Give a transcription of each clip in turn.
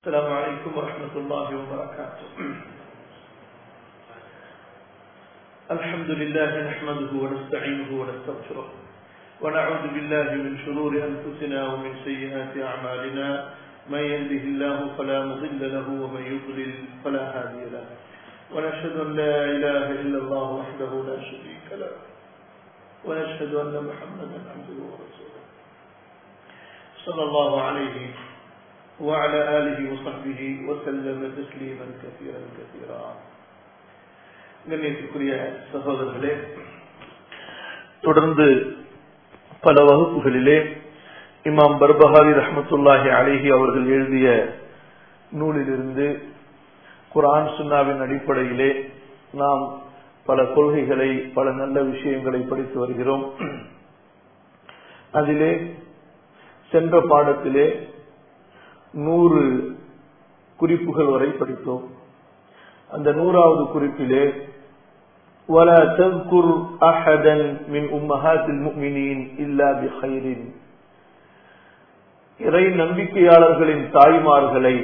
السلام عليكم ورحمة الله وبركاته الحمد لله نحمده ونستعينه ونستغفره ونعوذ بالله من شرور أنفسنا ومن سيئات أعمالنا من يهده الله فلا مضل له ومن يضلل فلا هادي له ونشهد أن لا إله إلا الله وحده لا شريك له ونشهد أن محمدا عبده ورسوله صلى الله عليه وعلى آله وصحبه وسلم تسليما كثيرا كثيرا கண்ணியத்துக்குரிய சகோதரர்களே தொடர்ந்து பல வகுப்புகளிலே இமாம் பர்பஹாரி ரஹமத்துல்லாஹி அலிஹி அவர்கள் எழுதிய நூலிலிருந்து குரான் சுன்னாவின் அடிப்படையிலே நாம் பல கொள்கைகளை பல நல்ல விஷயங்களை படித்து வருகிறோம் அதிலே சென்ற பாடத்திலே நூறு குறிப்புகள் வரை படித்தோம் அந்த நூறாவது குறிப்பிலே ولا تذكر احدا من امهات المؤمنين الا بخير இறை நம்பிக்கையாளர்களின் தாய்மார்களை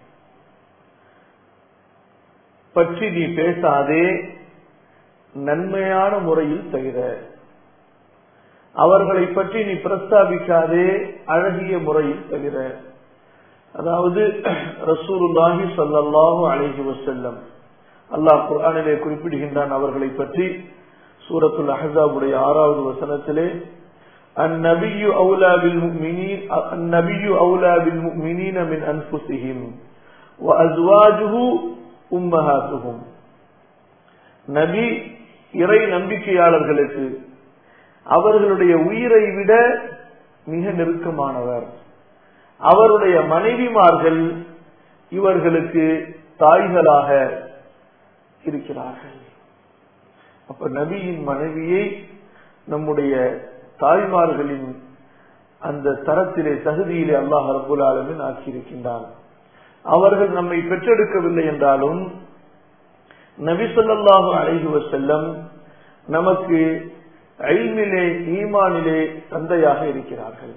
பற்றி நீ பேசாதே நன்மையான முறையில் தவிர அவர்களை பற்றி நீ பிரஸ்தாபிக்காதே அழகிய முறையில் தவிர அதாவது ரசூலுல்லாஹி சல்லாஹூ அலஹி வசல்லம் அல்லாஹ் குரானிலே குறிப்பிடுகின்றான் அவர்களை பற்றி சூரத்துல் அஹாபுடைய ஆறாவது வசனத்திலே النبي أولى بالمؤمنين النبي أولى بالمؤمنين من أنفسهم وأزواجه أمهاتهم நபி இறை நம்பிக்கையாளர்களுக்கு அவர்களுடைய உயிரை விட மிக நெருக்கமானவர் அவருடைய மனைவிமார்கள் இவர்களுக்கு தாய்களாக இருக்கிறார்கள் அப்ப நபியின் மனைவியை நம்முடைய தாய்மார்களின் அந்த தரத்திலே தகுதியிலே அல்லாஹ் ரபுல் ஆலமின் ஆக்கியிருக்கின்றான் அவர்கள் நம்மை பெற்றெடுக்கவில்லை என்றாலும் நபி சொல்லாஹு அழகி செல்லம் நமக்கு ஐமிலே ஈமானிலே தந்தையாக இருக்கிறார்கள்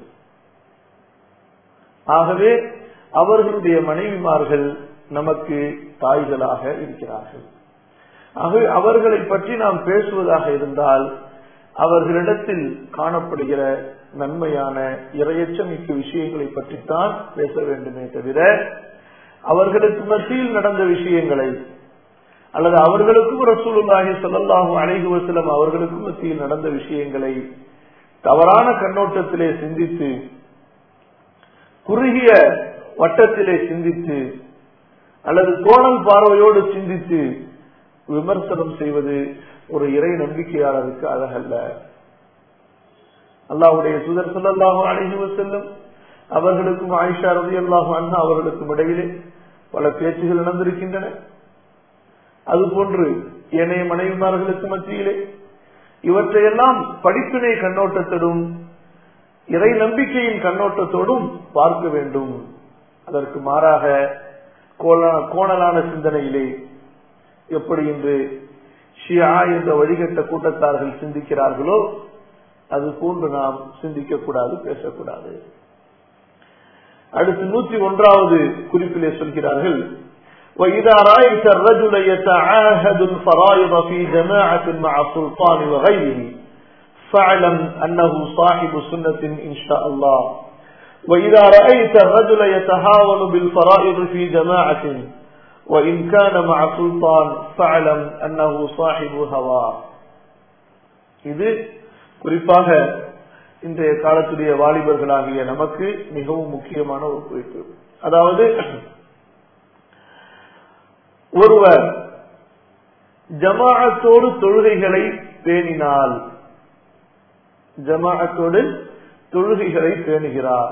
ஆகவே அவர்களுடைய மனைவிமார்கள் நமக்கு தாய்களாக இருக்கிறார்கள் ஆகவே அவர்களை பற்றி நாம் பேசுவதாக இருந்தால் அவர்களிடத்தில் காணப்படுகிற நன்மையான இரையச்சமிக்க விஷயங்களை பற்றித்தான் பேச வேண்டுமே தவிர அவர்களுக்கு மத்தியில் நடந்த விஷயங்களை அல்லது அவர்களுக்கும் ரசூலுல்லாஹி சொல்லல்லாஹும் அணைகு வசலம் அவர்களுக்கும் மத்தியில் நடந்த விஷயங்களை தவறான கண்ணோட்டத்திலே சிந்தித்து குறுகிய வட்டத்திலே சிந்தித்து அல்லது கோணல் பார்வையோடு சிந்தித்து விமர்சனம் செய்வது ஒரு இறை நம்பிக்கையாளருக்கு அழகல்ல அல்லாவுடைய சுதர் சொல்லல்லாஹு அழகி செல்லும் அவர்களுக்கும் ஆயிஷா ரவி அல்லாஹு அண்ணா அவர்களுக்கும் இடையிலே பல பேச்சுகள் நடந்திருக்கின்றன அதுபோன்று ஏனைய மனைவிமார்களுக்கு மத்தியிலே இவற்றையெல்லாம் படிப்பினை கண்ணோட்டத்தோடும் இறை நம்பிக்கையின் கண்ணோட்டத்தோடும் பார்க்க வேண்டும் அதற்கு மாறாக கோணலான சிந்தனையிலே எப்படி இன்று ஷியா என்ற வழிகட்ட கூட்டத்தார்கள் சிந்திக்கிறார்களோ அது போன்று நாம் சிந்திக்க கூடாது பேசக்கூடாது அடுத்து நூத்தி ஒன்றாவது குறிப்பிலே சொல்கிறார்கள் وإذا رأيت الرجل يتعاهد الفرائض في جماعة مع السلطان وغيره فاعلم أنه صاحب سنة إن شاء الله وإذا رأيت الرجل يتهاون بالفرائض في جماعة وإن كان مع سلطان فاعلم أنه صاحب هوى இது குறிப்பாக இன்றைய காலத்துடைய வாலிபர்களாகிய நமக்கு மிகவும் முக்கியமான ஒரு குறிப்பு அதாவது ஒருவர் ஜமாஅத்தோடு தொழுகைகளை பேணினால் ஜமாஅத்தோடு தொழுகைகளை பேணுகிறார்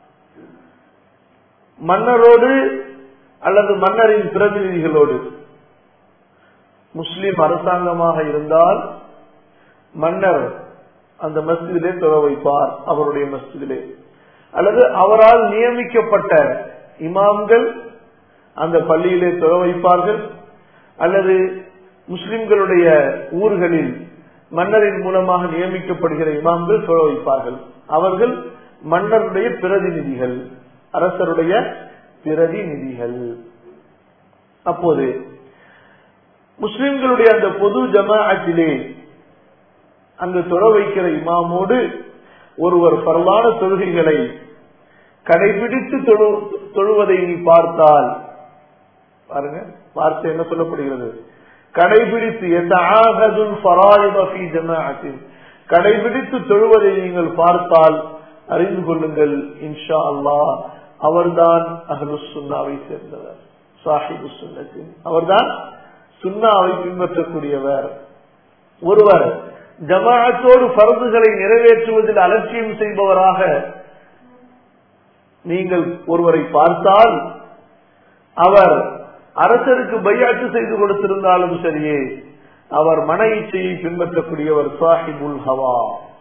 மன்னரோடு அல்லது மன்னரின் பிரதிநிதிகளோடு முஸ்லிம் அரசாங்கமாக இருந்தால் மன்னர் அந்த மஸ்ஜிதிலே தொழ வைப்பார் அவருடைய மஸ்ஜிதிலே அல்லது அவரால் நியமிக்கப்பட்ட இமாம்கள் அந்த பள்ளியிலே தொழ வைப்பார்கள் அல்லது முஸ்லிம்களுடைய ஊர்களில் மன்னரின் மூலமாக நியமிக்கப்படுகிற இமாம்கள் தொழ வைப்பார்கள் அவர்கள் மன்னருடைய பிரதிநிதிகள் அரசருடைய பிரதிநிதிகள் அப்போது முஸ்லிம்களுடைய அந்த பொது ஜமாஅத்திலே அங்கு தொழ வைக்கிற இமாமோடு ஒருவர் பரவான தொழுகைகளை கடைபிடித்து தொழுவதை நீ பார்த்தால் பாருங்க வார்த்தை என்ன சொல்லப்படுகிறது கடைபிடித்து கடைபிடித்து தொழுவதை நீங்கள் பார்த்தால் அறிந்து கொள்ளுங்கள் இன்ஷா அல்லாஹ் அவர்தான் அகலு சுன்னாவை சேர்ந்தவர் சாஹிபு சுன்னத்தின் அவர்தான் சுன்னாவை பின்பற்றக்கூடியவர் ஒருவர் ஜமாஅத்தோடு பருந்துகளை நிறைவேற்றுவதில் அலட்சியம் செய்பவராக நீங்கள் ஒருவரை பார்த்தால் அவர் அரசருக்கு பையாட்டு செய்து கொடுத்திருந்தாலும் சரியே அவர் மன இச்சையை பின்பற்றக்கூடியவர் சாஹிபுல் ஹவா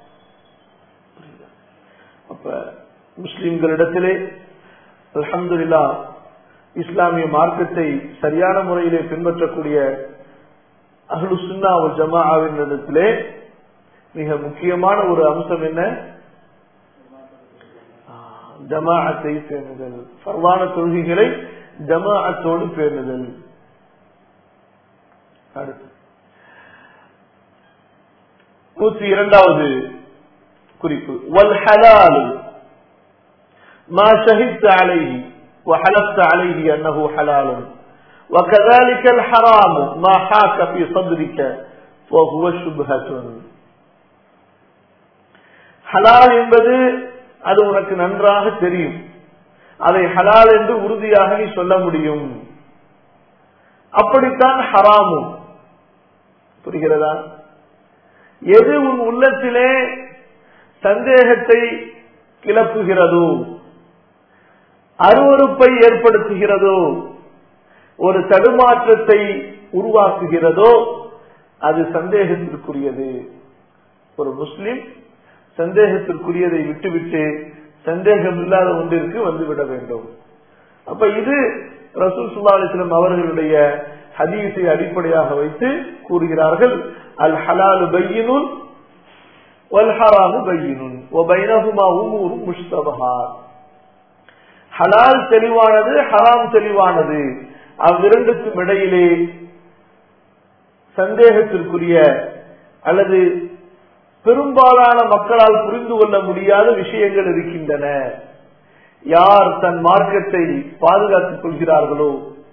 அப்ப முஸ்லிம்களிடத்திலே அலமதுல்லா இஸ்லாமிய மார்க்கத்தை சரியான முறையிலே பின்பற்றக்கூடிய அஹ்லு சுன்னா ஒரு ஜமாவின் இடத்திலே மிக முக்கியமான ஒரு அம்சம் என்ன ஜமாஅத்தை பேணுதல் பரவான தொழுகைகளை ஜமாஅத்தோடு பேணுதல் அடுத்து நூற்றி இரண்டாவது குறிப்பு வல் ஹலால் ما شهدت عليه وحلفت عليه أنه حلال وكذلك الحرام ما حاك في صدرك وهو شبهة ஹலால் என்பது அது உனக்கு நன்றாக தெரியும் அதை ஹலால் என்று உறுதியாக நீ சொல்ல முடியும் அப்படித்தான் ஹராமும் புரிகிறதா எது உன் உள்ளத்திலே சந்தேகத்தை கிளப்புகிறதோ அருவறுப்பை ஏற்படுத்துகிறதோ ஒரு தடுமாற்றத்தை உருவாக்குகிறதோ அது சந்தேகத்திற்குரியது ஒரு முஸ்லிம் சந்தேகத்திற்குரியதை விட்டுவிட்டு சந்தேகம் இல்லாத ஒன்றிற்கு வந்துவிட வேண்டும் அப்ப இது ரசூல் சுல்லா அலிஸ்லாம் அவர்களுடைய ஹதீஸை அடிப்படையாக வைத்து கூறுகிறார்கள் அல் ஹலாலு பையினுன் வல் ஹராமு பையினுன் ஒபைனஹுமா உமூரு முஷ்தபஹார் ஹலால் தெளிவானது ஹராம் தெளிவானது அவ்விரண்டுக்கும் இடையிலே சந்தேகத்திற்குரிய அல்லது பெரும்பாலான மக்களால் புரிந்து கொள்ள முடியாத விஷயங்கள் இருக்கின்றன யார் தன் மார்க்கத்தை பாதுகாத்துக் கொள்கிறார்களோ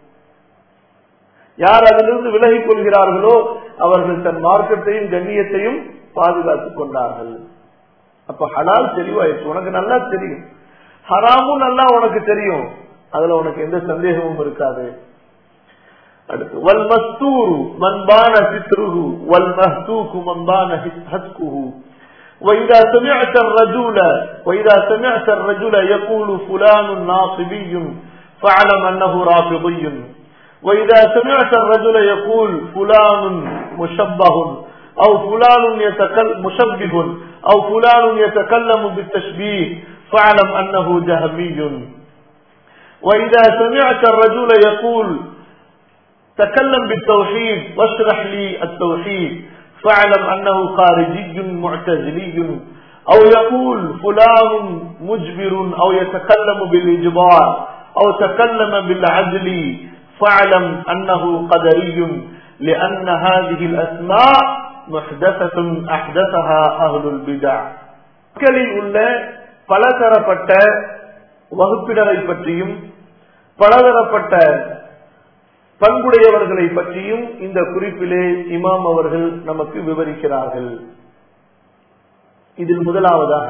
யார் அதிலிருந்து விலகிக் கொள்கிறார்களோ அவர்கள் தன் மார்க்கத்தையும் கண்ணியத்தையும் பாதுகாத்துக் கொண்டார்கள் அப்ப ஹலால் தெளிவாயிடுச்சு உனக்கு நல்லா தெரியும் ஹராமும் நல்லா உனக்கு தெரியும் அதுல உனக்கு எந்த சந்தேகமும் இருக்காது அடுத்து வல் மஸ்தூரு மன்பான சித்ருஹு வல் மஹ்தூக்கு மன்பான ஹத்குஹு وإذا سمعت الرجل وإذا سمعت الرجل يقول فلان ناصبي فاعلم أنه رافضي وإذا سمعت الرجل يقول فلان مشبه أو فلان يتكلم مشبه أو فلان يتكلم بالتشبيه فاعلم أنه جهمي وإذا سمعت الرجل يقول تكلم بالتوحيد واشرح لي التوحيد فاعلم أنه خارجي معتزلي أو يقول فلان مجبر أو يتكلم بالإجبار أو تكلم بالعدل فاعلم أنه قدري لأن هذه الأسماء محدثة أحدثها أهل البدع மக்களில் உள்ள பலதரப்பட்ட வகுப்பினரை பற்றியும் பலதரப்பட்ட பண்புடையவர்களை பற்றியும் இந்த குறிப்பிலே இமாம் அவர்கள் நமக்கு விவரிக்கிறார்கள் இதில் முதலாவதாக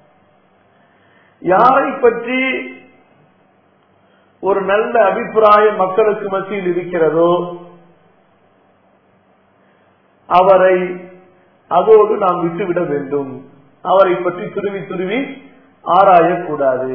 யாரை பற்றி ஒரு நல்ல அபிப்பிராயம் மக்களுக்கு மத்தியில் இருக்கிறதோ அவரை அதோடு நாம் விட்டுவிட வேண்டும் அவரை பற்றி துருவி துருவி ஆராயக்கூடாது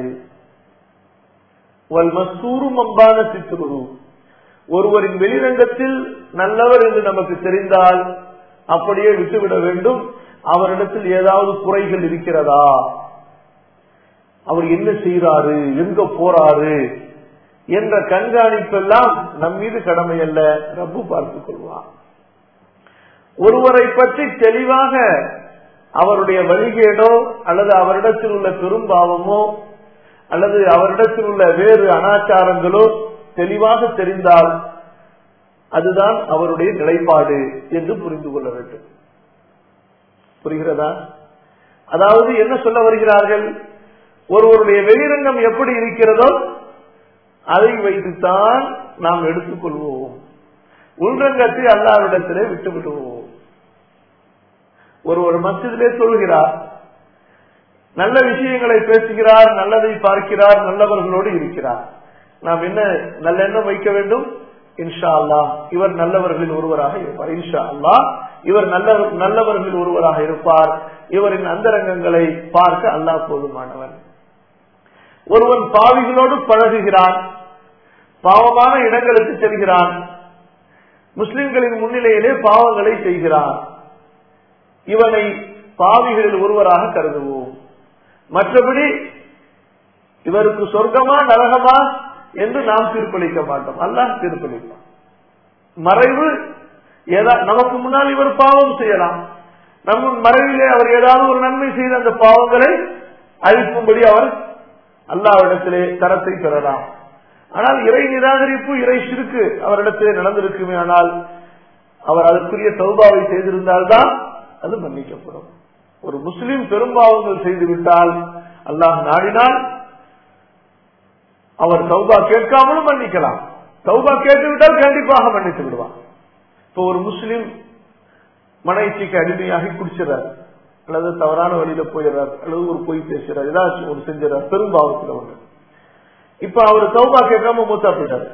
மஸ்தூரும் அம்பான சித்துரு ஒருவரின் வெளிரங்கத்தில் நல்லவர் என்று நமக்கு தெரிந்தால் அப்படியே விட்டுவிட வேண்டும் அவரிடத்தில் ஏதாவது குறைகள் இருக்கிறதா அவர் என்ன செய்யறாரு எங்க போறாரு என்ற கண்காணிப்பெல்லாம் நம் மீது கடமை அல்ல ரப்பு பார்த்துக் கொள்வார் ஒருவரை பற்றி தெளிவாக அவருடைய வழிகேடோ அல்லது அவரிடத்தில் உள்ள பெரும்பாவமோ அல்லது அவரிடத்தில் உள்ள வேறு அனாச்சாரங்களோ தெளிவாக தெரிந்தால் அதுதான் அவருடைய நிலைப்பாடு என்று புரிந்து கொள்ள வேண்டும் புரிகிறதா அதாவது என்ன சொல்ல வருகிறார்கள் ஒருவருடைய வெளிரங்கம் எப்படி இருக்கிறதோ அதை வைத்துத்தான் நாம் எடுத்துக்கொள்வோம் உள்ரங்கத்தை அல்லாவிடத்திலே விட்டு விடுவோம் ஒருவர் மசிதிலே சொல்கிறார் நல்ல விஷயங்களை பேசுகிறார் நல்லதை பார்க்கிறார் நல்லவர்களோடு இருக்கிறார் நாம் என்ன நல்ல எண்ணம் வைக்க வேண்டும் இன்ஷா அல்லா இவர் நல்லவர்களில் ஒருவராக இருப்பார் இன்ஷா அல்லா இவர் நல்ல நல்லவர்களில் ஒருவராக இருப்பார் இவரின் அந்தரங்கங்களை பார்க்க அல்லாஹ் போதுமானவன் ஒருவன் பாவிகளோடு பழகுகிறான் பாவமான இடங்களுக்கு செல்கிறான் முஸ்லிம்களின் முன்னிலையிலே பாவங்களை செய்கிறான் இவனை பாவிகளில் ஒருவராக கருதுவோம் மற்றபடி இவருக்கு சொர்க்கமா நரகமா என்று நாம் தீர்ப்பளிக்க மாட்டோம் அல்லாஹ் தீர்ப்பளிப்பான் மறைவு ஏதா நமக்கு முன்னால் இவர் பாவம் செய்யலாம் நம்ம மறைவிலே அவர் ஏதாவது ஒரு நன்மை செய்த அந்த பாவங்களை அழிக்கும்படி அவர் அல்லாவிடத்திலே தரத்தை பெறலாம் ஆனால் இறை நிராகரிப்பு இறை சிறுக்கு அவரிடத்திலே நடந்திருக்குமே ஆனால் அவர் அதற்குரிய சௌபாவை செய்திருந்தால்தான் அது மன்னிக்கப்படும் ஒரு முஸ்லிம் பெரும்பாவங்கள் செய்துவிட்டால் அல்லாஹ் நாடினால் அவர் சௌபா கேட்காமலும் மன்னிக்கலாம் சௌபா கேட்டுவிட்டால் கண்டிப்பாக மன்னித்து விடுவார் இப்போ ஒரு முஸ்லிம் மனைச்சிக்கு அடிமையாகி குடிச்சிடறார் அல்லது தவறான வழியில போயிடுறார் அல்லது ஒரு பொய் பேசுறார் ஏதாச்சும் ஒரு செஞ்சிடறார் பெரும்பாவத்தில் ஒன்று இப்ப அவர் சௌபா கேட்காம மூத்தா போயிட்டார்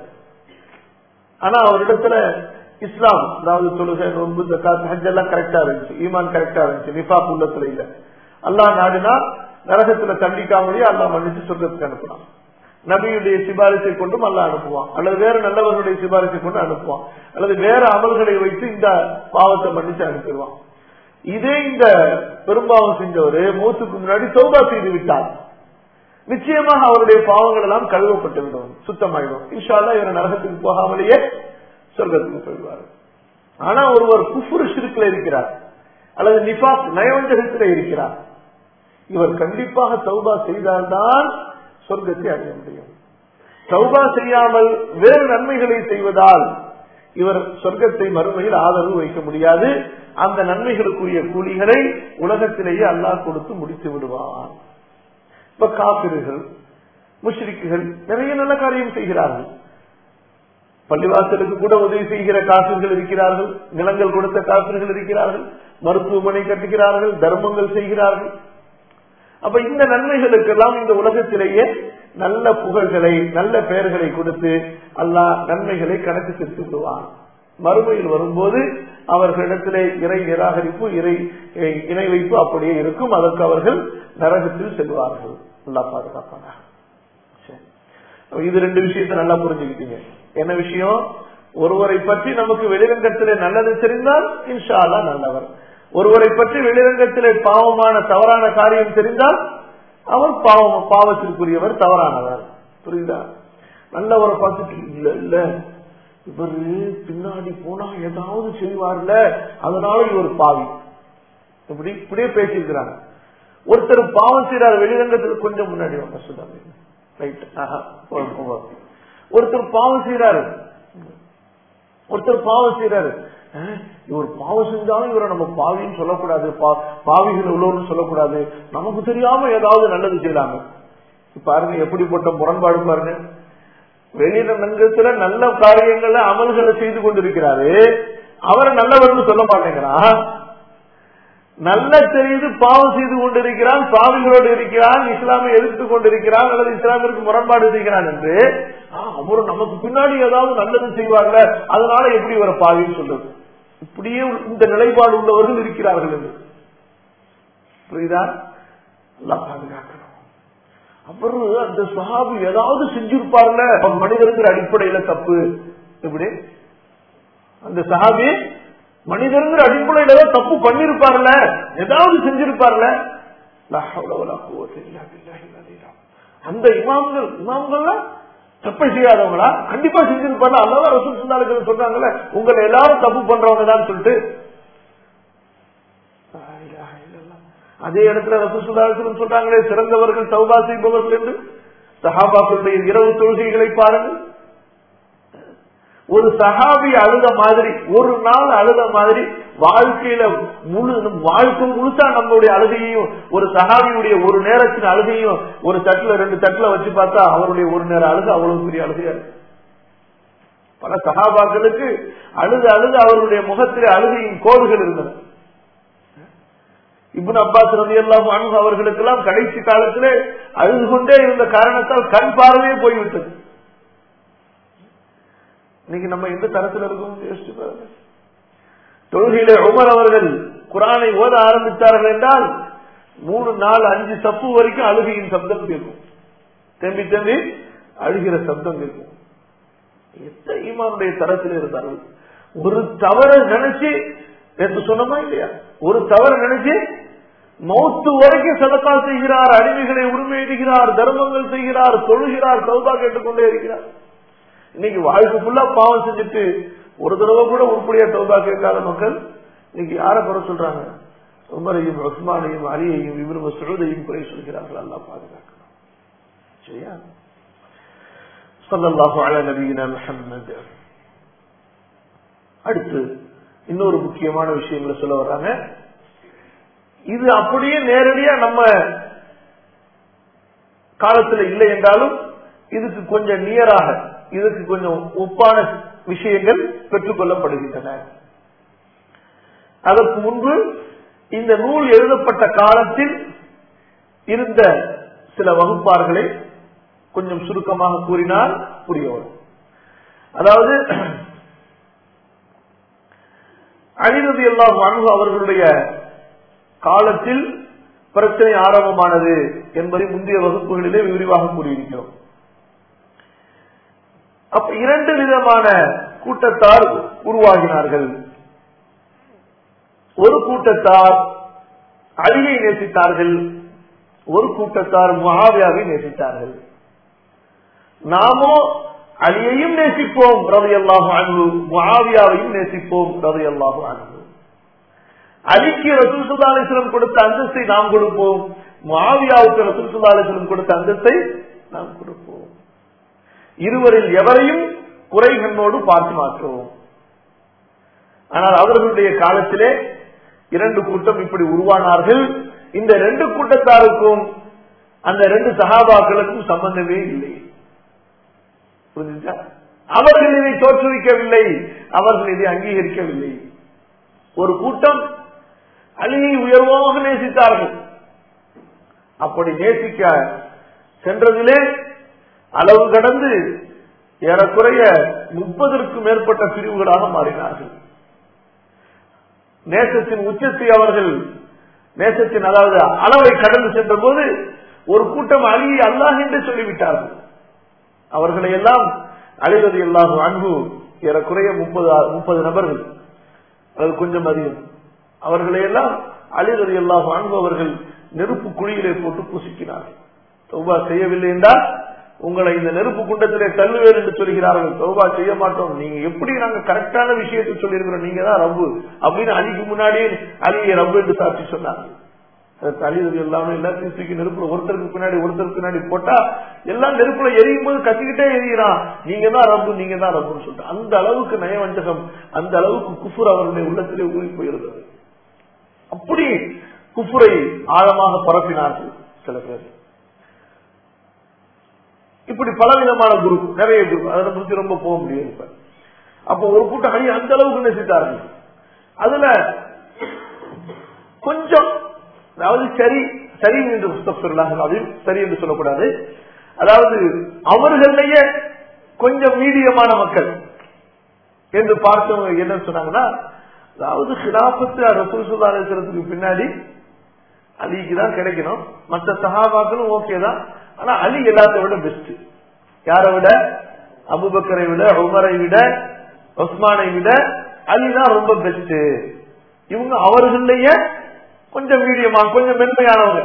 ஆனா அவரிடத்துல இஸ்லாம் அதாவது தொழுகை நோன்பு ஜக்காத் ஹஜ் எல்லாம் கரெக்டா இருந்துச்சு ஈமான் கரெக்டா இருந்துச்சு நிஃபாப் உள்ளத்துல இல்ல அல்லாஹ் நாடுனா நரகத்துல தண்டிக்காமலேயே அல்லாஹ் மன்னிச்சு சொர்க்கத்துக்கு அனுப்பலாம் நபியுடைய சிபாரிசை கொண்டும் அல்ல அனுப்புவான் அல்லது வேற நல்லவர்களுடைய சிபாரிசை கொண்டு அனுப்புவான் அல்லது வேற அமல்களை வைத்து இந்த பாவத்தை மன்னிச்சு அனுப்பிடுவான் இதே இந்த பெரும்பாவம் செஞ்சவரு மூத்துக்கு முன்னாடி சௌபா செய்து விட்டார் நிச்சயமாக அவருடைய பாவங்கள் எல்லாம் கழுவப்பட்டு விடும் சுத்தமாயிடும் இன்ஷால்லா இவர் நரகத்துக்கு போகாமலேயே சொர்க்கத்துக்கு போயிடுவார் ஆனா ஒருவர் குஃபுரு சிறுக்கில் இருக்கிறார் அல்லது நிபாஸ் நயவஞ்சகத்தில் இருக்கிறார் இவர் கண்டிப்பாக சௌபா செய்தால்தான் சொர்க்கத்தை அடைய முடியும் சௌபா செய்யாமல் வேறு நன்மைகளை செய்வதால் இவர் சொர்க்கத்தை மறுமையில் ஆதரவு வைக்க முடியாது அந்த நன்மைகளுக்குரிய கூலிகளை உலகத்திலேயே அல்லாஹ் கொடுத்து முடித்து விடுவார் இப்ப காப்பிர்கள் முஷ்ரிக்குகள் நிறைய நல்ல காரியம் செய்கிறார்கள் பள்ளிவாசலுக்கு கூட உதவி செய்கிற காசுகள் இருக்கிறார்கள் நிலங்கள் கொடுத்த காசுகள் இருக்கிறார்கள் மருத்துவமனை கட்டுகிறார்கள் தர்மங்கள் செய்கிறார்கள் அப்ப இந்த நன்மைகளுக்கெல்லாம் இந்த உலகத்திலேயே நல்ல புகழ்களை நல்ல பெயர்களை கொடுத்து அல்லாஹ் நன்மைகளை கணக்கு சேர்த்து விடுவான் மறுமையில் வரும்போது அவர்களிடத்திலே இறை நிராகரிப்பு இறை இணை வைப்பு அப்படியே இருக்கும் அதற்கு அவர்கள் நரகத்தில் செல்வார்கள் நல்லா பாதுகாப்பாங்க இது ரெண்டு விஷயத்தை நல்லா புரிஞ்சுக்கிட்டீங்க என்ன விஷயம் ஒருவரை பற்றி நமக்கு வெளிரங்கத்திலே நல்லது தெரிந்தால் இன்ஷால்லா நல்லவர் ஒருவரை பற்றி வெளிரங்கத்திலே பாவமான தவறான காரியம் தெரிந்தால் அவர் பாவம் பாவத்திற்குரியவர் தவறானவர் புரியுதா நல்லவரை பார்த்துட்டு இல்ல இல்ல இவரு பின்னாடி போனா ஏதாவது செய்வார்ல அதனால இவர் பாவி இப்படி இப்படியே பேசியிருக்கிறாங்க ஒருத்தர் பாவம் செய்யறாரு வெளிரங்கத்துக்கு கொஞ்சம் முன்னாடி வாங்க சொல்லுங்க ரைட் ஒருத்தர் பாவம் செய்யறாரு ஒருத்தர் பாவம் செய்யறாரு இவர் பாவம் செஞ்சாலும் இவரை நம்ம பாவின்னு சொல்லக்கூடாது பாவிகள் உள்ளவர்னு சொல்லக்கூடாது நமக்கு தெரியாம ஏதாவது நல்லது செய்யலாங்க பாருங்க எப்படிப்பட்ட முரண்பாடு பாருங்க வெளிநங்கத்துல நல்ல காரியங்களை அமல்களை செய்து கொண்டிருக்கிறாரு அவரை நல்லவர்னு சொல்ல மாட்டேங்கிறான் நல்ல தெரிந்து பாவம் செய்து கொண்டிருக்கிறான் பாவிகளோடு இருக்கிறான் இஸ்லாமை எதிர்த்து கொண்டிருக்கிறான் அல்லது இஸ்லாமிற்கு முரண்பாடு செய்கிறான் என்று அவரு நமக்கு பின்னாடி ஏதாவது நல்லது செய்வார்ல அதனால எப்படி இவரை பாவின்னு சொல்றது இப்படியே இந்த நிலைப்பாடு உள்ளவர்கள் இருக்கிறார்கள் என்று புரியுதா எல்லாம் பாதுகாக்கணும் அவரு அந்த சஹாபு ஏதாவது செஞ்சிருப்பார்ல மனிதர்கள் அடிப்படையில தப்பு எப்படி அந்த சஹாபி மனிதர்கள் அடிப்படையில தான் தப்பு பண்ணிருப்பார்ல ஏதாவது செஞ்சிருப்பார்ல அந்த இமாம்கள் இமாம்கள்லாம் தப்பை செய்யாதவங்களா கண்டிப்பா செஞ்சிருப்பாங்க அல்லவா ரசூல் சொன்னாலும் சொல்றாங்கல்ல உங்களை எல்லாரும் தப்பு பண்றவங்க தான் சொல்லிட்டு அதே இடத்துல ரசூல் சொல்லாலும் சொல்றாங்களே சிறந்தவர்கள் சௌபா செய்பவர்கள் என்று சஹாபாக்களுடைய இரவு தொழுகைகளை பாருங்கள் ஒரு சஹாபி அழுத மாதிரி ஒரு நாள் அழுத மாதிரி வாழ்க்கையில முழு வாழ்க்கை முழுசா நம்மளுடைய அழுகையும் ஒரு சஹாபியுடைய ஒரு நேரத்தின் அழுகையும் ஒரு தட்டுல ரெண்டு தட்டுல வச்சு பார்த்தா அவருடைய ஒரு நேரம் அழுது அவ்வளவு பெரிய அழுகையா இருக்கு பல சகாபாக்களுக்கு அழுது அழுது அவருடைய முகத்திலே அழுகையின் கோடுகள் இருந்தன இப்னு அப்பாஸ் ரவி எல்லாம் அணுகு அவர்களுக்கெல்லாம் கடைசி காலத்திலே அழுது கொண்டே இருந்த காரணத்தால் கண் பார்வையே போய்விட்டது இன்னைக்கு நம்ம எந்த தரத்தில் இருக்கோம் யோசிச்சு பாருங்க தொழுகையிலே உமர் அவர்கள் குரானை ஓத ஆரம்பித்தார்கள் என்றால் மூணு நாலு அஞ்சு தப்பு வரைக்கும் அழுகையின் சப்தம் கேட்கும் தம்பி தம்பி அழுகிற சப்தம் கேட்கும் எந்த ஈமானுடைய தரத்தில் இருந்தார்கள் ஒரு தவற நினைச்சு நேற்று சொன்னமா இல்லையா ஒரு தவறு நினைச்சு மௌத்து வரைக்கும் சதக்கா செய்கிறார் அடிமைகளை உரிமையிடுகிறார் தர்மங்கள் செய்கிறார் தொழுகிறார் சௌதா கேட்டுக்கொண்டே இருக்கிறார் இன்னைக்கு வாழ்க்கை ஃபுல்லா பாவம் செஞ்சுட்டு ஒரு தடவை கூட உருப்படியா சௌதா கேட்காத மக்கள் இன்னைக்கு யார குறை சொல்றாங்க உமரையும் உஸ்மானையும் அலியையும் இவரும் சுழுதையும் குறை சொல்கிறார்கள் அல்லா பாதுகாக்கணும் சரியா சொல்லல்லாஹு அல நபீன முஹம்மது அடுத்து இன்னொரு முக்கியமான விஷயங்களை சொல்ல வர்றாங்க இது அப்படியே நேரடியா நம்ம காலத்துல இல்லை என்றாலும் இதுக்கு கொஞ்சம் நியராக இதுக்கு கொஞ்சம் ஒப்பான விஷயங்கள் பெற்றுக்கொள்ளப்படுகின்றன அதற்கு முன்பு இந்த நூல் எழுதப்பட்ட காலத்தில் இருந்த சில வகுப்பார்களை கொஞ்சம் சுருக்கமாக கூறினால் புரிய வரும் அதாவது அழிநதி எல்லாம் அணுகு அவர்களுடைய காலத்தில் பிரச்சனை ஆரம்பமானது என்பதை முந்தைய வகுப்புகளிலே விரிவாக கூறியிருக்கிறோம் அப்ப இரண்டு விதமான கூட்டத்தார் உருவாகினார்கள் ஒரு கூட்டத்தார் அழியை நேசித்தார்கள் ஒரு கூட்டத்தார் மகாவியாவை நேசித்தார்கள் நாமோ அலியையும் நேசிப்போம் ரவி அல்லாஹு அன்பு மகாவியாவையும் நேசிப்போம் ரவி அல்லாஹு அன்பு அலிக்கு ரசூல் சுல்லாஸ்லம் கொடுத்த அந்தஸ்தை நாம் கொடுப்போம் மாவியாவுக்கு ரசூல் சுல்லாஸ்லம் கொடுத்த அந்தஸ்தை நாம் கொடுப்போம் இருவரில் எவரையும் குறை கண்ணோடு பார்த்து மாற்றுவோம் ஆனால் அவர்களுடைய காலத்திலே இரண்டு கூட்டம் இப்படி உருவானார்கள் இந்த ரெண்டு கூட்டத்தாருக்கும் அந்த ரெண்டு சகாபாக்களுக்கும் சம்பந்தமே இல்லை புரிஞ்சுச்சா அவர்கள் இதை தோற்றுவிக்கவில்லை அவர்கள் இதை அங்கீகரிக்கவில்லை ஒரு கூட்டம் அலியை உயர்வாக நேசித்தார்கள் அப்படி நேசிக்க சென்றதிலே அளவு கடந்து ஏறக்குறைய முப்பதற்கும் மேற்பட்ட பிரிவுகளாக மாறினார்கள் நேசத்தின் உச்சத்தை அவர்கள் நேசத்தின் அதாவது அளவை கடந்து சென்ற போது ஒரு கூட்டம் அலியை அல்லாஹ் என்று சொல்லிவிட்டார்கள் அவர்களை எல்லாம் அழிவது எல்லாம் அன்பு ஏறக்குறைய முப்பது முப்பது நபர்கள் அது கொஞ்சம் அதிகம் அவர்களை எல்லாம் அழிவது எல்லாம் அன்பு அவர்கள் நெருப்பு குழியிலே போட்டு புசிக்கிறார்கள் தௌபா செய்யவில்லை என்றால் உங்களை இந்த நெருப்பு குண்டத்திலே தள்ளுவேன் என்று சொல்கிறார்கள் தௌபா செய்ய மாட்டோம் நீங்க எப்படி நாங்க கரெக்டான விஷயத்தை சொல்லியிருக்கிறோம் நீங்க தான் ரப்பு அப்படின்னு அலிக்கு முன்னாடியே அலியை ரப்பு என்று சாட்சி சொன்னாங்க அழிவது எல்லாமே எல்லாத்தையும் தூக்கி நெருப்புல ஒருத்தருக்கு பின்னாடி ஒருத்தருக்கு பின்னாடி போட்டா எல்லாம் நெருப்புல எரியும் போது கத்திக்கிட்டே எரியிறான் நீங்க தான் ரப்பு நீங்க தான் ரப்புன்னு சொல்லிட்டு அந்த அளவுக்கு நயவஞ்சகம் அந்த அளவுக்கு குஃபுர் அவருடைய உள்ளத்திலே ஊறி போயிருந்தது அப்படி குஃபுரை ஆழமாக பரப்பினார்கள் சில பேர் இப்படி பலவிதமான குரூப் நிறைய குரூப் அதை குறித்து ரொம்ப போக முடியாது இப்ப அப்ப ஒரு கூட்டம் அணி அந்த அளவுக்கு நேசித்தார்கள் அதுல கொஞ்சம் அதாவது சரி சரி என்று அது சரி என்று சொல்லக்கூடாது அதாவது அவர்களிலேயே கொஞ்சம் மீடியமான மக்கள் என்று பார்த்தவங்க என்ன சொன்னாங்கன்னா அதாவது சிலாபத்து ரசூல் சுல்லாசனத்துக்கு பின்னாடி அலிக்கு தான் கிடைக்கணும் மற்ற சகாபாக்களும் ஓகே தான் ஆனா அலி எல்லாத்த விட பெஸ்ட் யாரை விட அபுபக்கரை விட உமரை விட உஸ்மானை விட அலி தான் ரொம்ப பெஸ்ட் இவங்க அவர்களையே கொஞ்சம் மீடியமா கொஞ்சம் மென்மையானவங்க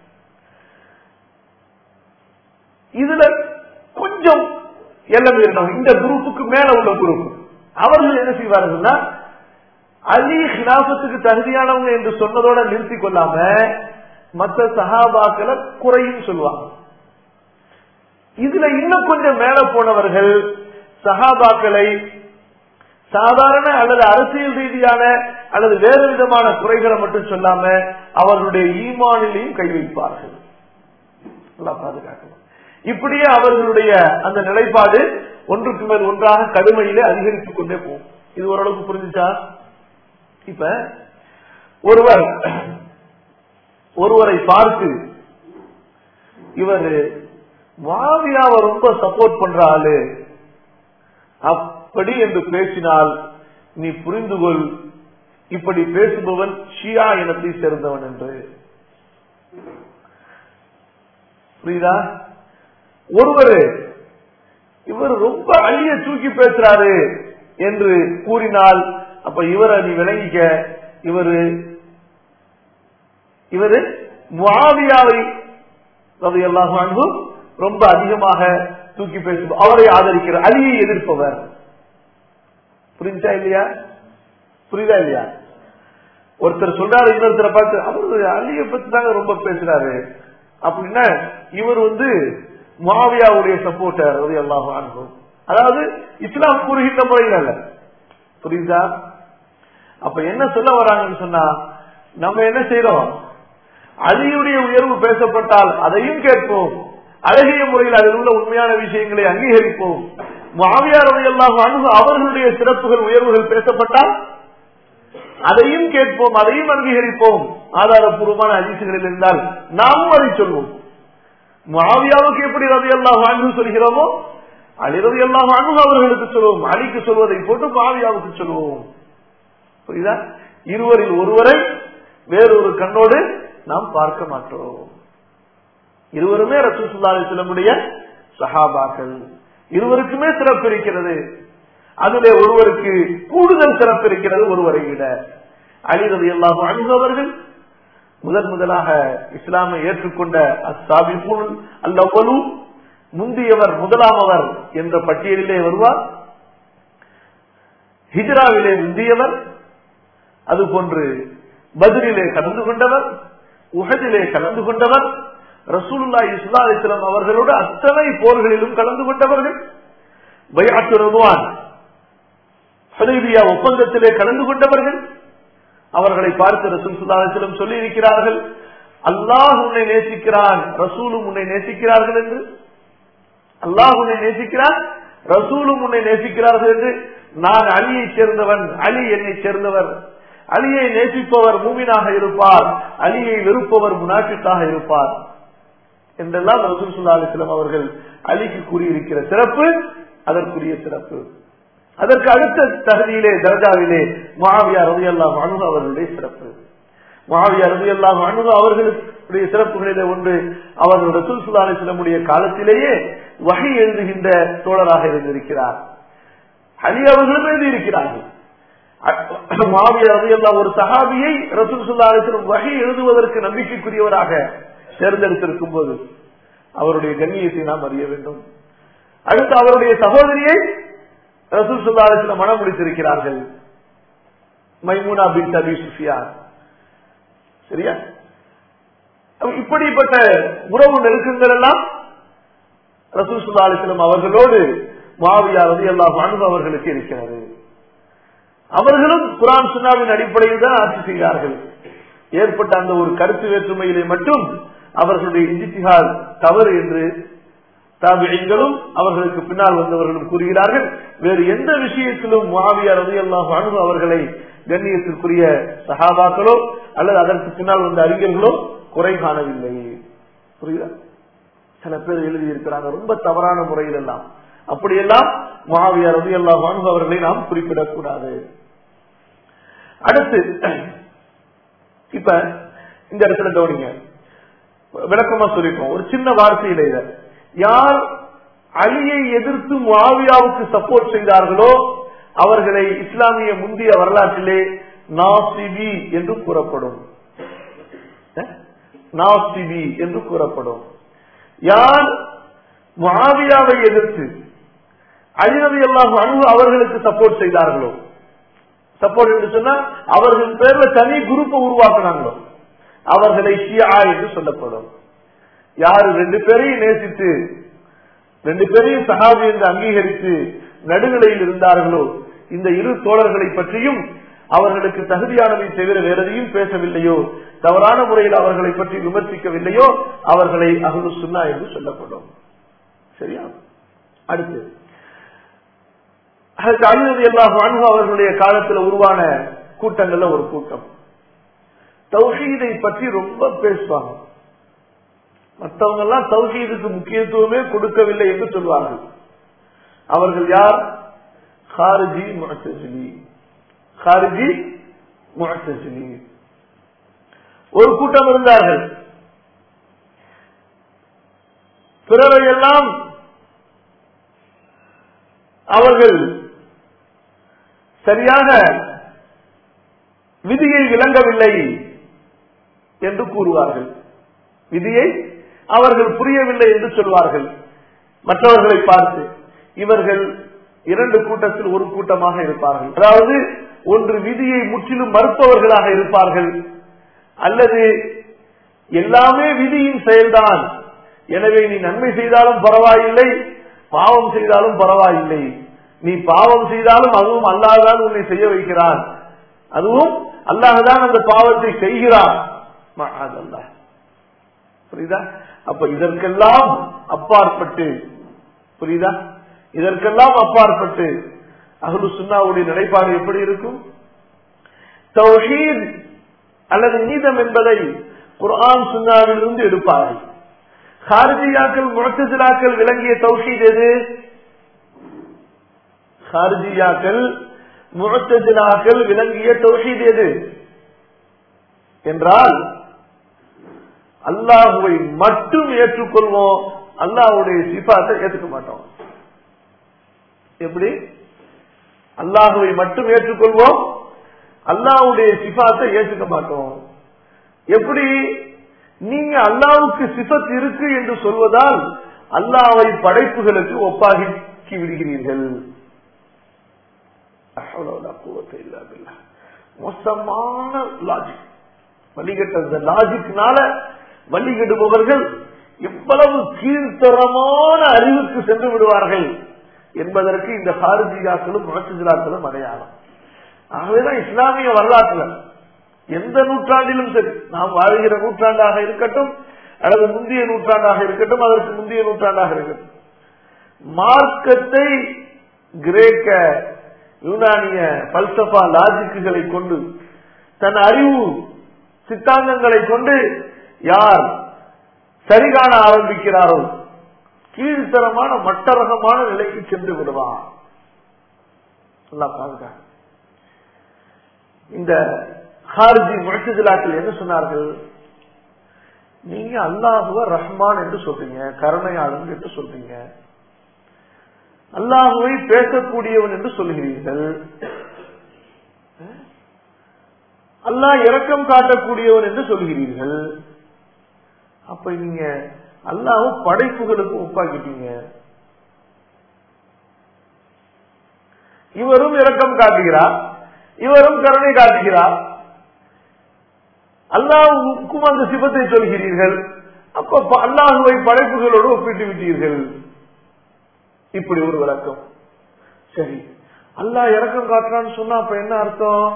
இதுல கொஞ்சம் எல்லாம் இருந்தவங்க இந்த குரூப்புக்கு மேல உள்ள குரூப் அவர்கள் என்ன செய்வார்கள்னா அலி ஹிலாபத்துக்கு தகுதியானவங்க என்று சொன்னதோட நிறுத்தி கொள்ளாம மற்ற சகாபாக்களை குறையும் சொல்லுவாங்க இதுல இன்னும் கொஞ்சம் மேல போனவர்கள் சஹாபாக்களை சாதாரண அல்லது அரசியல் ரீதியான அல்லது வேறு விதமான குறைகளை மட்டும் சொல்லாம அவர்களுடைய ஈமானிலையும் கை வைப்பார்கள் நல்லா பாதுகாக்கணும் இப்படியே அவர்களுடைய அந்த நிலைப்பாடு ஒன்றுக்கு மேல் ஒன்றாக கடுமையிலே அதிகரித்துக் கொண்டே போகும் இது ஓரளவுக்கு புரிஞ்சுச்சா இப்ப ஒருவர் ஒருவரை பார்த்து இவர் மாவியாவை ரொம்ப சப்போர்ட் பண்ற ஆளு அப்படி என்று பேசினால் நீ புரிந்து கொள் இப்படி பேசுபவன் ஷியா இனத்தை சேர்ந்தவன் என்று புரியுதா ஒருவர் இவர் ரொம்ப அழிய தூக்கி பேசுறாரு என்று கூறினால் அப்ப இவரை நீ விளங்கிக்க இவரு இவரு முவாவியாவை எல்லாம் அன்பும் ரொம்ப அதிகமாக தூக்கி பேசும் அவரை ஆதரிக்கிறார் அலியை எதிர்ப்பவர் புரிஞ்சா இல்லையா புரியுதா இல்லையா ஒருத்தர் சொல்றாரு இன்னொருத்தரை பார்த்து அவரு அலியை பத்தி தாங்க ரொம்ப பேசுறாரு அப்படின்னா இவர் வந்து மாவியாவுடைய சப்போர்ட்டர் அது எல்லாம் அனுபவம் அதாவது இஸ்லாம் கூறுகின்ற முறையில் அல்ல புரியுதா அப்ப என்ன சொல்ல வராங்கன்னு சொன்னா நம்ம என்ன செய்யறோம் அலியுடைய உயர்வு பேசப்பட்டால் அதையும் கேட்போம் அழகிய முறையில் அதில் உள்ள உண்மையான விஷயங்களை அங்கீகரிப்போம் மாவியார் எல்லாம் அணுகு அவர்களுடைய சிறப்புகள் உயர்வுகள் பேசப்பட்டால் அதையும் கேட்போம் அதையும் அங்கீகரிப்போம் ஆதாரப்பூர்வமான அதிர்ச்சிகளில் இருந்தால் நாம் அதை சொல்வோம் மாவியாவுக்கு எப்படி ரவி எல்லாம் அணுகு சொல்கிறோமோ அலி ரவி எல்லாம் அணுகு அவர்களுக்கு சொல்வோம் அலிக்கு சொல்வதை போட்டு மாவியாவுக்கு சொல்வோம் புரியுதா இருவரில் ஒருவரை வேறொரு கண்ணோடு நாம் பார்க்க மாட்டோம் இருவருமே ரசூசுல்லாவுடைய சஹாபாக்கள் இருவருக்குமே சிறப்பு இருக்கிறது அதிலே ஒருவருக்கு கூடுதல் சிறப்பு இருக்கிறது ஒருவரை விட அலிரது எல்லாம் அணுகவர்கள் முதன் முதலாக இஸ்லாமை ஏற்றுக்கொண்ட அஸ்தாபிபுல் அல்லவலு முந்தியவர் முதலாமவர் என்ற பட்டியலிலே வருவார் ஹிஜ்ராவிலே முந்தியவர் அதுபோன்று பதிலிலே கலந்து கொண்டவர் உகதிலே கலந்து கொண்டவர் ரசூலுல்லா இஸ்லா அலிஸ்லாம் அவர்களோடு அத்தனை போர்களிலும் கலந்து கொண்டவர்கள் பயாத்து ரதுவான் ஹுதைபியா ஒப்பந்தத்திலே கலந்து கொண்டவர்கள் அவர்களை பார்த்து ரசூல் சுல்லா அலிஸ்லம் சொல்லி இருக்கிறார்கள் அல்லாஹ் உன்னை நேசிக்கிறான் ரசூலும் உன்னை நேசிக்கிறார்கள் என்று அல்லாஹ் உன்னை நேசிக்கிறான் ரசூலும் உன்னை நேசிக்கிறார்கள் என்று நான் அலியை சேர்ந்தவன் அலி என்னை சேர்ந்தவர் அலியை நேசிப்பவர் மூமினாக இருப்பார் அலியை வெறுப்பவர் முனாஃபிக்காக இருப்பார் என்றெல்லாம் ரசூல் சுல்லா அலிஸ்லாம் அவர்கள் அலிக்கு கூறியிருக்கிற சிறப்பு அதற்குரிய சிறப்பு அதற்கு அடுத்த தகுதியிலே தர்காவிலே மாவியா ரவி அல்லாம் அணுக அவர்களுடைய சிறப்பு மாவியா ரவி அல்லாம் அணுக அவர்களுடைய சிறப்புகளிலே ஒன்று அவர்கள் ரசூல் சுல்லா அலிஸ்லமுடைய காலத்திலேயே வகை எழுதுகின்ற தோழராக இருந்திருக்கிறார் அலி அவர்களும் எழுதியிருக்கிறார்கள் மாவியா ரவி அல்லா ஒரு சஹாபியை ரசூல் சுல்லா அலிஸ்லம் வகை எழுதுவதற்கு நம்பிக்கைக்குரியவராக தேர்ந்தெடுத்திருக்கும் போது அவருடைய கண்ணியத்தை நாம் அறிய வேண்டும் அடுத்து அவருடைய சகோதரியை ரசூல் சுல்லாலத்தில் மனம் முடித்திருக்கிறார்கள் மைமூனா பின் தபி சுஃபியான் சரியா இப்படிப்பட்ட உறவு நெருக்கங்கள் எல்லாம் ரசூல் சுல்லாலிஸ்லம் அவர்களோடு மாவியா ரதி அல்லாஹ் அனுபவ அவர்களுக்கு இருக்கிறது அவர்களும் குரான் சுனாவின் அடிப்படையில் தான் ஆட்சி செய்கிறார்கள் ஏற்பட்ட அந்த ஒரு கருத்து வேற்றுமையிலே மட்டும் அவர்களுடைய இஜித்திகால் தவறு என்று தாபிகளும் அவர்களுக்கு பின்னால் வந்தவர்களும் கூறுகிறார்கள் வேறு எந்த விஷயத்திலும் மாவியார் ரவி அல்லாஹ் அணுகு அவர்களை கண்ணியத்திற்குரிய சகாபாக்களோ அல்லது அதற்கு பின்னால் வந்த அறிஞர்களோ குறை காணவில்லை புரியுதா சில பேர் எழுதியிருக்கிறாங்க ரொம்ப தவறான முறையில் எல்லாம் அப்படியெல்லாம் மாவியார் ரவி அல்லாஹ் அணுகு அவர்களை நாம் குறிப்பிடக்கூடாது அடுத்து இப்ப இந்த இடத்துல கவனிங்க விளக்கமா சொல்லிருக்கோம் ஒரு சின்ன வார்த்தையில இத யார் அலியை எதிர்த்து மாவியாவுக்கு சப்போர்ட் செய்தார்களோ அவர்களை இஸ்லாமிய முந்தைய வரலாற்றிலே நாசிபி என்று கூறப்படும் நாசிபி என்று கூறப்படும் யார் மாவியாவை எதிர்த்து அலிரவி எல்லாம் அணு அவர்களுக்கு சப்போர்ட் செய்தார்களோ சப்போர்ட் என்று சொன்னா அவர்கள் பேர்ல தனி குரூப்பை உருவாக்குனாங்களோ அவர்களை ஷியா என்று சொல்லப்படும் யாரு ரெண்டு பேரையும் நேசித்து ரெண்டு பேரையும் சஹாபி என்று அங்கீகரித்து நடுநிலையில் இருந்தார்களோ இந்த இரு தோழர்களை பற்றியும் அவர்களுக்கு தகுதியானதை தவிர வேற எதையும் பேசவில்லையோ தவறான முறையில் அவர்களை பற்றி விமர்சிக்கவில்லையோ அவர்களை அகலு சுன்னா என்று சொல்லப்படும் சரியா அடுத்து அழுது எல்லாம் அவர்களுடைய காலத்தில் உருவான கூட்டங்கள்ல ஒரு கூட்டம் தௌஹீதை பற்றி ரொம்ப பேசுவாங்க மற்றவங்க எல்லாம் தௌஹீதுக்கு முக்கியத்துவமே கொடுக்கவில்லை என்று சொல்வார்கள் அவர்கள் யார் ஹாரிஜி முஅத்தசிலி ஹாரிஜி முஅத்தசிலி ஒரு கூட்டம் இருந்தார்கள் பிறரை எல்லாம் அவர்கள் சரியாக விதியை விளங்கவில்லை என்று கூறுவார்கள் விதியை அவர்கள் புரியவில்லை என்று சொல்வார்கள் மற்றவர்களை பார்த்து இவர்கள் இரண்டு கூட்டத்தில் ஒரு கூட்டமாக இருப்பார்கள் அதாவது ஒன்று விதியை முற்றிலும் மறுப்பவர்களாக இருப்பார்கள் அல்லது எல்லாமே விதியின் செயல்தான் எனவே நீ நன்மை செய்தாலும் பரவாயில்லை பாவம் செய்தாலும் பரவாயில்லை நீ பாவம் செய்தாலும் அதுவும் அல்லாஹ்தான் உன்னை செய்ய வைக்கிறான் அதுவும் அல்லாஹ்தான் அந்த பாவத்தை செய்கிறான் மஅதல்லாஹ். புரியுதா அப்ப இதற்கெல்லாம் அப்பாற்பட்டு புரியுதா இதற்கெல்லாம் அப்பாற்பட்டு அஹ்லு சுன்னாவுடைய நிலைப்பாடு எப்படி இருக்கும் தௌஹீத் அல்லது நீதம் என்பதை குர்ஆன் சுன்னாவிலிருந்து எடுப்பார்கள் ஹாரிஜியாக்கள் முழத்தசிலாக்கள் விளங்கிய தௌஹீத் எது ஹாரிஜியாக்கள் முழத்தசிலாக்கள் விளங்கிய தௌஹீத் எது என்றால் அல்லாஹுவை மட்டும் ஏற்றுக்கொள்வோம் அல்லாஹுடைய சிபாத்தை ஏற்றுக்க மாட்டோம் எப்படி அல்லாஹுவை மட்டும் ஏற்றுக்கொள்வோம் அல்லாஹுடைய சிபாத்தை ஏற்றுக்க மாட்டோம் எப்படி நீங்க அல்லாவுக்கு சிபத் இருக்கு என்று சொல்வதால் அல்லாவை படைப்புகளுக்கு ஒப்பாகி விடுகிறீர்கள் மோசமான லாஜிக் வழிகட்ட லாஜிக்னால வழிகெடுபவர்கள் எவ்வளவு கீழ்த்தரமான அறிவுக்கு சென்று விடுவார்கள் என்பதற்கு இந்த ஹாரிஜியாக்களும் முழச்சிஜிலாக்களும் அடையாளம் ஆகவேதான் இஸ்லாமிய வரலாற்றுல எந்த நூற்றாண்டிலும் சரி நாம் வாழ்கிற நூற்றாண்டாக இருக்கட்டும் அல்லது முந்தைய நூற்றாண்டாக இருக்கட்டும் அதற்கு முந்தைய நூற்றாண்டாக இருக்கட்டும் மார்க்கத்தை கிரேக்க யுனானிய பல்சபா லாஜிக்குகளை கொண்டு தன் அறிவு சித்தாந்தங்களை கொண்டு யார் சரிகாண ஆரம்பிக்கிறாரோ கீழ்த்தரமான மட்டரகமான நிலைக்கு சென்று விடுவார் நல்லா பாருங்க இந்த ஹார்ஜி முழச்சிலாக்கள் என்ன சொன்னார்கள் நீங்க அல்லாஹுவ ரஹ்மான் என்று சொல்றீங்க கருணையாளன் என்று சொல்றீங்க அல்லாஹுவை பேசக்கூடியவன் என்று சொல்லுகிறீர்கள் அல்லாஹ் இரக்கம் காட்டக்கூடியவன் என்று சொல்கிறீர்கள் அப்ப நீங்க அல்லாஹ் படைப்புகளுக்கு ஒப்பாக்கிட்டீங்க இவரும் இரக்கம் காட்டுகிறார் இவரும் கருணை காட்டுகிறார் அல்லாஹுக்கும் அந்த சிபத்தை சொல்கிறீர்கள் அப்ப அல்லாஹுவை படைப்புகளோடு ஒப்பிட்டு விட்டீர்கள் இப்படி ஒரு விளக்கம் சரி அல்லாஹ் இறக்கம் காட்டுறான்னு சொன்னா அப்ப என்ன அர்த்தம்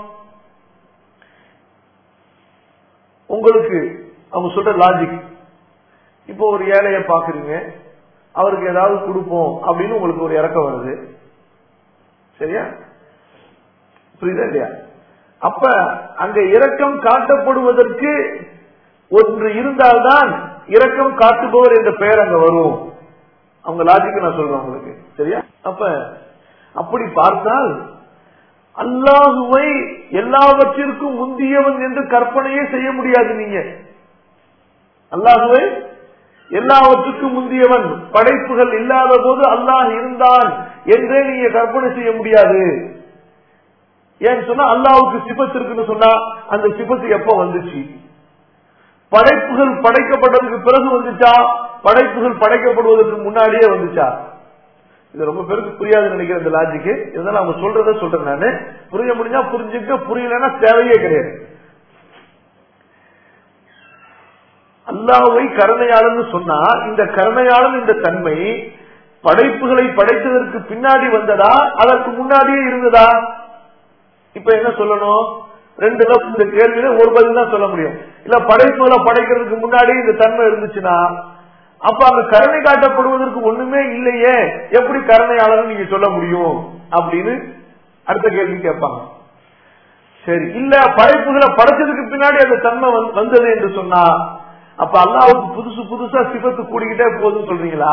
உங்களுக்கு அவங்க சொல்ற லாஜிக் இப்போ ஒரு ஏழைய பாக்குறீங்க அவருக்கு ஏதாவது கொடுப்போம் அப்படின்னு உங்களுக்கு ஒரு இறக்கம் வருது சரியா புரியுதா இல்லையா அப்ப அங்க இரக்கம் காட்டப்படுவதற்கு ஒன்று இருந்தால்தான் இரக்கம் காட்டுபவர் என்ற பெயர் அங்க வரும் அவங்க லாஜிக் நான் சொல்றேன் உங்களுக்கு சரியா அப்ப அப்படி பார்த்தால் அல்லாஹுவை எல்லாவற்றிற்கும் முந்தியவன் என்று கற்பனையே செய்ய முடியாது நீங்க அல்லாஹுவை எல்லாவற்றுக்கும் முந்தியவன் படைப்புகள் இல்லாத போது அல்லாஹ் இருந்தான் என்றே நீங்க கற்பனை செய்ய முடியாது ஏன்னு சொன்னா அல்லாவுக்கு சிபத்து இருக்குன்னு சொன்னா அந்த சிபத்து எப்ப வந்துச்சு படைப்புகள் படைக்கப்பட்டதுக்கு பிறகு வந்துச்சா படைப்புகள் படைக்கப்படுவதற்கு முன்னாடியே வந்துச்சா இது ரொம்ப பேருக்கு புரியாது நினைக்கிற இந்த லாஜிக்கு இதெல்லாம் அவங்க சொல்றத சொல்றேன் நானு புரிய முடிஞ்சா புரிஞ்சுக்க புரியலன்னா தேவையே கிடையாது அல்லாவை கருணையாளன் சொன்னா இந்த கருணையாளன் இந்த தன்மை படைப்புகளை படைத்ததற்கு பின்னாடி வந்ததா அதற்கு முன்னாடியே இருந்ததா இப்ப என்ன சொல்லணும் ரெண்டு தான் இந்த கேள்வியில ஒரு பதில் தான் சொல்ல முடியும் இல்ல படைப்புகளை படைக்கிறதுக்கு முன்னாடி இந்த தன்மை இருந்துச்சுன்னா அப்ப அங்க கருணை காட்டப்படுவதற்கு ஒண்ணுமே இல்லையே எப்படி கருணையாளர் நீங்க சொல்ல முடியும் அப்படின்னு அடுத்த கேள்வி கேட்பாங்க சரி இல்ல படைப்புகளை படைச்சதுக்கு பின்னாடி அந்த தன்மை வந்து- வந்தது என்று சொன்னா அப்ப அல்லாவுக்கு புதுசு புதுசா சிபத்து கூடிக்கிட்டே போகுதுன்னு சொல்றீங்களா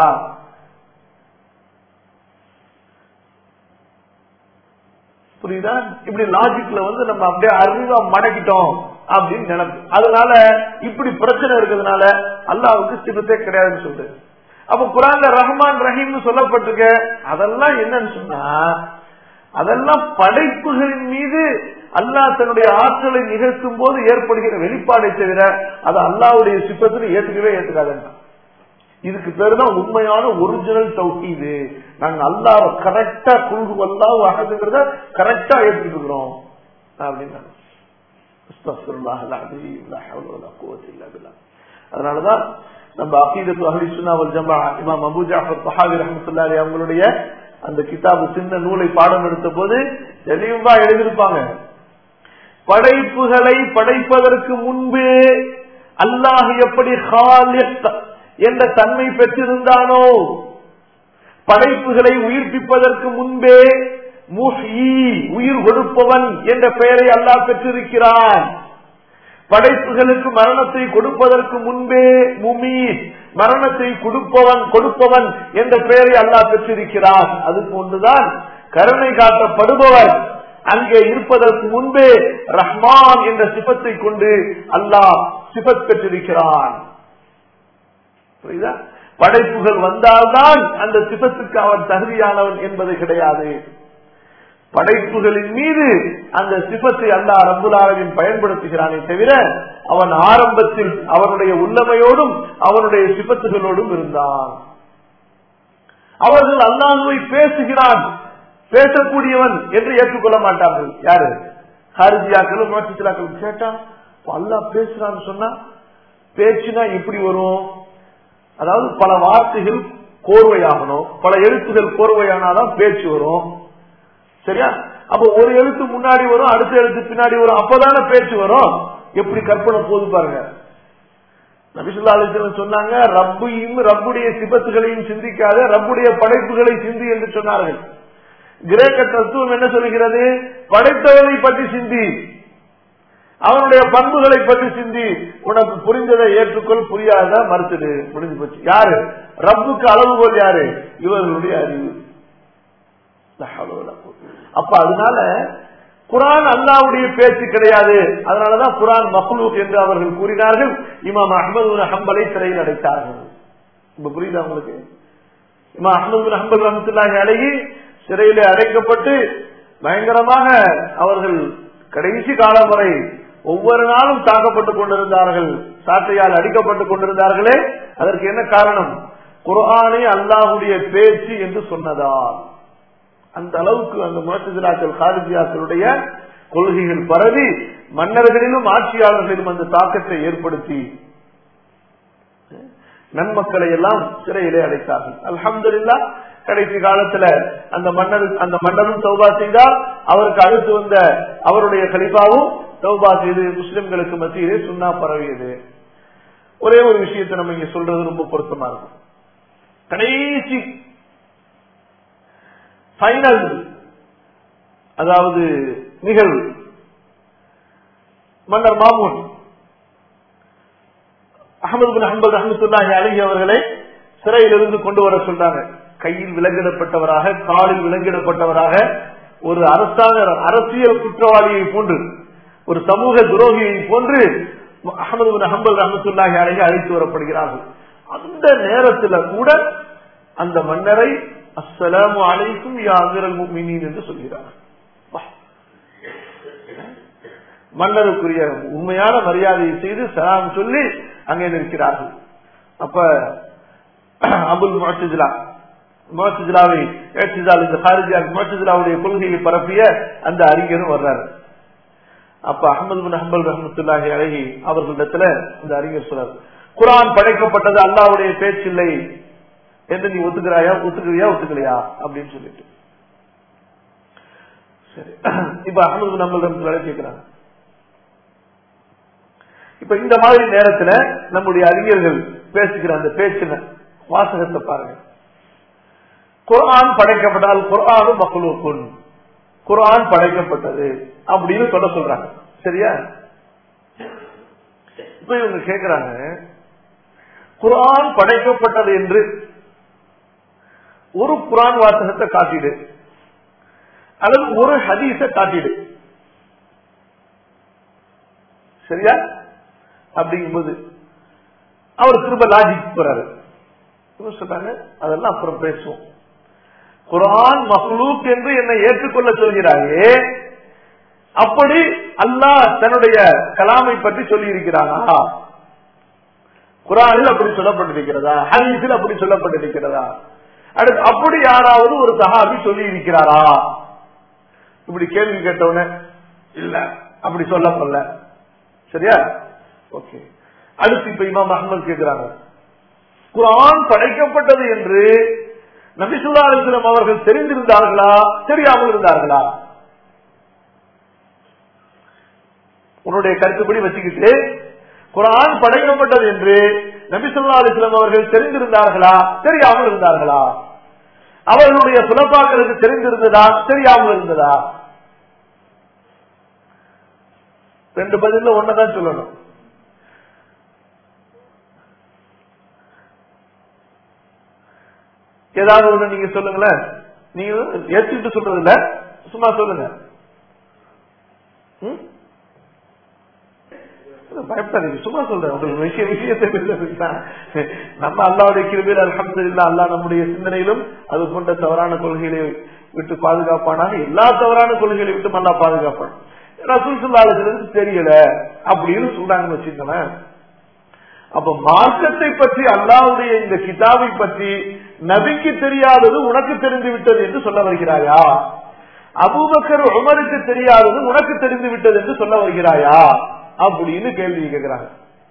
புரியுதா இப்படி லாஜிக்ல வந்து நம்ம அப்படியே அறிவா மடக்கிட்டோம் அப்படின்னு நினைப்பு அதனால இப்படி பிரச்சனை இருக்கிறதுனால அல்லாவுக்கு சிபத்தே கிடையாதுன்னு சொல்றது அப்ப குரான்ல ரஹ்மான் ரஹீம்னு சொல்லப்பட்டிருக்க அதெல்லாம் என்னன்னு சொன்னா அதெல்லாம் படைப்புகளின் மீது அல்லாஹ் தன்னுடைய ஆற்றலை நிகழ்த்தும் போது ஏற்படுகிற வெளிப்பாடை தவிர அது அல்லாவுடைய சிப்பத்தில் ஏற்றுக்கவே ஏற்றுக்காதுன்னா இதுக்கு பேரு தான் உண்மையான ஒரிஜினல் தௌஹீது நாங்க அல்லாஹ் கரெக்டா குழுகு அல்லாஹ் அகதுங்கிறத கரெக்டா ஏற்றுட்டு இருக்கிறோம் அப்படின்னு அஸ்தக்ஃபிருல்லாஹ் அல்-அலீம், லா ஹவ்ல வலா குவத்த இல்லா பில்லாஹ். அதனாலதான் நம்ம அகீதத்து அஹ்லி சுன்னா வல் ஜமா இமாம் அபூ ஜாஃபர் தஹாவி ரஹ்மத்துல்லாஹி அலைஹி அவங்களுடைய அந்த கிதாபு சின்ன நூலை பாடம் எடுத்த போது தெளிவா எழுதியிருப்பாங்க படைப்புகளை படைப்பதற்கு முன்பே அல்லாஹ் எப்படி ஹாலிக் என்ற தன்மை பெற்றிருந்தானோ படைப்புகளை உயிர்ப்பிப்பதற்கு முன்பே முஹி உயிர் கொடுப்பவன் என்ற பெயரை அல்லாஹ் பெற்றிருக்கிறான் படைப்புகளுக்கு மரணத்தை கொடுப்பதற்கு முன்பே முமி மரணத்தை கொடுப்பவன் கொடுப்பவன் என்ற பெயரை அல்லாஹ் பெற்றிருக்கிறான் அது போன்றுதான் கருணை காட்டப்படுபவர் அங்கே இருப்பதற்கு முன்பே ரஹ்மான் என்ற சிபத்தை கொண்டு அல்லாஹ் சிபத் பெற்றிருக்கிறான் புரியுதா படைப்புகள் வந்தால்தான் அந்த சிபத்துக்கு அவன் தகுதியானவன் என்பது கிடையாது படைப்புகளின் மீது அந்த சிபத்தை அல்லா ரபுல்லாவின் பயன்படுத்துகிறானே தவிர அவன் ஆரம்பத்தில் அவனுடைய உள்ளமையோடும் அவனுடைய சிபத்துகளோடும் இருந்தான் அவர்கள் அல்லாஹுவை பேசுகிறான் பேசக்கூடியவன் என்று ஏற்றுக்கொள்ள மாட்டார்கள் யாரு ஹாரிஜியாக்களும் மோட்சிலாக்களும் கேட்டா அல்லா பேசுறான்னு சொன்னா பேச்சுனா எப்படி வரும் அதாவது பல வார்த்தைகள் கோர்வையாகணும் பல எழுத்துகள் கோர்வையானாதான் பேச்சு வரும் சரியா அப்ப ஒரு எழுத்து முன்னாடி வரும் அடுத்த எழுத்து பின்னாடி வரும் அப்பதானே பேச்சு வரும் எப்படி கற்பனை போது பாருங்க நபிசுல்லா அலிஸ்லம் சொன்னாங்க ரப்பையும் ரப்புடைய சிபத்துகளையும் சிந்திக்காத ரப்புடைய படைப்புகளை சிந்தி என்று சொன்னார்கள் கிரேக்க தத்துவம் என்ன சொல்கிறது படைத்தவனை பற்றி சிந்தி அவனுடைய பண்புகளை பற்றி சிந்தி உனக்கு புரிந்ததை ஏற்றுக்கொள் புரியாத மறுத்துடு முடிஞ்சு போச்சு யாரு ரப்புக்கு அளவுகோல் யாரு இவர்களுடைய அறிவு அப்ப அதனால குரான் அல்லாவுடைய பேச்சு கிடையாது அதனாலதான் குரான் மஹ்லூக் என்று அவர்கள் கூறினார்கள் இமாம் அஹமது ஹம்பலை சிறையில் அடைத்தார்கள் இப்ப புரியுதா உங்களுக்கு இமாம் அஹமது ஹம்பல் ரஹமத்துல்லாஹி அழகி சிறையிலே அடைக்கப்பட்டு பயங்கரமாக அவர்கள் கடைசி காலம் வரை ஒவ்வொரு நாளும் தாக்கப்பட்டுக் கொண்டிருந்தார்கள் சாட்டையால் அடிக்கப்பட்டுக் கொண்டிருந்தார்களே அதற்கு என்ன காரணம் குரானை அல்லாஹுடைய பேச்சு என்று சொன்னதால் அந்த அளவுக்கு அந்த முரட்டுதிராக்கள் காலிஜியாக்களுடைய கொள்கைகள் பரவி மன்னர்களிலும் ஆட்சியாளர்களிலும் அந்த தாக்கத்தை ஏற்படுத்தி நன்மக்களை எல்லாம் சிறையிலே அடைத்தார்கள் அல்ஹம்துல்லா கடைசி காலத்துல அந்த மன்னர் அந்த மன்னரும் தௌபா செய்தார் அவருக்கு அடுத்து வந்த அவருடைய கலிபாவும் தௌபா செய்து முஸ்லிம்களுக்கு மத்தியிலே சுண்ணா பரவியது ஒரே ஒரு விஷயத்தை நம்ம இங்க சொல்றது ரொம்ப பொருத்தமா இருக்கும் கடைசி பைனல் அதாவது நிகழ்வு மன்னர் மாமூன் அகமது பின் அஹமது அஹமத்துல்லாஹி அலி அவர்களை சிறையிலிருந்து கொண்டு வர சொல்றாங்க கையில் விலங்கிடப்பட்டவராக காலில் விலங்கிடப்பட்டவராக ஒரு அரசாங்க அரசியல் குற்றவாளியை போன்று ஒரு சமூக துரோகியை போன்று அகமது பின் அஹம்பல் அஹமத்துல்லாஹி அலி அழைத்து வரப்படுகிறார்கள் அந்த நேரத்தில் கூட அந்த மன்னரை அஸ்ஸலாமு அலைக்கும் யா அமீரல் முஃமினீன் என்று சொல்கிறார் மன்னருக்குரிய உண்மையான மரியாதையை செய்து சலாம் சொல்லி அங்கே நிற்கிறார்கள் அப்ப அபுல் முஹத்திலா முஹத்திலாவை ஏற்றிதால் இந்த ஹாரிஜா முஹத்திலாவுடைய கொள்கையை பரப்பிய அந்த அறிஞரும் வர்றாரு அப்ப அகமது பின் ஹம்பல் ரஹமத்துல்லாஹி அழகி அவர்களிடத்துல இந்த அறிஞர் சொல்றார் குரான் படைக்கப்பட்டது அல்லாவுடைய பேச்சில்லை என்ன நீ ஒத்துக்கிறாயா ஒத்துக்கிறியா ஒத்துக்கலையா அப்படின்னு சொல்லிட்டு சரி இப்ப அகமது நம்மளிடம் வேலை கேட்கிறாங்க இப்ப இந்த மாதிரி நேரத்துல நம்முடைய அறிஞர்கள் பேசுகிற அந்த பேச்சின வாசகத்தை பாருங்க குர்ஆன் படைக்கப்பட்டால் குர்ஆனும் மகளுக்கும் குர்ஆன் படைக்கப்பட்டது அப்படின்னு சொல்ல சொல்றாங்க சரியா இப்ப இவங்க கேக்குறாங்க குர்ஆன் படைக்கப்பட்டது என்று ஒரு குரான் வாசகத்தை காட்டிடு அல்லது ஒரு ஹதீஸ காட்டிடு சரியா அப்படிங்கும்போது அவர் திரும்ப லாஜிக் போறாரு இவர் சொல்றாங்க அதெல்லாம் அப்புறம் பேசுவோம் குரான் மஹ்லூக் என்று என்னை ஏற்றுக்கொள்ள சொல்கிறாயே அப்படி அல்லாஹ் தன்னுடைய கலாமை பற்றி சொல்லி இருக்கிறானா குரானில் அப்படி சொல்லப்பட்டிருக்கிறதா ஹதீஸில் அப்படி சொல்லப்பட்டிருக்கிறதா அடுத்து அப்படி யாராவது ஒரு சஹாபி சொல்லி இருக்கிறாரா இப்படி கேள்வி கேட்டவன இல்ல அப்படி சொல்லப்படல சரியா ஓகே அடுத்து இப்ப இமாம் அஹமது கேட்கிறாங்க குரான் படைக்கப்பட்டது என்று நபிசுல்லா அலிஸ்லாம் அவர்கள் தெரிந்திருந்தார்களா தெரியாமல் இருந்தார்களா உன்னுடைய கருத்துப்படி வச்சுக்கிட்டு குரான் படைக்கப்பட்டது என்று நபிசுல்லா அலிஸ்லாம் அவர்கள் தெரிந்திருந்தார்களா தெரியாமல் இருந்தார்களா அவர்களுடைய சுலப்பாக்களுக்கு தெரிந்திருந்ததா தெரியாமல் இருந்ததா ரெண்டு பதில ஒன்னதான் சொல்லணும் ஏதாவது ஒண்ணு நீங்க சொல்லுங்களேன் நீங்க ஏற்றுக்கிட்டு சொல்றது இல்ல சும்மா சொல்லுங்க ம்? பயப்படாதீங்க சும்மா சொல்றேன் உங்களுக்கு விஷய விஷயத்தை பேசுறதுக்குதான். நம்ம அல்லாவுடைய கிருபையில் அலமது இல்லா அல்லா நம்முடைய சிந்தனையிலும் அது போன்ற தவறான கொள்கைகளை விட்டு பாதுகாப்பானாக எல்லா தவறான கொள்கைகளை விட்டு நல்லா பாதுகாப்பான் ரசூல் சொல்லாளுக்கு தெரியல அப்படின்னு சொல்றாங்கன்னு வச்சுக்கோங்களேன் அப்ப மார்க்கத்தை பற்றி அல்லாவுடைய இந்த கிதாபை பற்றி நபிக்கு தெரியாதது உனக்கு தெரிந்து விட்டது என்று சொல்ல வருகிறாயா அபூபக்கர் உமருக்கு தெரியாதது உனக்கு தெரிந்து விட்டது என்று சொல்ல வருகிறாயா அப்படின்னு கேள்வி கேட்கிறாங்க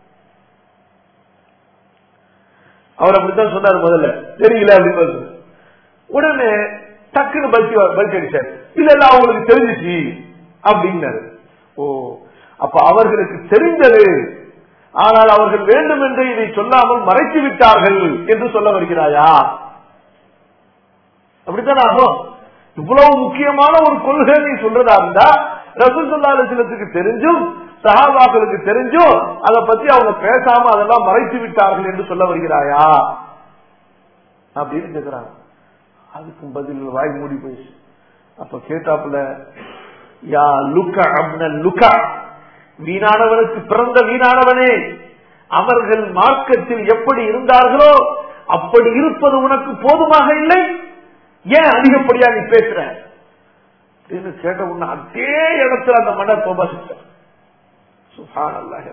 அவர் அப்படித்தான் சொன்னார் முதல்ல தெரியல அப்படின்னு உடனே டக்குன்னு பல்கி பல்க் அடிச்சார் இல்ல இல்ல அவங்களுக்கு தெரிஞ்சிச்சு அப்படின்னாரு ஓ அப்ப அவர்களுக்கு தெரிந்தது ஆனால் அவர்கள் வேண்டும் என்று இதை சொல்லாமல் மறைத்து விட்டார்கள் என்று சொல்ல வருகிறாயா அப்படித்தான் ஆகும் இவ்வளவு முக்கியமான ஒரு கொள்கை நீ சொல்றதா இருந்தா ரசூல் சொல்லாலத்தினத்துக்கு தெரிஞ்சும் சஹாபாக்களுக்கு தெரிஞ்சும் அதை பத்தி அவங்க பேசாம அதெல்லாம் மறைத்து விட்டார்கள் என்று சொல்ல வருகிறாயா அப்படின்னு கேக்குறாங்க அதுக்கும் பதில் வாய் மூடி போயிடுச்சு அப்ப கேட்டாப்புல யா லுக்கா அப்ன லுக்கா வீணானவனுக்கு பிறந்த வீணானவனே அவர்கள் மார்க்கத்தில் எப்படி இருந்தார்களோ அப்படி இருப்பது உனக்கு போதுமாக இல்லை ஏன் அதிகப்படியா நீ பேசுற அப்படின்னு கேட்ட உடனே அதே இடத்துல அந்த மன்னர் கோபாசிட்டார் சுஹான் அல்லாஹ்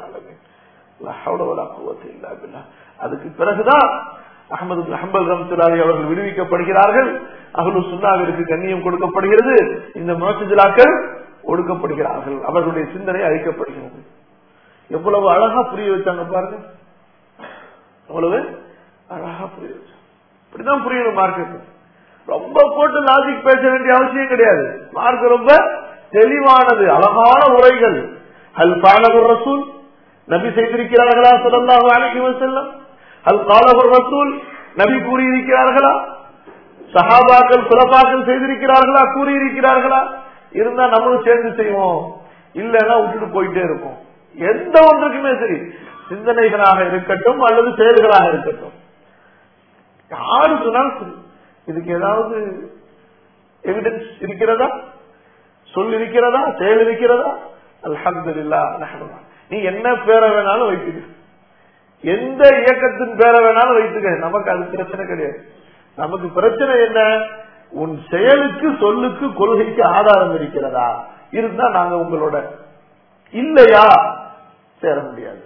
அதுக்கு பிறகுதான் அகமது அஹம்பல் ரம்துல்லாரி அவர்கள் விடுவிக்கப்படுகிறார்கள் அகலு சுன்னாவிற்கு கண்ணியம் கொடுக்கப்படுகிறது இந்த மோசஜிலாக்கள் ஒடுக்கப்படுகிறார்கள் அவர்களுடைய சிந்தனை அழிக்கப்படுகிறது எவ்வளவு அழகா புரிய வச்சாங்க பாருங்க அவ்வளவு அழகா புரிய வச்சாங்க இப்படிதான் புரியணும் மார்க்கெட் ரொம்ப போட்டு லாஜிக் பேச வேண்டிய அவசியம் கிடையாது மார்க் ரொம்ப தெளிவானது அழகான உரைகள் அல் பாலவர் ரசூல் நபி செய்திருக்கிறார்களா சொல்லலாம் அழகி செல்லம் அல் காலவர் ரசூல் நபி கூறியிருக்கிறார்களா சஹாபாக்கள் சுலபாக்கள் செய்திருக்கிறார்களா கூறியிருக்கிறார்களா இருந்தா நம்மளும் சேர்ந்து செய்வோம் இல்லைன்னா விட்டுட்டு போயிட்டே இருக்கும் எந்த ஒன்றுக்குமே சரி சிந்தனைகளாக இருக்கட்டும் அல்லது செயல்களாக இருக்கட்டும் யாரு சொன்னாலும் சரி இதுக்கு ஏதாவது எவிடன்ஸ் இருக்கிறதா சொல் இருக்கிறதா செயல் இருக்கிறதா அல்ஹம்து இல்லா நீ என்ன பேரை வேணாலும் வைத்துக்க எந்த இயக்கத்தின் பேரை வேணாலும் வைத்துக்க நமக்கு அது பிரச்சனை கிடையாது நமக்கு பிரச்சனை என்ன உன் செயலுக்கு சொல்லுக்கு கொள்கைக்கு ஆதாரம் இருக்கிறதா இருந்தா நாங்க உங்களோட இல்லையா சேர முடியாது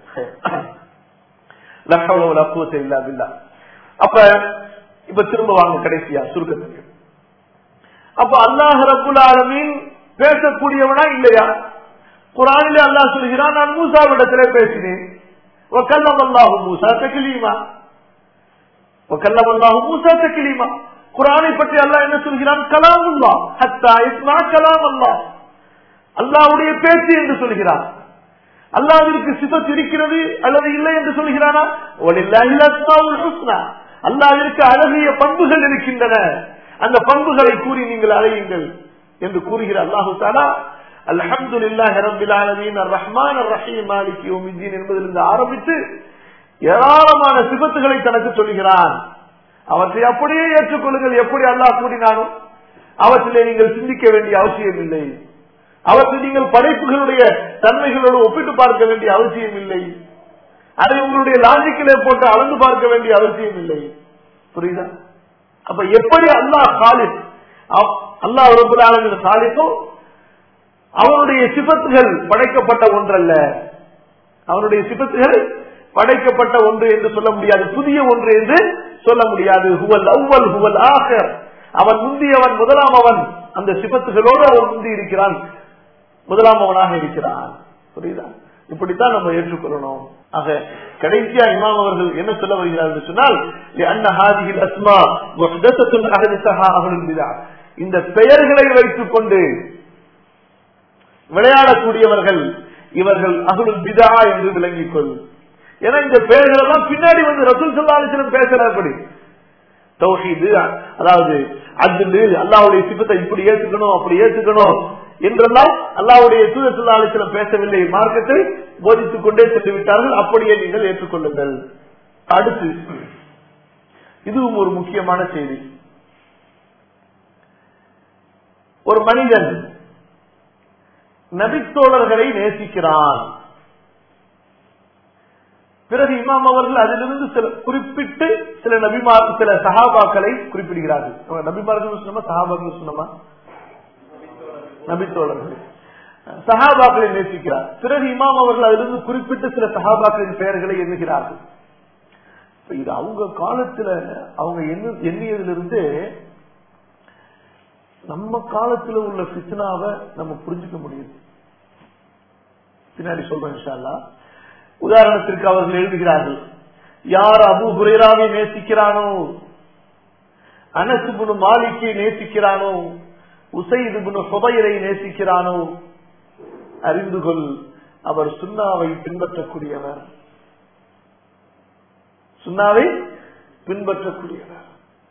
இல்லா அப்ப இப்ப திரும்ப வாங்க கடைசியா சுருக்கத்துக்கு அப்ப அல்லாஹ் ரபுல் ஆலமீன் பேசக்கூடியவனா இல்லையா குரானிலே அல்லாஹ் சொல்கிறான் நான் மூசாவிடத்திலே பேசினேன் வக்கல்லம் அல்லாஹு மூசா தகிலீமா கல்லமல்லாஹு மூசா தக்கிலீமா குரானை பற்றி அல்லாஹ் என்ன சொல்கிறான் கலாமுல்லா ஹத்தா இஸ்மா கலாம் அல்லாஹ் அல்லாஹ்வுடைய பேச்சு என்று சொல்கிறான் அல்லாஹ்விற்கு சிபத் இருக்கிறது அல்லது இல்லை என்று சொல்கிறானா வலில்லாஹில் அஸ்மாஉல் ஹுஸ்னா அல்லாஹ்விற்கு அழகிய பண்புகள் இருக்கின்றன அந்த பண்புகளை கூறி நீங்கள் அழையுங்கள் என்று கூறுகிற அல்லாஹு தாலா அல்ஹம்துலில்லாஹி ரப்பில் ஆலமீன் அர்ரஹ்மான் அர்ரஹீம் மாலிகி யௌமித்தீன் என்பதிலிருந்து ஆரம்பித்து ஏராளமான சிபத்துகளை தனக்கு சொல்கிறான் அவற்றை அப்படியே ஏற்றுக்கொள்ளுங்கள் எப்படி அல்லாஹ் கூறினானோ அவற்றிலே நீங்கள் சிந்திக்க வேண்டிய அவசியம் இல்லை அவற்றை நீங்கள் படைப்புகளுடைய தன்மைகளோடு ஒப்பிட்டு பார்க்க வேண்டிய அவசியம் இல்லை அதை உங்களுடைய லாஜிக்கிலே போட்டு அளந்து பார்க்க வேண்டிய அவசியம் இல்லை புரியுதா அப்ப எப்படி அல்லாஹ் காலித் அல்லாஹ் ஒரு காலித்தோ அவனுடைய சிபத்துகள் படைக்கப்பட்ட ஒன்றல்ல அவனுடைய சிபத்துகள் படைக்கப்பட்ட ஒன்று என்று சொல்ல முடியாது புதிய ஒன்று என்று சொல்ல முடியாது ஹுவல் அவ்வல் ஹுவல் ஆகர் அவன் முந்தியவன் முதலாம் அவன் அந்த சிபத்துகளோடு அவன் முந்தி இருக்கிறான் முதலாம் அவனாக இருக்கிறான் புரியுதா இப்படித்தான் நம்ம ஏற்றுக்கொள்ளணும் ஆக கடைசியா இமாம் அவர்கள் என்ன சொல்ல வருகிறார் என்று சொன்னால் அஸ்மா இந்த பெயர்களை வைத்துக் கொண்டு விளையாடக்கூடியவர்கள் இவர்கள் அகுலுல் பிதா என்று விளங்கிக் கொள் ஏன்னா இந்த பெயர்கள் எல்லாம் பின்னாடி வந்து ரசூல் சொல்லாலிசிலும் பேசுறாப்படி தௌஹீது அதாவது அது அல்லாவுடைய சிப்பத்தை இப்படி ஏற்றுக்கணும் அப்படி ஏற்றுக்கணும் என்றெல்லாம் அல்லாவுடைய தூத சொல்லாலிசிலும் பேசவில்லை மார்க்கத்தை போதித்துக் கொண்டே சென்று விட்டார்கள் அப்படியே நீங்கள் ஏற்றுக்கொள்ளுங்கள் அடுத்து இதுவும் ஒரு முக்கியமான செய்தி ஒரு மனிதன் நபித்தோழர்களை நேசிக்கிறான் பிறகு இமாம் அவர்கள் அதிலிருந்து சில குறிப்பிட்டு சில நபிமார் சில சகாபாக்களை குறிப்பிடுகிறார்கள் நபிமார்கள் சொன்னமா சகாபாக்கள் சொன்னமா நபித்தோழர்கள் சகாபாக்களை நேசிக்கிறார் பிறகு இமாம் அவர்கள் அதிலிருந்து குறிப்பிட்டு சில சகாபாக்களின் பெயர்களை எண்ணுகிறார்கள் இது அவங்க காலத்துல அவங்க எண்ணியதிலிருந்து நம்ம காலத்துல உள்ள பித்னாவை நம்ம புரிஞ்சுக்க முடியுது பின்னாடி சொல்றேன் இன்ஷால்லா உதாரணத்திற்கு அவர்கள் எழுதுகிறார்கள் யார் அபு ஹுரேராவை நேசிக்கிறானோ அனசுபுனு மாலிக்கை நேசிக்கிறானோ உசைதுபுனு சொபையரை நேசிக்கிறானோ அறிந்து கொள் அவர் சுண்ணாவை பின்பற்றக்கூடியவர் சுண்ணாவை பின்பற்றக்கூடியவர்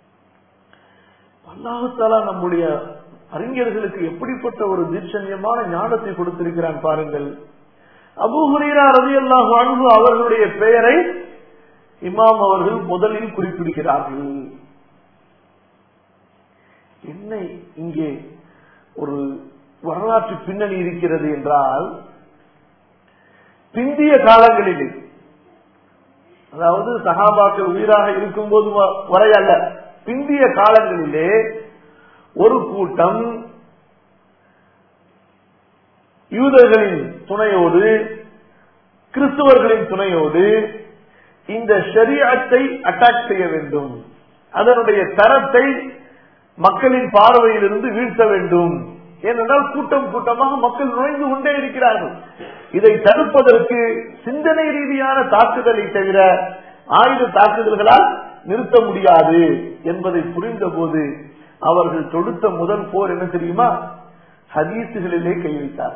அல்லாஹாலா நம்முடைய அறிஞர்களுக்கு எப்படிப்பட்ட ஒரு தீட்சண்யமான ஞானத்தை கொடுத்திருக்கிறான் பாருங்கள் அபுஹுரீரா ரவி அல்லாஹ் அன்பு அவர்களுடைய பெயரை இமாம் அவர்கள் முதலில் குறிப்பிடுகிறார்கள் என்ன இங்கே ஒரு வரலாற்று பின்னணி இருக்கிறது என்றால் பிந்திய காலங்களில் அதாவது சகாபாக்கள் உயிராக இருக்கும்போது வரை அல்ல பிந்திய காலங்களிலே ஒரு கூட்டம் யூதர்களின் துணையோடு கிறிஸ்துவர்களின் துணையோடு இந்த ஷரியத்தை அட்டாக் செய்ய வேண்டும் அதனுடைய தரத்தை மக்களின் பார்வையிலிருந்து வீழ்த்த வேண்டும் ஏனென்றால் கூட்டம் கூட்டமாக மக்கள் நுழைந்து கொண்டே இருக்கிறார்கள் இதை தடுப்பதற்கு சிந்தனை ரீதியான தாக்குதலை தவிர ஆயுத தாக்குதல்களால் நிறுத்த முடியாது என்பதை புரிந்த போது அவர்கள் தொடுத்த முதல் போர் என்ன தெரியுமா ஹதீசுகளிலே கை வைத்தார்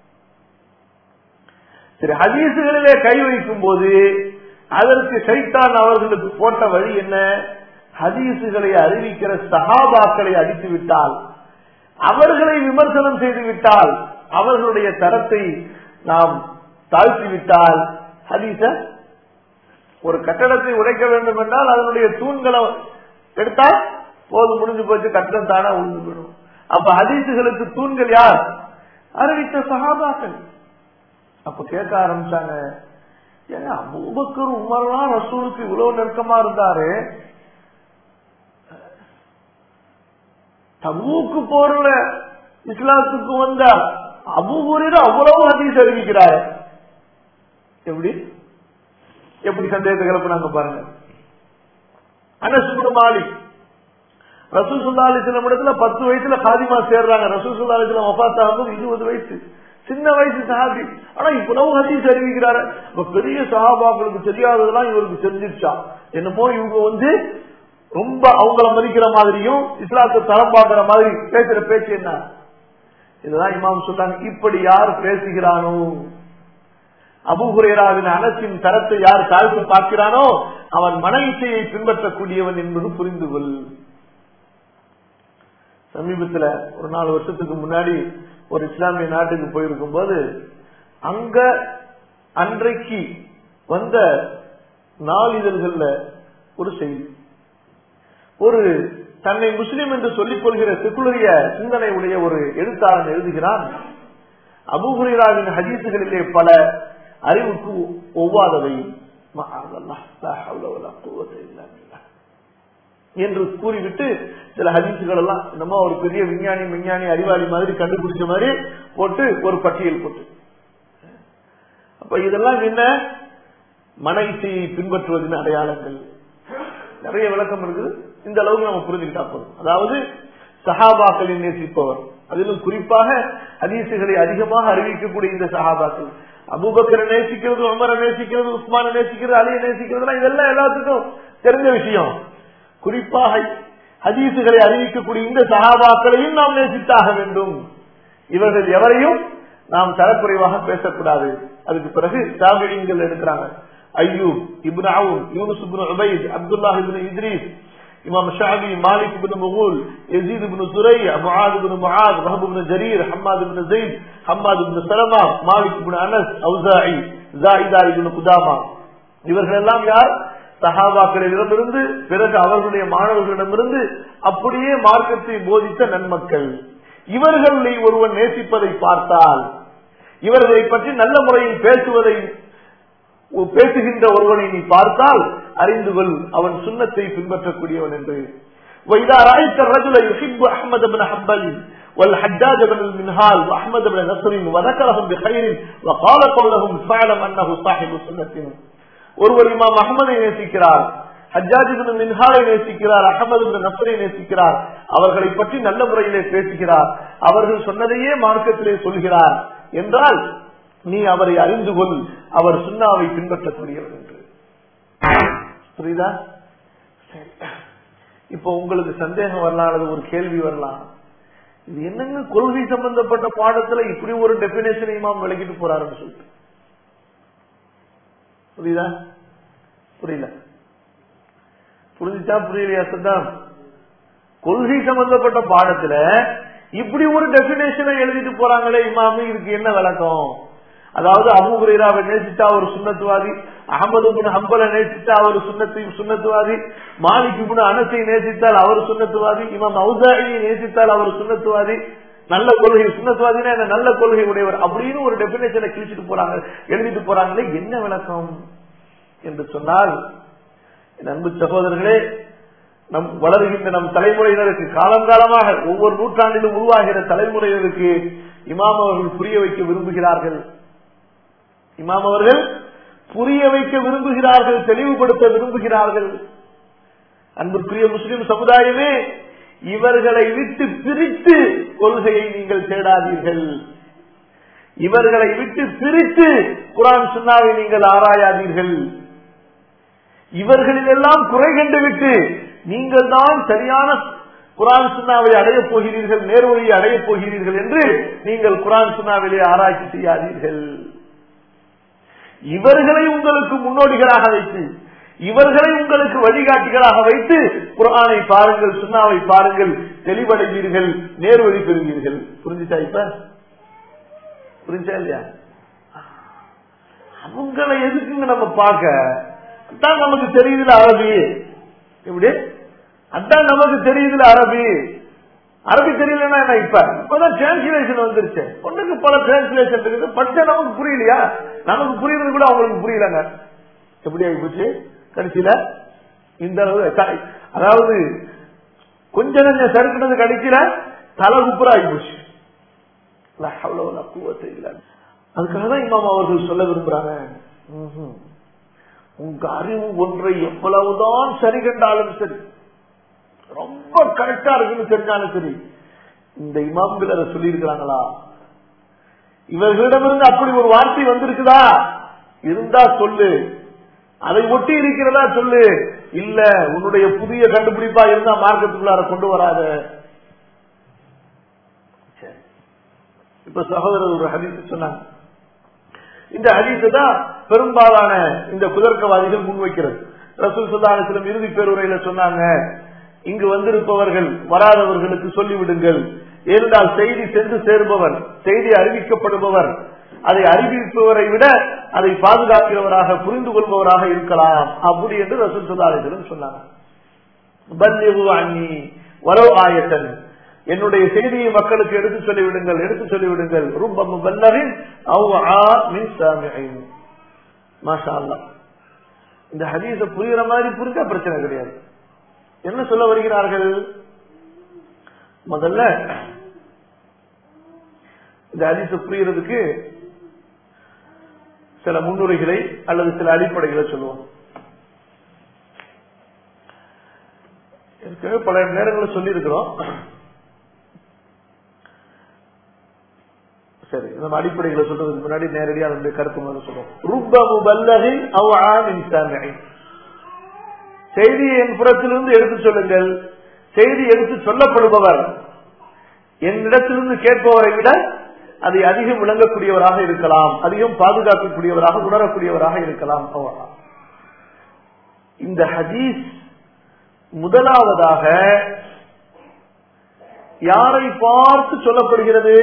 சரி ஹதீசுகளிலே கை வைக்கும் போது அதற்கு சைத்தான் அவர்களுக்கு போட்ட வழி என்ன ஹதீசுகளை அறிவிக்கிற சகாபாக்களை அடித்து விட்டால் அவர்களை விமர்சனம் செய்து விட்டால் அவர்களுடைய தரத்தை நாம் தாழ்த்தி விட்டால் ஹதீச ஒரு கட்டடத்தை உடைக்க வேண்டும் என்றால் அதனுடைய தூண்களை எடுத்தால் போது முடிஞ்சு போச்சு கட்டடம் தானா உழுந்து விடும் அப்ப ஹதீசுகளுக்கு தூண்கள் யார் அறிவித்த சகாபாக்கள் அப்ப கேட்க ஆரம்பிச்சாங்க ஏங்க அபூபக்கர் உமர்லாம் ரசூலுக்கு இவ்வளவு நெருக்கமா இருந்தாரு தபூக்கு போர்ல இஸ்லாத்துக்கு வந்த அபுபூரில் அவ்வளவு ஹதீஸ் அறிவிக்கிறாரு எப்படி எப்படி சந்தேகத்தை கிளப்பினாங்க பாருங்க அனசுபுர மாலிக் ரசூல் சுல்லா அலிஸ்லாம் இடத்துல பத்து வயசுல காதிமா சேர்றாங்க ரசூல் சுல்லா அலிஸ்லாம் ஒபாத்தா வந்து இருபது வயசு சின்ன வயசு சஹாபி ஆனா இவ்வளவு ஹதீஸ் அறிவிக்கிறாரு இப்ப பெரிய சஹாபாக்களுக்கு தெரியாததெல்லாம் இவருக்கு தெரிஞ்சிருச்சா என்னமோ இவங்க வந்து ரொம்ப அவங்கள மதிக்கிற மாதிரியும் இஸ்லாத்தை தரம் பார்க்கிற மாதிரி பேசுற பேச்சு என்ன இதுதான் இமாம் சொல்றாங்க இப்படி யார் பேசுகிறானோ அபுகுரேராவின் அனசின் தரத்தை யார் தாழ்த்து பார்க்கிறானோ அவன் மன இச்சையை பின்பற்றக்கூடியவன் என்பது புரிந்து கொள் சமீபத்துல ஒரு நாலு வருஷத்துக்கு முன்னாடி ஒரு இஸ்லாமிய நாட்டுக்கு போயிருக்கும் போது அங்க அன்றைக்கு வந்த நாளிதழ்கள்ல ஒரு செய்தி ஒரு தன்னை முஸ்லிம் என்று சொல்லிக் கொள்கிற செக்குலரிய சிந்தனை உடைய ஒரு எழுத்தாளன் எழுதுகிறான் அபுஹுராவின் ஹதீசுகளிலே பல அறிவுக்கு ஒவ்வாதவை என்று கூறிவிட்டு சில ஹதீசுகள் எல்லாம் நம்ம ஒரு பெரிய விஞ்ஞானி விஞ்ஞானி அறிவாளி மாதிரி கண்டுபிடிச்ச மாதிரி போட்டு ஒரு பட்டியல் போட்டு அப்ப இதெல்லாம் என்ன மன இசையை பின்பற்றுவதின் அடையாளங்கள் நிறைய விளக்கம் இருக்குது இந்த அளவுக்கு நம்ம புரிஞ்சுக்கிட்டா போதும் அதாவது சஹாபாக்களை நேசிப்பவர் அதிலும் குறிப்பாக ஹதீசுகளை அதிகமாக அறிவிக்கக்கூடிய இந்த சஹாபாக்கள் அபூபக்கரை நேசிக்கிறது உமரை நேசிக்கிறது உஸ்மான நேசிக்கிறது அலியை நேசிக்கிறது இதெல்லாம் எல்லாத்துக்கும் தெரிஞ்ச விஷயம் குறிப்பாக ஹதீசுகளை அறிவிக்கக்கூடிய இந்த சகாபாக்களையும் நாம் நேசித்தாக வேண்டும் இவர்கள் எவரையும் நாம் தரக்குறைவாக பேசக்கூடாது அதுக்கு பிறகு தாபியங்கள் எடுக்கிறாங்க ஐயூப் இப்னு அவுன் யூனுஸ் இப்னு உபைத் அப்துல்லாஹ் இப்னு இத்ரீஸ் இமாம் ஷாபி மாலிக் இப்னு முகூல் யசீத் இப்னு துரை முஆத் இப்னு முஆத் வஹப் இப்னு ஜரீர் ஹம்மாத் இப்னு ஸைத் ஹம்மாத் இப்னு சலமா மாலிக் இப்னு அனஸ் அவுசாஇ ஜாயிதா இப்னு குதாமா இவர்கள் எல்லாம் யார் சஹாபாக்களிடமிருந்து பிறகு அவர்களுடைய மாணவர்களிடமிருந்து அப்படியே மார்க்கத்தை போதித்த நன்மக்கள் இவர்களை ஒருவன் நேசிப்பதை பார்த்தால் இவர்களை பற்றி நல்ல முறையில் பேசுவதை பேசுகின்ற ஒருவனை நீ பார்த்தால் அறிந்து கொள் அவன் சுண்ணத்தை பின்பற்றக்கூடியவன் என்று وإذا رأيت الرجل يحب أحمد بن حنبل والحجاج بن المنهال وأحمد بن نصر وذكرهم بخير وقال قولهم فاعلم أنه صاحب سنة ஒருவர் இமாம் அகமதை நேசிக்கிறார் ஹஜ்ஜாஜிபின் மின்ஹாலை நேசிக்கிறார் அகமது நசரை நேசிக்கிறார் அவர்களை பற்றி நல்ல முறையிலே பேசுகிறார் அவர்கள் சொன்னதையே மார்க்கத்திலே சொல்கிறார் என்றால் நீ அவரை அறிந்து கொள் அவர் சுண்ணாவை பின்பற்றக்கூடியவர் என்று புரியுதா சரி இப்போ உங்களுக்கு சந்தேகம் வரலாம் அல்லது ஒரு கேள்வி வரலாம் இது என்னங்க கொள்கை சம்பந்தப்பட்ட பாடத்துல இப்படி ஒரு டெபினேஷன் இமாம் விளக்கிட்டு போறாருன்னு சொல்லிட்டு புரியுதா புரியல புரிஞ்சுச்சா புரியலையா சத்தாம் கொள்கை சம்பந்தப்பட்ட பாடத்துல இப்படி ஒரு டெபினேஷனை எழுதிட்டு போறாங்களே இமாமு இதுக்கு என்ன விளக்கம் அதாவது அபுகுரேராவை நேசித்தா ஒரு சுண்ணத்துவாதி அகமது பின் ஹம்பலை நேசித்தா அவர் சுண்ணத்தை சுண்ணத்துவாதி மாலிக் பின் அனசை நேசித்தால் அவர் சுண்ணத்துவாதி இமாம் அவுசாரியை நேசித்தால் அவர் சுண்ணத்துவாதி நல்ல கொள்கை சுண்ணத்துவாதினா என்ன நல்ல கொள்கை உடையவர் அப்படின்னு ஒரு டெபினேஷனை கிழிச்சிட்டு போறாங்க எழுதிட்டு போறாங்களே என்ன விளக்கம் என்று சொன்னால் அன்பு சகோதரர்களே நம் வளர்கின்ற நம் தலைமுறையினருக்கு காலம் காலமாக ஒவ்வொரு நூற்றாண்டிலும் உருவாகிற தலைமுறையினருக்கு இமாம் அவர்கள் புரிய வைக்க விரும்புகிறார்கள் இமாம் அவர்கள் புரிய வைக்க விரும்புகிறார்கள் தெளிவுபடுத்த விரும்புகிறார்கள் அன்புக்குரிய முஸ்லிம் சமுதாயமே இவர்களை விட்டு பிரித்து கொள்கையை நீங்கள் தேடாதீர்கள் இவர்களை விட்டு பிரித்து குரான் சுண்ணாவை நீங்கள் ஆராயாதீர்கள் இவர்களிலெல்லாம் குறை கண்டுவிட்டு நீங்கள் தான் சரியான குரான் சுண்ணாவை அடையப் போகிறீர்கள் நேர்வழியை அடையப் போகிறீர்கள் என்று நீங்கள் குரான் சுண்ணாவிலே ஆராய்ச்சி செய்யாதீர்கள் இவர்களை உங்களுக்கு முன்னோடிகளாக வைத்து இவர்களை உங்களுக்கு வழிகாட்டிகளாக வைத்து குரானை பாருங்கள் சுண்ணாவை பாருங்கள் தெளிவடைவீர்கள் நேர்வழி பெறுவீர்கள் புரிஞ்சுச்சா இப்ப புரிஞ்சா இல்லையா அவங்களை எதுக்குங்க நம்ம பார்க்க அதான் நமக்கு தெரியுதுல அரபி எப்படி அதான் நமக்கு தெரியுதுல அரபி அரபி தெரியலன்னா என்ன இப்ப இப்பதான் டிரான்ஸ்லேஷன் வந்துருச்சு ஒண்ணுக்கு பல டிரான்ஸ்லேஷன் இருக்குது படிச்சா நமக்கு புரியலையா நமக்கு புரியுறது கூட அவங்களுக்கு புரியலங்க எப்படி ஆகி போச்சு கடைசியில இந்த அளவு அதாவது கொஞ்சம் கொஞ்சம் சறுக்கினது கடைசியில தலை குப்புற ஆகி போச்சு அதுக்காக தான் இமாம் அவர்கள் சொல்ல விரும்புறாங்க உங்க அறிவு ஒன்றை எவ்வளவுதான் சரி கண்டாலும் சரி ரொம்ப கரெக்டா இருக்குன்னு தெரிஞ்சாலும் சரி இந்த இமாம்கள் அதை சொல்லி இருக்கிறாங்களா இவர்களிடமிருந்து அப்படி ஒரு வார்த்தை வந்திருக்குதா இருந்தா சொல்லு அதை ஒட்டி இருக்கிறதா சொல்லு இல்ல உன்னுடைய புதிய கண்டுபிடிப்பா இருந்தா மார்க்கத்துக்குள்ளார கொண்டு வராத சரி. இப்ப சகோதரர் ஒரு ஹதீஸ் சொன்னாங்க இந்த ஹதீஸ் தான் பெரும்பாலான இந்த குதர்க்கவாதிகள் முன்வைக்கிறது ரசூல் சுல்லாசிலம் இறுதி பேருரையில சொன்னாங்க இங்கு வந்திருப்பவர்கள் வராதவர்களுக்கு சொல்லிவிடுங்கள் ஏனென்றால் செய்தி சென்று சேருபவர் செய்தி அறிவிக்கப்படுபவர் அதை அறிவிப்பவரை விட அதை பாதுகாக்கிறவராக புரிந்து கொள்பவராக இருக்கலாம் அப்படி என்று ரசூல் சுல்லாசிலம் சொன்னாங்க பல்லிவு அண்ணி வரவு ஆயத்தன் என்னுடைய செய்தியை மக்களுக்கு எடுத்து சொல்லிவிடுங்கள் எடுத்து சொல்லிவிடுங்கள் ரூபம் பல்லரின் மாஷா அல்லாஹ் இந்த ஹதீஸ புரிகிற மாதிரி புரிஞ்சா பிரச்சனை கிடையாது என்ன சொல்ல வருகிறார்கள் முதல்ல இந்த ஹதீஸ புரியறதுக்கு சில முன்னுரைகளை அல்லது சில அடிப்படைகளை சொல்லுவோம் ஏற்கனவே பல நேரங்களில் சொல்லி இருக்கிறோம் சரி நம்ம அடிப்படைகளை சொல்றதுக்கு முன்னாடி நேரடியாக அதனுடைய கருத்து முதல்ல சொல்லுவோம் ருப்ப முபல்லகின் அவ் ஆமின் சாமிஇன். செய்தியை என் புறத்திலிருந்து எடுத்து சொல்லுங்கள் செய்தி எடுத்து சொல்லப்படுபவர் என்னிடத்திலிருந்து கேட்பவரை விட அதை அதிகம் விளங்கக்கூடியவராக இருக்கலாம் அதிகம் பாதுகாக்கக்கூடியவராக உணரக்கூடியவராக இருக்கலாம் அவ்வளவுதான். இந்த ஹதீஸ் முதலாவதாக யாரை பார்த்து சொல்லப்படுகிறது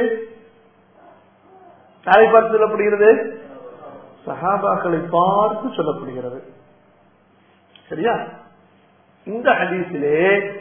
யாரை பார்த்து சொல்லப்படுகிறது சஹாபாக்களை பார்த்து சொல்லப்படுகிறது சரியா இந்த ஹதீஸிலே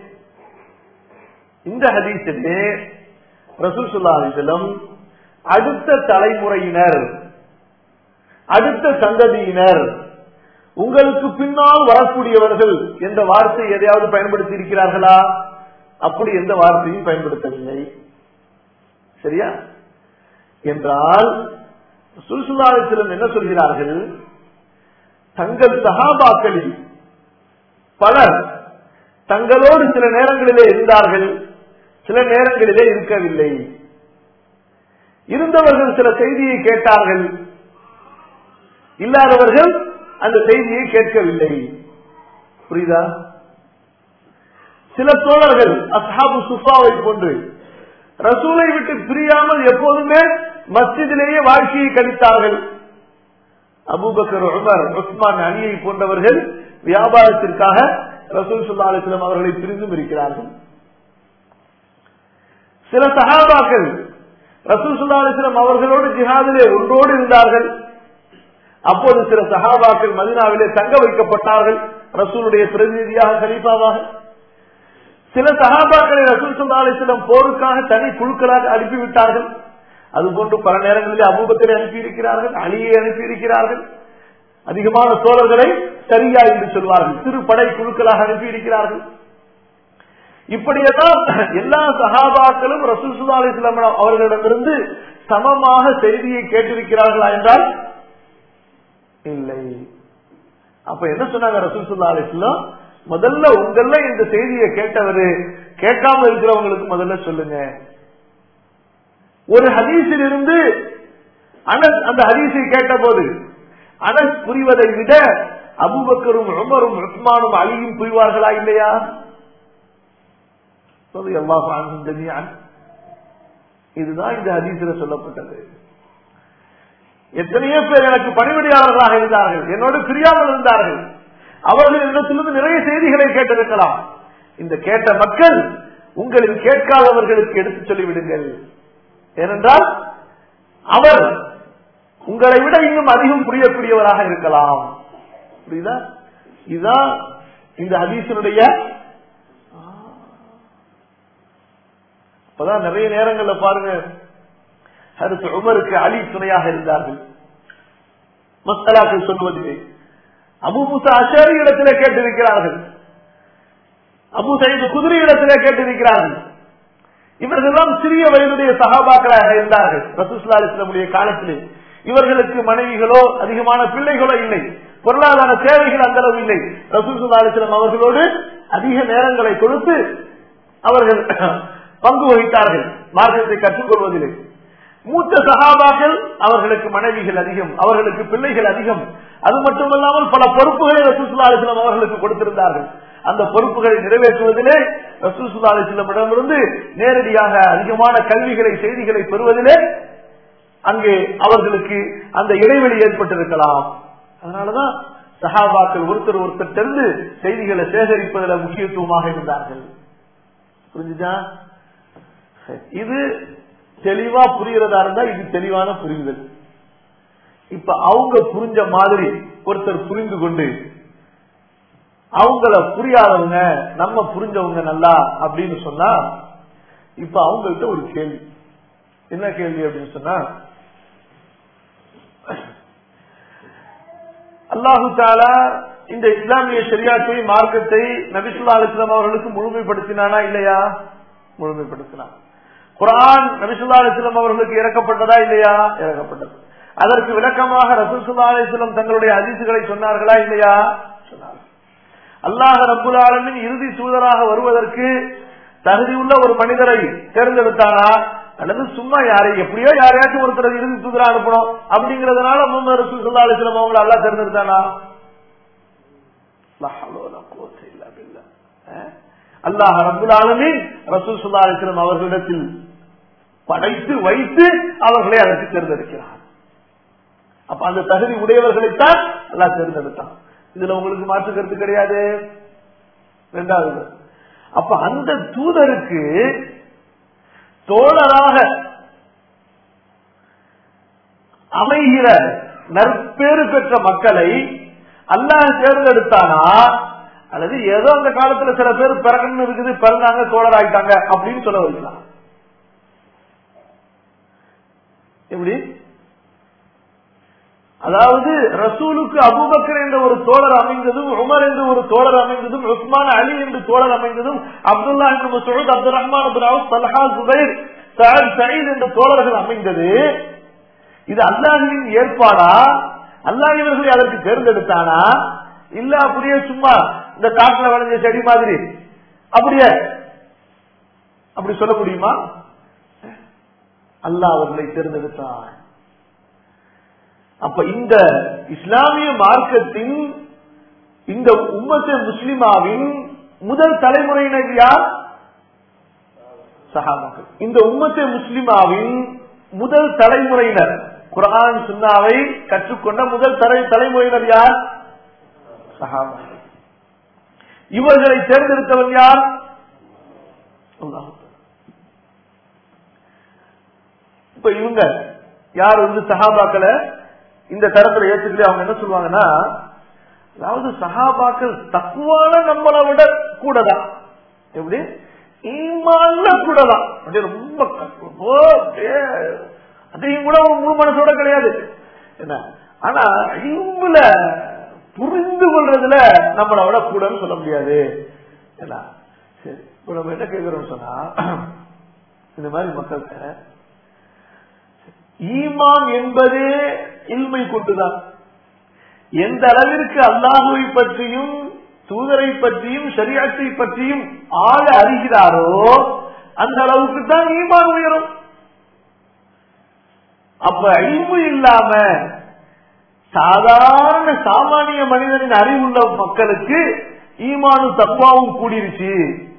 இந்த ஹதீஸிலே ரசூல் சுல்லா அலிசலம் அடுத்த தலைமுறையினர் அடுத்த சந்ததியினர் உங்களுக்கு பின்னால் வரக்கூடியவர்கள் என்ற வார்த்தை எதையாவது பயன்படுத்தி இருக்கிறார்களா அப்படி எந்த வார்த்தையும் பயன்படுத்தவில்லை சரியா என்றால் சுல்சுலாலத்திலும் என்ன சொல்கிறார்கள் தங்கள் சகாபாக்களில் பலர் தங்களோடு சில நேரங்களிலே இருந்தார்கள் சில நேரங்களிலே இருக்கவில்லை இருந்தவர்கள் சில செய்தியை கேட்டார்கள் இல்லாதவர்கள் அந்த செய்தியை கேட்கவில்லை புரியுதா சில தோழர்கள் அஸ்ஹாபு சுஃபாவை போன்று ரசூலை விட்டு பிரியாமல் எப்போதுமே மஸ்ஜிதிலேயே வாழ்க்கையை கழித்தார்கள் அபூபக்கர் உமர் உஸ்மான் அலியை போன்றவர்கள் வியாபாரத்திற்காக ரசூல் சுல்லா அலிஸ்லாம் அவர்களை பிரிந்தும் இருக்கிறார்கள் சில சகாபாக்கள் ரசூல் சுல்லா அலிஸ்லாம் அவர்களோடு ஜிஹாதிலே ஒன்றோடு இருந்தார்கள் அப்போது சில சகாபாக்கள் மதினாவிலே தங்க வைக்கப்பட்டார்கள் ரசூலுடைய பிரதிநிதியாக கலீஃபாவாக சில சகாபாக்களை ரசூல் சுல்லா அலிஸ்லாம் போருக்காக தனி குழுக்களாக அனுப்பிவிட்டார்கள் அதுபோன்று பல நேரங்களில் அபூபத்தை அனுப்பியிருக்கிறார்கள் அலியை அனுப்பியிருக்கிறார்கள் அதிகமான சோழர்களை சரியா என்று சொல்வார்கள் சிறு படை குழுக்களாக அனுப்பியிருக்கிறார்கள் இப்படியெல்லாம் எல்லா சகாபாக்களும் ரசூல் சுல்லா அலிஸ்லாம் அவர்களிடமிருந்து சமமாக செய்தியை கேட்டிருக்கிறார்களா என்றால் இல்லை அப்ப என்ன சொன்னாங்க ரசூல் சுல்லா அலிஸ்லாம் முதல்ல உங்கள இந்த செய்தியை கேட்டவரு கேட்காம இருக்கிறவங்களுக்கு முதல்ல சொல்லுங்க ஒரு ஹதீஸில் இருந்து அனஸ் அந்த ஹதீஸை கேட்ட போது அனஸ் புரிவதை விட அபுபக்கரும் உமரும் உஸ்மானும் அலியும் புரிவார்களா இல்லையா இதுதான் இந்த ஹதீஸில் சொல்லப்பட்டது எத்தனையோ பேர் எனக்கு பணிவிடையாளர்களாக இருந்தார்கள் என்னோடு பிரியாமல் இருந்தார்கள் அவர்கள் இடத்திலிருந்து நிறைய செய்திகளை கேட்டிருக்கலாம் இந்த கேட்ட மக்கள் உங்களில் கேட்காதவர்களுக்கு எடுத்து சொல்லிவிடுங்கள் ஏனென்றால் அவர் உங்களை விட இன்னும் அதிகம் புரியக்கூடியவராக இருக்கலாம் புரியுதா இதுதான் இந்த ஹதீசனுடைய அப்பதான் நிறைய நேரங்கள்ல பாருங்க அடுத்து உமருக்கு அலி துணையாக இருந்தார்கள் மஸ்தலாக்கள் சொல்வதில்லை அபு முசா அஷாரி இடத்திலே கேட்டிருக்கிறார்கள் அபு சைது குதிரை இடத்திலே கேட்டிருக்கிறார்கள் இவர்களெல்லாம் சிறிய வயதுடைய சகாபாக்களாக இருந்தார்கள் ரசூஸ்லா இஸ்லாமுடைய காலத்திலே இவர்களுக்கு மனைவிகளோ அதிகமான பிள்ளைகளோ இல்லை பொருளாதார சேவைகள் அந்த அளவு இல்லை ரசூசுல்லா அலிஸ்லாம் அவர்களோடு அதிக நேரங்களை கொடுத்து அவர்கள் பங்கு வகித்தார்கள் மார்க்கத்தை கற்றுக்கொள்வதில்லை மூத்த சகாபாக்கள் அவர்களுக்கு மனைவிகள் அதிகம் அவர்களுக்கு பிள்ளைகள் அதிகம் அது மட்டுமல்லாமல் பல பொறுப்புகளை ரசூசுல்லா அலிஸ்லாம் அவர்களுக்கு கொடுத்திருந்தார்கள் அந்த பொறுப்புகளை நிறைவேற்றுவதிலே ரசூசுல்லா அலிஸ்லமிடமிருந்து நேரடியாக அதிகமான கல்விகளை செய்திகளை பெறுவதிலே அங்கே அவர்களுக்கு அந்த இடைவெளி ஏற்பட்டிருக்கலாம் அதனாலதான் சஹாபாக்கள் ஒருத்தர் ஒருத்தர் தெரிந்து செய்திகளை சேகரிப்பதில் முக்கியத்துவமாக இருந்தார்கள் புரிஞ்சுதா இது தெளிவா புரிகிறதா இருந்தா இது தெளிவான புரிதல் இப்ப அவங்க புரிஞ்ச மாதிரி ஒருத்தர் புரிந்து கொண்டு அவங்கள புரியாதவங்க நம்ம புரிஞ்சவங்க நல்லா அப்படின்னு சொன்னா இப்ப அவங்கள்ட்ட ஒரு கேள்வி என்ன கேள்வி அப்படின்னு சொன்னா அல்லாஹு தாலா இந்த இஸ்லாமிய சரியாத்தை மார்க்கத்தை நபிசுல்லா அலிஸ்லாம் அவர்களுக்கு முழுமைப்படுத்தினானா இல்லையா முழுமைப்படுத்தினான் குரான் நபிசுல்லா அலிஸ்லாம் அவர்களுக்கு இறக்கப்பட்டதா இல்லையா இறக்கப்பட்டது அதற்கு விளக்கமாக ரசூசுல்லா அலிஸ்லாம் தங்களுடைய அதிசுகளை சொன்னார்களா இல்லையா சொன்னார்கள் அல்லாஹ் ரபுல் ஆலமின் இறுதி தூதராக வருவதற்கு தகுதியுள்ள ஒரு மனிதரை தேர்ந்தெடுத்தானா அல்லது சும்மா யாரை எப்படியோ யாரையாச்சும் ஒருத்தர் இறுதி தூதரா அனுப்பணும் அப்படிங்கறதுனால முகமது ரசூல் சுல்லா அலிஸ்லாம் அவங்களை அல்லா தேர்ந்தெடுத்தானா அல்லாஹ் ரபுல் ஆலமின் ரசூல் சுல்லா அலிஸ்லாம் அவர்களிடத்தில் படைத்து வைத்து அவர்களை அதற்கு தேர்ந்தெடுக்கிறார் அப்ப அந்த தகுதி உடையவர்களைத்தான் எல்லாம் தேர்ந்தெடுத்தான் இதுல உங்களுக்கு மாற்று கருத்து கிடையாது ரெண்டாவது அப்ப அந்த தூதருக்கு தோழராக அமைகிற நற்பேறு பெற்ற மக்களை அல்லாஹ் தேர்ந்தெடுத்தானா அல்லது ஏதோ அந்த காலத்துல சில பேர் பிறக்கணும் இருக்குது பிறந்தாங்க தோழர் ஆயிட்டாங்க அப்படின்னு சொல்ல வைக்கலாம் எப்படி அதாவது ரசூலுக்கு அபுபக்கர் என்ற ஒரு தோழர் அமைந்ததும் உமர் என்று ஒரு தோழர் அமைந்ததும் உஸ்மான் அலி என்று தோழர் அமைந்ததும் அப்துல்லா என்று Masood Abdul Rahman Talha Zubair Saeed என்ற தோழர்கள் அமைந்தது இது அல்லாஹின் ஏற்பாடா அல்லாஹ் இவர்களை அதற்கு தேர்ந்தெடுத்தானா இல்ல அப்படியே சும்மா இந்த காட்டுல விளைஞ்ச செடி மாதிரி அப்படியே அப்படி சொல்ல முடியுமா அல்லாஹ் அவர்களை தேர்ந்தெடுத்தான் அப்ப இந்த இஸ்லாமிய மார்க்கத்தின் இந்த உம்மத்த முஸ்லிமாவின் முதல் தலைமுறையினர் யார் சஹாபாக்கள் இந்த உம்மத்த முஸ்லிமாவின் முதல் தலைமுறையினர் குரான் சுன்னாவை கற்றுக்கொண்ட முதல் தலை தலைமுறையினர் யார் சஹாபாக்கள் இவர்களை தேர்ந்தெடுத்தவன் யார் இப்ப இவங்க யார் வந்து சஹாபாக்களை இந்த தரத்துல ஏற்றுக்கல அவங்க என்ன சொல்லுவாங்கன்னா அதாவது சகாபாக்கள் தக்குவான நம்மளை விட கூடதான் எப்படி ஈமான்ல கூடதான் அப்படியே ரொம்ப அதையும் கூட முழு மனசோட கிடையாது என்ன ஆனா இம்புல புரிந்து கொள்றதுல நம்மளை விட கூடன்னு சொல்ல முடியாது என்ன சரி இப்ப நம்ம என்ன கேட்கிறோம் சொன்னா இந்த மாதிரி மக்கள்கிட்ட ஈமான் என்பதே இல்மை கொண்டுதான் எந்த அளவிற்கு அல்லாஹுவை பற்றியும் தூதரை பற்றியும் சரியாற்றை பற்றியும் ஆழ அறிகிறாரோ அந்த அளவுக்கு தான் ஈமான் உயரும் அப்ப அழிவு இல்லாம சாதாரண சாமானிய மனிதனின் அறிவுள்ள மக்களுக்கு ஈமானும் தப்பாவும் கூடிருச்சு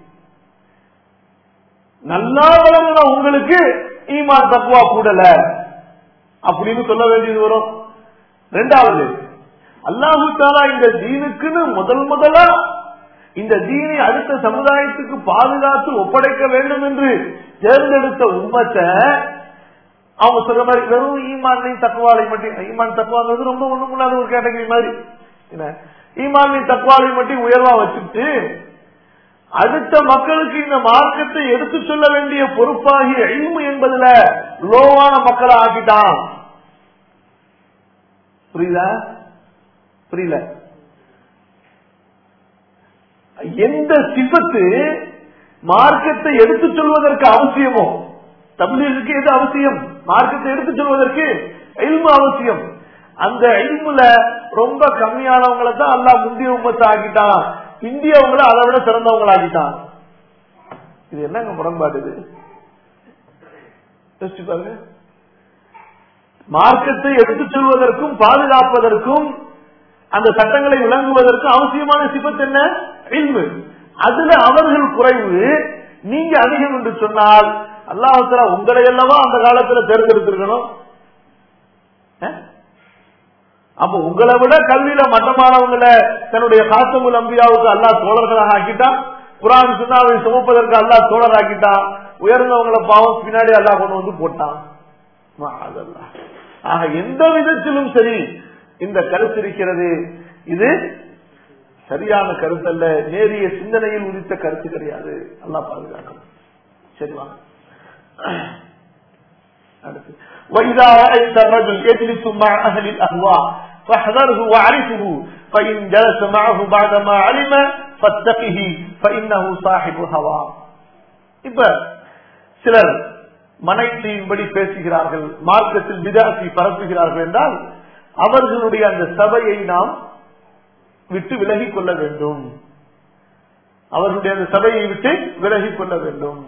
நல்லா வளர்ந்த உங்களுக்கு ஈமான் தக்குவா கூடல அப்படின்னு சொல்ல வேண்டியது வரும் ரெண்டாவது அல்லாஹு தாலா இந்த தீனுக்குன்னு முதல் முதலா இந்த தீனை அடுத்த சமுதாயத்துக்கு பாதுகாத்து ஒப்படைக்க வேண்டும் என்று தேர்ந்தெடுத்த உண்மத்தை அவங்க சொல்ற மாதிரி வெறும் ஈமானையும் தக்குவாலை மட்டும் ஈமான் தக்குவாங்கிறது ரொம்ப ஒண்ணும் இல்லாத ஒரு கேட்டகரி மாதிரி என்ன ஈமானின் தக்குவாலை மட்டும் உயர்வா வச்சுட்டு அடுத்த மக்களுக்கு இந்த மார்க்கத்தை எடுத்து சொல்ல வேண்டிய பொறுப்பாகிய இல்மு என்பதுல லோவான மக்களை ஆக்கிட்டான் புரியுதா புரியல எந்த சிபத்து மார்க்கத்தை எடுத்து சொல்வதற்கு அவசியமோ தமிழருக்கு எது அவசியம் மார்க்கத்தை எடுத்து சொல்வதற்கு இல்மு அவசியம் அந்த இல்முல ரொம்ப கம்மியானவங்களை தான் அல்லா முந்தைய உமத்தை ஆக்கிட்டான் இந்தியவங்களை அதை விட சிறந்தவங்களை ஆக்கிட்டான் இது என்னங்க முரண்பாடு இது யோசிச்சு பாருங்க மார்க்கத்தை எடுத்துச் செல்வதற்கும் பாதுகாப்பதற்கும் அந்த சட்டங்களை விளங்குவதற்கும் அவசியமான சிபத் என்ன இல்மு அதுல அவர்கள் குறைவு நீங்க அதிகம் என்று சொன்னால் அல்லாஹால உங்களை அல்லவா அந்த காலத்துல தேர்ந்தெடுத்திருக்கணும் அஹ்? அப்ப உங்களை விட கல்வியில மட்டமானவங்களை தன்னுடைய காத்தமுல் அம்பியாவுக்கு அல்லாஹ் தோழர்களாக ஆக்கிட்டான் குரான் சுண்ணாவை சுமப்பதற்கு அல்லாஹ் தோழர் ஆக்கிட்டான் உயர்ந்தவங்களை பாவம் பின்னாடி அல்லாஹ் கொண்டு வந்து போட்டான் மாஅதல்லாஹ். ஆக எந்த விதத்திலும் சரி இந்த கருத்து இருக்கிறது இது சரியான கருத்து அல்ல நேரிய சிந்தனையில் உதித்த கருத்து கிடையாது அல்லாஹ் பாதுகாக்கணும் சரி வாங்க அடுத்து. وإذا رأيت الرجل يجلس مع أهل الأهواء فاحذره وعرفه فإن جلس معه بعد ما علم فاتقه فإنه صاحب هوى இப்ப சிலர் மனைத்தியின்படி பேசுகிறார்கள் மார்க்கத்தில் விதாசி பரப்புகிறார்கள் என்றால் அவர்களுடைய அந்த சபையை நாம் விட்டு விலகிக் கொள்ள வேண்டும் அவர்களுடைய அந்த சபையை விட்டு விலகிக் கொள்ள வேண்டும்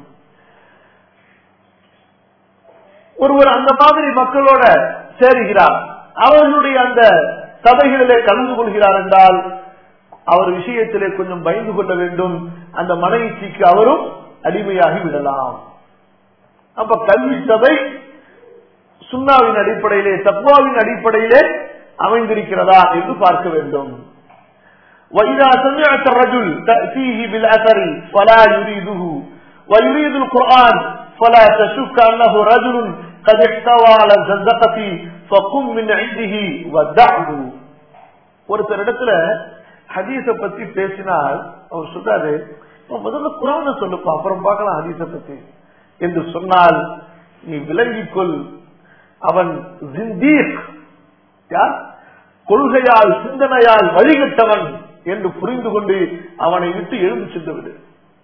ஒருவர் அந்த மாதிரி மக்களோட சேருகிறார் அவர்களுடைய அந்த சபைகளிலே கலந்து கொள்கிறார் என்றால் அவர் விஷயத்திலே கொஞ்சம் பயந்து கொள்ள வேண்டும் அந்த மனைவிக்கு அவரும் அடிமையாகி விடலாம் அப்ப கல்வி சபை சுண்ணாவின் அடிப்படையிலே தத்வாவின் அடிப்படையிலே அமைந்திருக்கிறதா என்று பார்க்க வேண்டும் وإذا سمعت الرجل تأتيه بالأثر فلا يريده ويريد القرآن فلا تشك أنه رجل قد احتوى على الزندقة فقم من عنده ودعه ஒருத்தர் இடத்துல ஹதீஸ பத்தி பேசினால் அவர் சொல்றாரு "இப்ப முதல்ல குரான சொல்லுப்பா அப்புறம் பார்க்கலாம் ஹதீஸ பத்தி என்று சொன்னால் நீ விளங்கிக் கொள் அவன் ஜிந்தீக் யார் கொள்கையால் சிந்தனையால் வழிகட்டவன் என்று புரிந்து கொண்டு அவனை விட்டு எழுந்து சென்று விடு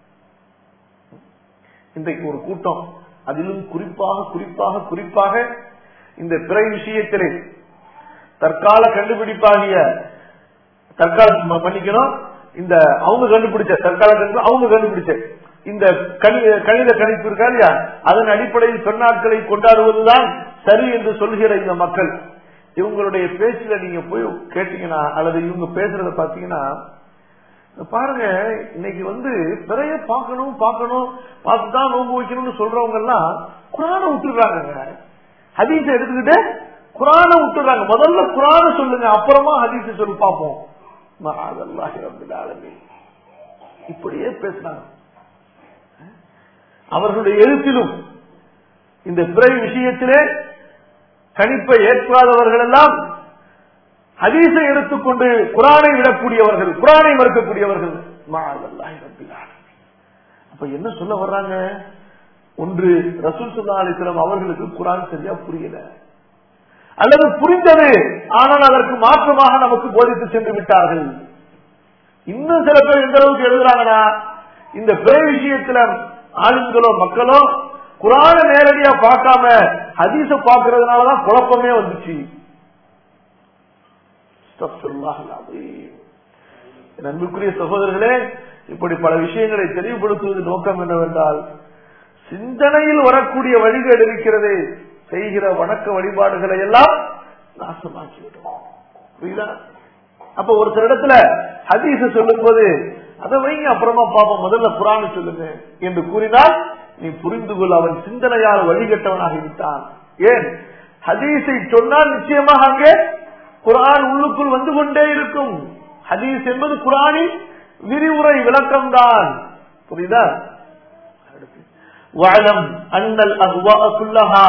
இன்றைக்கு ஒரு கூட்டம் அதிலும் குறிப்பாக குறிப்பாக குறிப்பாக இந்த பிறை விஷயத்திலே தற்கால கண்டுபிடிப்பாகிய தற்கால ம- மன்னிக்கணும் இந்த அவங்க கண்டுபிடிச்ச தற்கால கண்டு அவங்க கண்டுபிடிச்ச இந்த கணி- கணித கணிப்பு இருக்கா இல்லையா அதன் அடிப்படையில் பெண்ணாட்களை கொண்டாடுவதுதான் சரி என்று சொல்கிற இந்த மக்கள் இவங்களுடைய பேச்சுல நீங்க போய் கேட்டீங்கன்னா அல்லது இவங்க பேசுறத பாத்தீங்கன்னா பாருங்க இன்னைக்கு வந்து பிறைய பார்க்கணும் பார்க்கணும் பார்த்துதான் நோம்பு வைக்கணும்னு சொல்றவங்க எல்லாம் குரான விட்டுறாங்க ஹதீஸ எடுத்துக்கிட்டு குரான விட்டுறாங்க முதல்ல குரான சொல்லுங்க அப்புறமா ஹதீஸ சொல்லி பார்ப்போம் மஹாதல்லாஹி ரப்பில் ஆலமீன். இப்படியே பேசினாங்க அவர்களுடைய எழுத்திலும் இந்த பிறை விஷயத்திலே கணிப்பை ஏற்காதவர்கள் எல்லாம் ஹதீஸை எடுத்துக்கொண்டு குரானை விடக்கூடியவர்கள் குரானை மறுக்கக்கூடியவர்கள் மஹாதல்லாஹி ரப்பில் ஆலமீன். அப்ப என்ன சொல்ல வர்றாங்க ஒன்று ரசூல் சுல்லா அலிஸ்லாம் அவர்களுக்கு குரான் சரியா புரியல அல்லது புரிந்தது ஆனால் அதற்கு மாற்றமாக நமக்கு போதித்து சென்று விட்டார்கள் இன்னும் சில பேர் எந்த அளவுக்கு எழுதுறாங்கன்னா இந்த பிறை விஷயத்துல ஆளுங்களோ மக்களோ குரான நேரடியா பார்க்காம ஹதீஸ பார்க்கறதுனாலதான் குழப்பமே வந்துச்சு அஸ்தக்ஃபிருல்லாஹ் அல்-அஸீம். என் அன்புக்குரிய சகோதரர்களே இப்படி பல விஷயங்களை தெளிவுபடுத்துவது நோக்கம் என்னவென்றால் சிந்தனையில் வரக்கூடிய வழிகள் இருக்கிறது செய்கிற வணக்க வழிபாடுகளை எல்லாம் நாசமாக்கிவிடும் புரியுதா அப்ப ஒரு சில இடத்துல ஹதீஸ சொல்லும் போது அதை வைங்க அப்புறமா பாப்போம் முதல்ல குரான் சொல்லுங்க என்று கூறினால் நீ புரிந்து கொள் அவன் சிந்தனையால் வழிகட்டவனாக விட்டான் ஏன் ஹதீஸை சொன்னால் நிச்சயமாக அங்கே குரான் உள்ளுக்குள் வந்து கொண்டே இருக்கும் ஹதீஸ் என்பது குரானின் விரிவுரை விளக்கம்தான் புரியுதா واعلم أن الأهواء كلها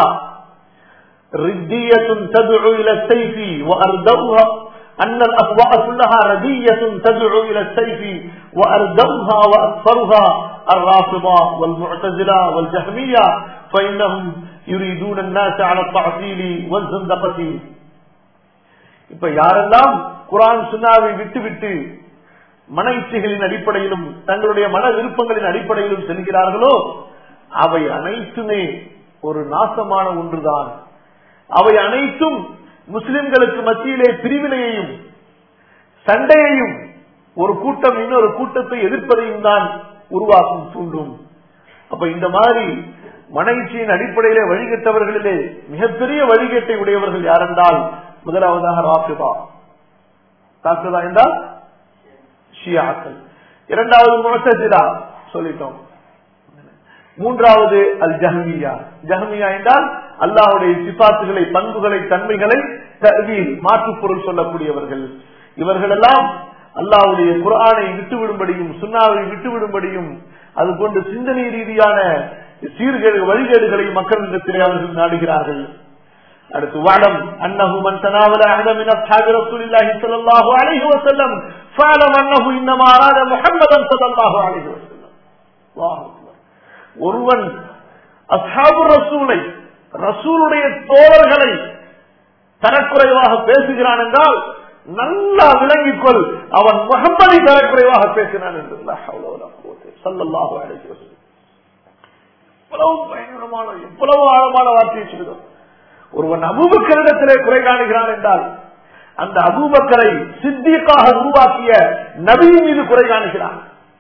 ردية تدعو إلى السيف وأردوها أن الأهواء كلها ردية تدعو إلى السيف وأردوها وأكثرها الرافضة والمعتزلة والجهمية فإنهم يريدون الناس على التعطيل والزندقة இப்ப யாரெல்லாம் குரான் சுன்னாவை விட்டுவிட்டு மன இச்சைகளின் அடிப்படையிலும் தங்களுடைய மன விருப்பங்களின் அடிப்படையிலும் செல்கிறார்களோ அவை அனைத்துமே ஒரு நாசமான ஒன்றுதான் அவை அனைத்தும் முஸ்லிம்களுக்கு மத்தியிலே பிரிவினையையும் சண்டையையும் ஒரு கூட்டம் இன்னொரு கூட்டத்தை எதிர்ப்பதையும் தான் உருவாக்கும் தூண்டும் அப்ப இந்த மாதிரி மனைச்சியின் அடிப்படையிலே வழிகட்டவர்களிலே மிகப்பெரிய வழிகேட்டை உடையவர்கள் யாரென்றால் முதலாவதாக ராபிதா ராபிதா என்றால் ஷியாக்கள் இரண்டாவது முகத்தசிலா சொல்லிட்டோம் மூன்றாவது அல் ஜஹமியா ஜஹமியா என்றால் அல்லாஹுடைய சிபாத்துகளை பண்புகளை தன்மைகளை தருவியில் மாற்று பொருள் சொல்லக்கூடியவர்கள் இவர்கள் எல்லாம் அல்லாவுடைய குரானை விட்டுவிடும்படியும் சுண்ணாவை விட்டுவிடும்படியும் அது போன்ற சிந்தனை ரீதியான சீர்கேடு வழிகேடுகளை மக்களிடத்திலே அவர்கள் நாடுகிறார்கள் அடுத்து வாடம் அன்னஹு மன் தனாவல அஹத மின் அஸ்ஹாபி ரசூலில்லாஹி ஸல்லல்லாஹு அலைஹி வஸல்லம் ஃபஅலம் அன்னஹு இன்னமா அராத முஹம்மதன் ஸல்லல்லாஹு அலைஹி வஸல்லம் அல்லாஹ் அக்பர் ஒருவன் அஸ்ஹாபு ரசூலை ரசூலுடைய தோழர்களை தரக்குறைவாக பேசுகிறான் என்றால் நல்லா விளங்கிக் கொள் அவன் முகம்மதை தரக்குறைவாக பேசினான் என்று சல்லல்லாஹு அலைஹி வஸல்லம் எவ்வளவு பயங்கரமான எவ்வளவு ஆழமான வார்த்தையை சொல்கிறோம் ஒருவன் அபூபக்கரிடத்திலே குறை காணுகிறான் என்றால் அந்த அபூபக்கரை சித்தியக்காக உருவாக்கிய நபியின் மீது குறை காணுகிறான்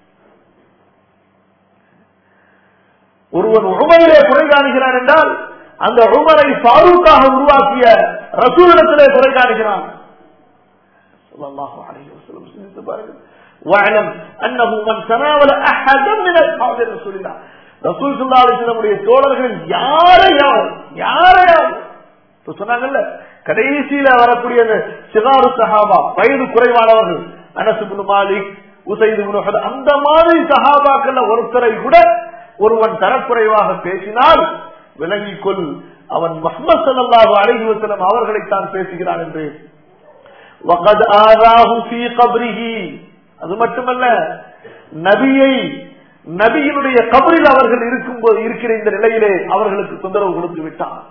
ஒருவன் உமரிலே குறை காணுகிறான் என்றால் அந்த உமரை ஃபாரூக்காக உருவாக்கிய ரசூலிடத்திலே குறை காணுகிறான் ஸல்லல்லாஹு அலைஹி வஸல்லம் சிந்தித்து பாருங்கள் واعلم انه من تناول احدا من اصحاب رسول الله ரசூல் ஸல்லல்லாஹு அலைஹி வஸல்லம் தோழர்கள் யாரையாவது யாரையாவது இப்ப சொன்னாங்கல்ல கடைசியில வரக்கூடிய அந்த சிகாரு சஹாபா வயது குறைவானவர்கள் அனசுபுல் மாலிக் உசைது அந்த மாதிரி சஹாபாக்கள் ஒருத்தரை கூட ஒருவன் தரக்குறைவாக பேசினால் விளங்கிக் கொள் அவன் முகமது சல்லாஹு அலைஹி வஸல்லம் அவர்களைத்தான் பேசுகிறான் என்று وقد آذاه في قبره அது மட்டுமல்ல நபியை நபியினுடைய கபரில் அவர்கள் இருக்கும்போது இருக்கிற இந்த நிலையிலே அவர்களுக்கு தொந்தரவு கொடுத்து விட்டான்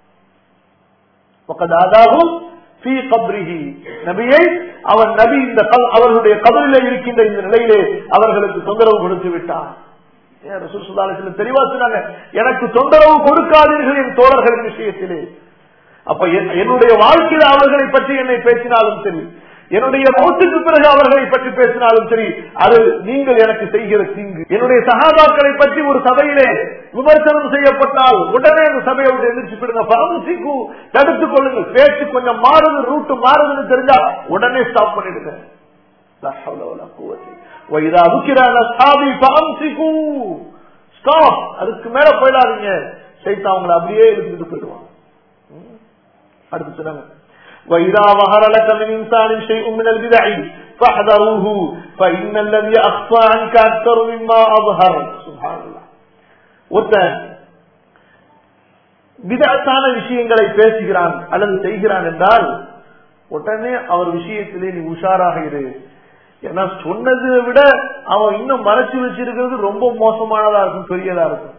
وقد آذاه في قبره நபியை அவன் நபி இந்த கல்- அவர்களுடைய கபரிலே இருக்கின்ற இந்த நிலையிலே அவர்களுக்கு தொந்தரவு கொடுத்து விட்டான் ஏன் ரசூல் ஸல்லல்லாஹு அலைஹி வஸல்லம் தெளிவா சொன்னாங்க எனக்கு தொந்தரவு கொடுக்காதீர்கள் என் தோழர்களின் விஷயத்திலே அப்ப என்- என்னுடைய வாழ்க்கையில் அவர்களை பற்றி என்னை பேசினாலும் சரி என்னுடைய மௌத்துக்கு பிறகு அவர்களை பற்றி பேசினாலும் சரி அது நீங்கள் எனக்கு செய்கிற தீங்கு என்னுடைய சகாபாக்களை பற்றி ஒரு சபையிலே விமர்சனம் செய்யப்பட்டால் உடனே அந்த சபையை விட்டு எதிர்த்து போயிடுங்க பரமசிக்கு தடுத்துக் கொள்ளுங்கள் பேச்சு கொஞ்சம் மாறுது ரூட்டு மாறுதுன்னு தெரிஞ்சா உடனே ஸ்டாப் பண்ணிடுங்க لا حول ولا قوة وإذا ذكر الأصحاب فأمسكوا ஸ்டாப் அதுக்கு மேல போயிடாதீங்க சைத்தா அவங்களை அப்படியே இழுத்துட்டு போயிடுவான் ம். அடுத்து சொன்னாங்க وإذا ظهر لك من إنسان شيء من البدع فاحذروه فإن الذي أخفى عنك أكثر مما أظهر سبحان الله ஒருத்தன் விதத்தான விஷயங்களை பேசுகிறான் அல்லது செய்கிறான் என்றால் உடனே அவர் விஷயத்திலே நீ உஷாராக இரு ஏன்னா சொன்னதை விட அவன் இன்னும் மறைச்சு வச்சிருக்கிறது ரொம்ப மோசமானதா இருக்கும் பெரியதா இருக்கும்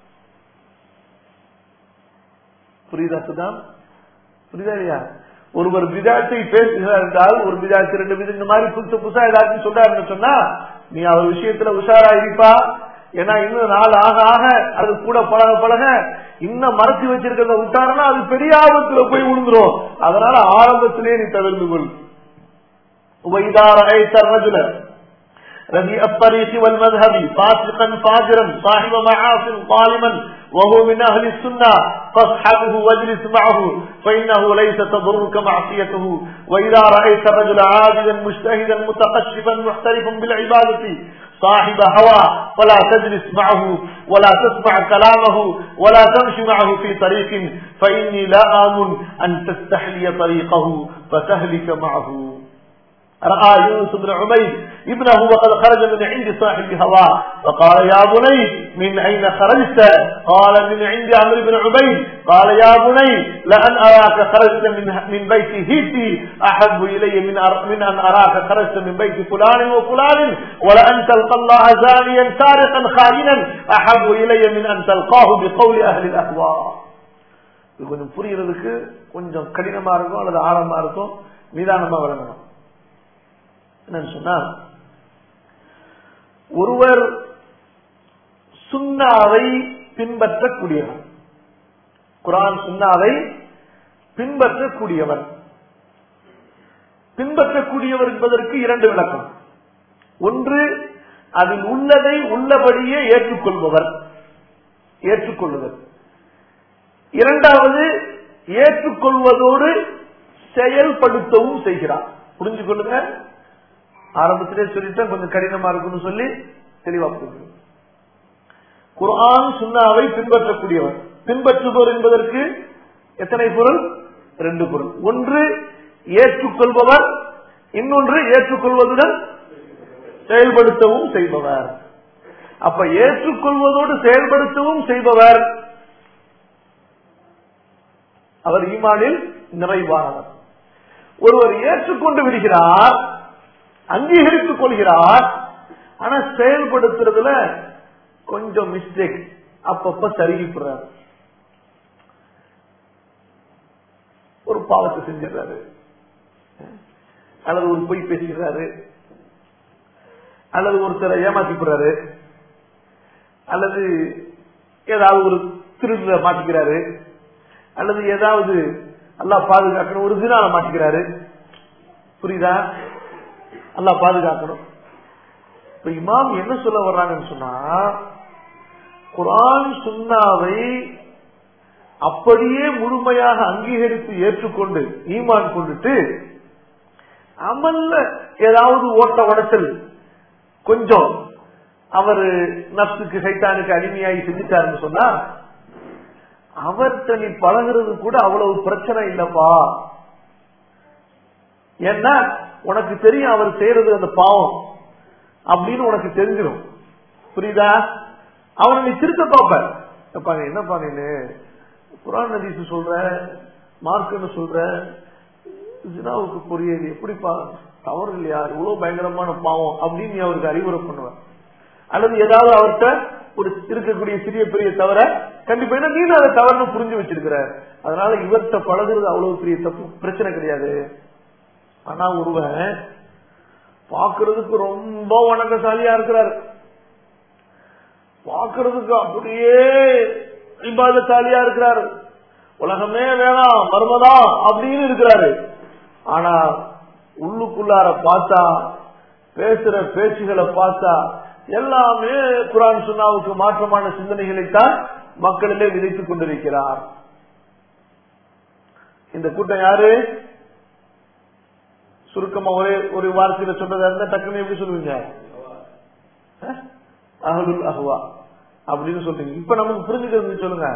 புரியுதா சுதான் புரியுதா இல்லையா ஒருவர் விதாத்தை பேசுகிறார் என்றால் ஒரு விதாத்து ரெண்டு விதம் இந்த மாதிரி புதுசு புதுசா ஏதாச்சும் சொல்றாருன்னு சொன்னா நீ அவர் விஷயத்துல உஷாரா இருப்பா ஏன்னா இன்னும் நாள் ஆக ஆக அது கூட பழக பழக இன்னும் மறைச்சு வச்சிருக்கிறத விட்டாருன்னா அது பெரிய ஆபத்துல போய் விழுந்துரும் அதனால ஆரம்பத்திலே நீ தவிர்த்து கொள் وإذا رأيت الرجل رديء الطريق والمذهب فاسقا فاجرا صاحب معاص ظالما وهو من أهل السنة فاصحبه واجلس معه فإنه ليس تضرك معصيته وإذا رأيت الرجل عابدا مجتهدا متقشفا محترفا بالعبادة صاحب هوى فلا تجلس معه ولا تسمع كلامه ولا تمشي معه في طريق فإني لا آمن أن تستحلي طريقه فتهلك معه رأى يونس بن عبيد ابنه وقد خرج من عند صاحب هواه فقال يا بني من أين خرجت قال من عند عمرو بن عبيد قال يا بني لأن أراك خرجت من من بيت هيتي أحب إلي من أر من أن أراك خرجت من بيت فلان وفلان ولأن تلقى الله زانيا سارقا خائنا أحب إلي من أن تلقاه بقول أهل الأهواء இது கொஞ்சம் புரியறதுக்கு கொஞ்சம் கடினமா இருக்கும் அல்லது ஆழமா இருக்கும் நிதானமா விளங்கணும் என்னன்னு சொன்னா ஒருவர் சுண்ணாவை பின்பற்றக்கூடியவர் குரான் சுண்ணாவை பின்பற்றக்கூடியவர் பின்பற்றக்கூடியவர் என்பதற்கு இரண்டு விளக்கம் ஒன்று அதில் உள்ளதை உள்ளபடியே ஏற்றுக்கொள்பவர் ஏற்றுக்கொள்ளுதல் இரண்டாவது ஏற்றுக்கொள்வதோடு செயல்படுத்தவும் செய்கிறார் புரிஞ்சு கொள்ளுங்க ஆரம்பத்திலே சொல்லிட்டேன் கொஞ்சம் கடினமா இருக்குன்னு சொல்லி தெளிவா புரிஞ்சு குர்ஆன் சுன்னாவை பின்பற்றக்கூடியவர் பின்பற்றுபவர் என்பதற்கு எத்தனை பொருள் ரெண்டு பொருள் ஒன்று ஏற்றுக்கொள்பவர் இன்னொன்று ஏற்றுக்கொள்வதுடன் செயல்படுத்தவும் செய்பவர் அப்ப ஏற்றுக்கொள்வதோடு செயல்படுத்தவும் செய்பவர் அவர் ஈமானில் நிறைவானவர் ஒருவர் ஏற்றுக்கொண்டு விடுகிறார் அங்கீகரித்துக் கொள்கிறார் ஆனா செயல்படுத்துறதுல கொஞ்சம் மிஸ்டேக் அப்பப்ப சருகிப்படுறாரு ஒரு பாவத்தை செஞ்சிடறாரு அல்லது ஒரு பொய் பேசுகிறாரு அல்லது ஒருத்தரை ஏமாத்தி போறாரு அல்லது ஏதாவது ஒரு திருடுல மாட்டிக்கிறாரு அல்லது ஏதாவது அல்லா பாதுகாக்கணும் ஒரு தினால மாட்டிக்கிறாரு புரியுதா அல்லா பாதுகாக்கணும் இப்ப இமாம் என்ன சொல்ல வர்றாங்கன்னு சொன்னா குரான் சுன்னாவை அப்படியே முழுமையாக அங்கீகரித்து ஏற்றுக்கொண்டு ஈமான் கொண்டுட்டு அமல்ல ஏதாவது ஓட்ட உடச்சல் கொஞ்சம் அவர் நப்சுக்கு சைத்தானுக்கு அடிமையாகி செஞ்சுட்டாருன்னு சொன்னா அவர்கிட்ட நீ பழகிறது கூட அவ்வளவு பிரச்சனை இல்லப்பா ஏன்னா உனக்கு தெரியும் அவர் செய்யறது அந்த பாவம் அப்படின்னு உனக்கு தெரிஞ்சிடும் புரியுதா அவனை நீ திருத்த பாப்ப என்னப்பா நீனு குரான் நதீசு சொல்ற மார்க்குன்னு சொல்ற ஜினாவுக்கு புரியுது எப்படிப்பா தவறு இல்லையா இவ்வளவு பயங்கரமான பாவம் அப்படின்னு நீ அவருக்கு அறிவுரை பண்ணுவ அல்லது ஏதாவது அவர்கிட்ட ஒரு இருக்கக்கூடிய சிறிய பெரிய தவிர கண்டிப்பா ஏன்னா நீனும் அதை தவறுன்னு புரிஞ்சு வச்சிருக்கிற அதனால இவர்கிட்ட பழகுறது அவ்வளவு பெரிய தப்பு பிரச்சனை கிடையாது ஆனா ஒருவன் பாக்குறதுக்கு ரொம்ப வணக்கசாலியா இருக்கிறார் பாக்குறதுக்கு அப்படியே இபாதசாலியா இருக்கிறார் உலகமே வேணாம் மர்மதா அப்படின்னு இருக்கிறாரு ஆனா உள்ளுக்குள்ளார பார்த்தா பேசுற பேச்சுகளை பார்த்தா எல்லாமே குரான் சுன்னாவுக்கு மாற்றமான சிந்தனைகளைத்தான் மக்களிலே விதைத்துக் கொண்டிருக்கிறார் இந்த கூட்டம் யாரு சுருக்கமா ஒரே ஒரு வார்த்தையில சொன்னதா இருந்தா டக்குன்னு எப்படி சொல்லுவீங்க அகலுல் அஹ்வா அப்படின்னு சொல்றீங்க இப்ப நமக்கு புரிஞ்சுக்கிறது சொல்லுங்க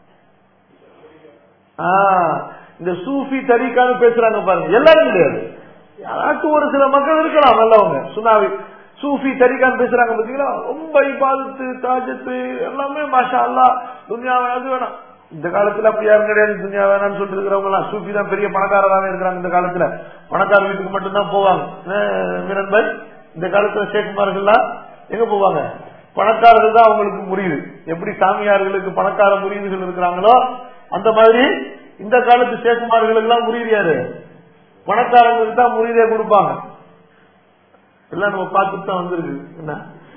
இந்த சூஃபி தரிக்கான்னு பேசுறாங்க பாருங்க எல்லாரும் கிடையாது யாராச்சும் ஒரு சில மக்கள் இருக்கலாம் நல்லவங்க சுனாவி சூஃபி தரிக்கான்னு பேசுறாங்க பாத்தீங்களா ரொம்ப இபாதத்து தாஜத்து எல்லாமே மாஷா அல்லா துன்யா அது வேணாம் இந்த காலத்துல அப்படி யாரும் கிடையாது துன்யா வேணாம்னு சொல்லிட்டு இருக்கிறவங்க எல்லாம் சூஃபி தான் பெரிய பணக்காரராக இருக்கிறாங்க இந்த காலத்துல பணக்கார வீட்டுக்கு மட்டும்தான் போவாங்க மீரன் பாய் இந்த காலத்துல சேக்குமார்கள்லாம் எங்க போவாங்க பணக்காரர்கள் தான் அவங்களுக்கு முடியுது எப்படி சாமியார்களுக்கு பணக்கார முறியீடுகள் இருக்கிறாங்களோ அந்த மாதிரி இந்த காலத்து சேக்குமார்களுக்கு எல்லாம் முறியீடு யாரு பணக்காரங்களுக்கு தான் முறியீடே கொடுப்பாங்க எல்லாம் நம்ம பார்த்துட்டு தான் வந்திருக்கு என்ன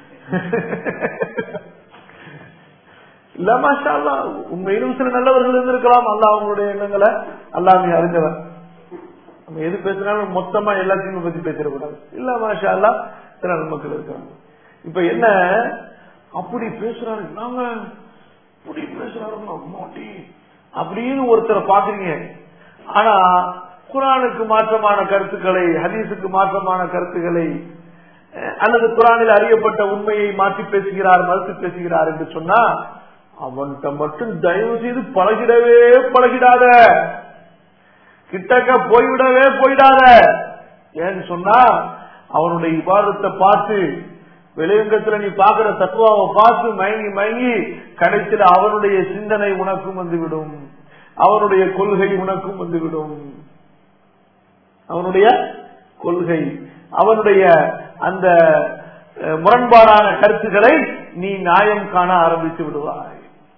இல்ல மாஷா அல்லா உண்மையிலும் சில நல்லவர்கள் இருந்திருக்கலாம் அல்ல அவங்களுடைய எண்ணங்களை அல்லாமே அறிஞ்சவர் நம்ம எது பேசினாலும் மொத்தமா எல்லாத்தையும் பத்தி பேசிடக்கூடாது இல்ல மாஷா அல்லா சில மக்கள் இருக்கிறாங்க இப்ப என்ன அப்படி பேசுறாரு நாங்க இப்படி பேசுறாரு மாட்டி அப்படின்னு ஒருத்தரை பாக்குறீங்க ஆனா குரானுக்கு மாற்றமான கருத்துக்களை ஹதீஸுக்கு மாற்றமான கருத்துக்களை அல்லது குரானில் அறியப்பட்ட உண்மையை மாற்றி பேசுகிறார் மறுத்து பேசுகிறார் என்று சொன்னா அவன்கிட்ட மட்டும் தயவு செய்து பழகிடவே பழகிடாத கிட்டக்க போய்விடவே போயிடாத ஏன்னு சொன்னா அவனுடைய விவாதத்தை பார்த்து வெளியங்கத்துல நீ பாக்குற தத்துவாவை பார்த்து மயங்கி மயங்கி கடைசியில் அவனுடைய சிந்தனை உனக்கும் வந்துவிடும் அவனுடைய கொள்கை உனக்கும் வந்துவிடும் அவனுடைய கொள்கை அவனுடைய அந்த முரண்பாடான கருத்துக்களை நீ நியாயம் காண ஆரம்பித்து விடுவாய்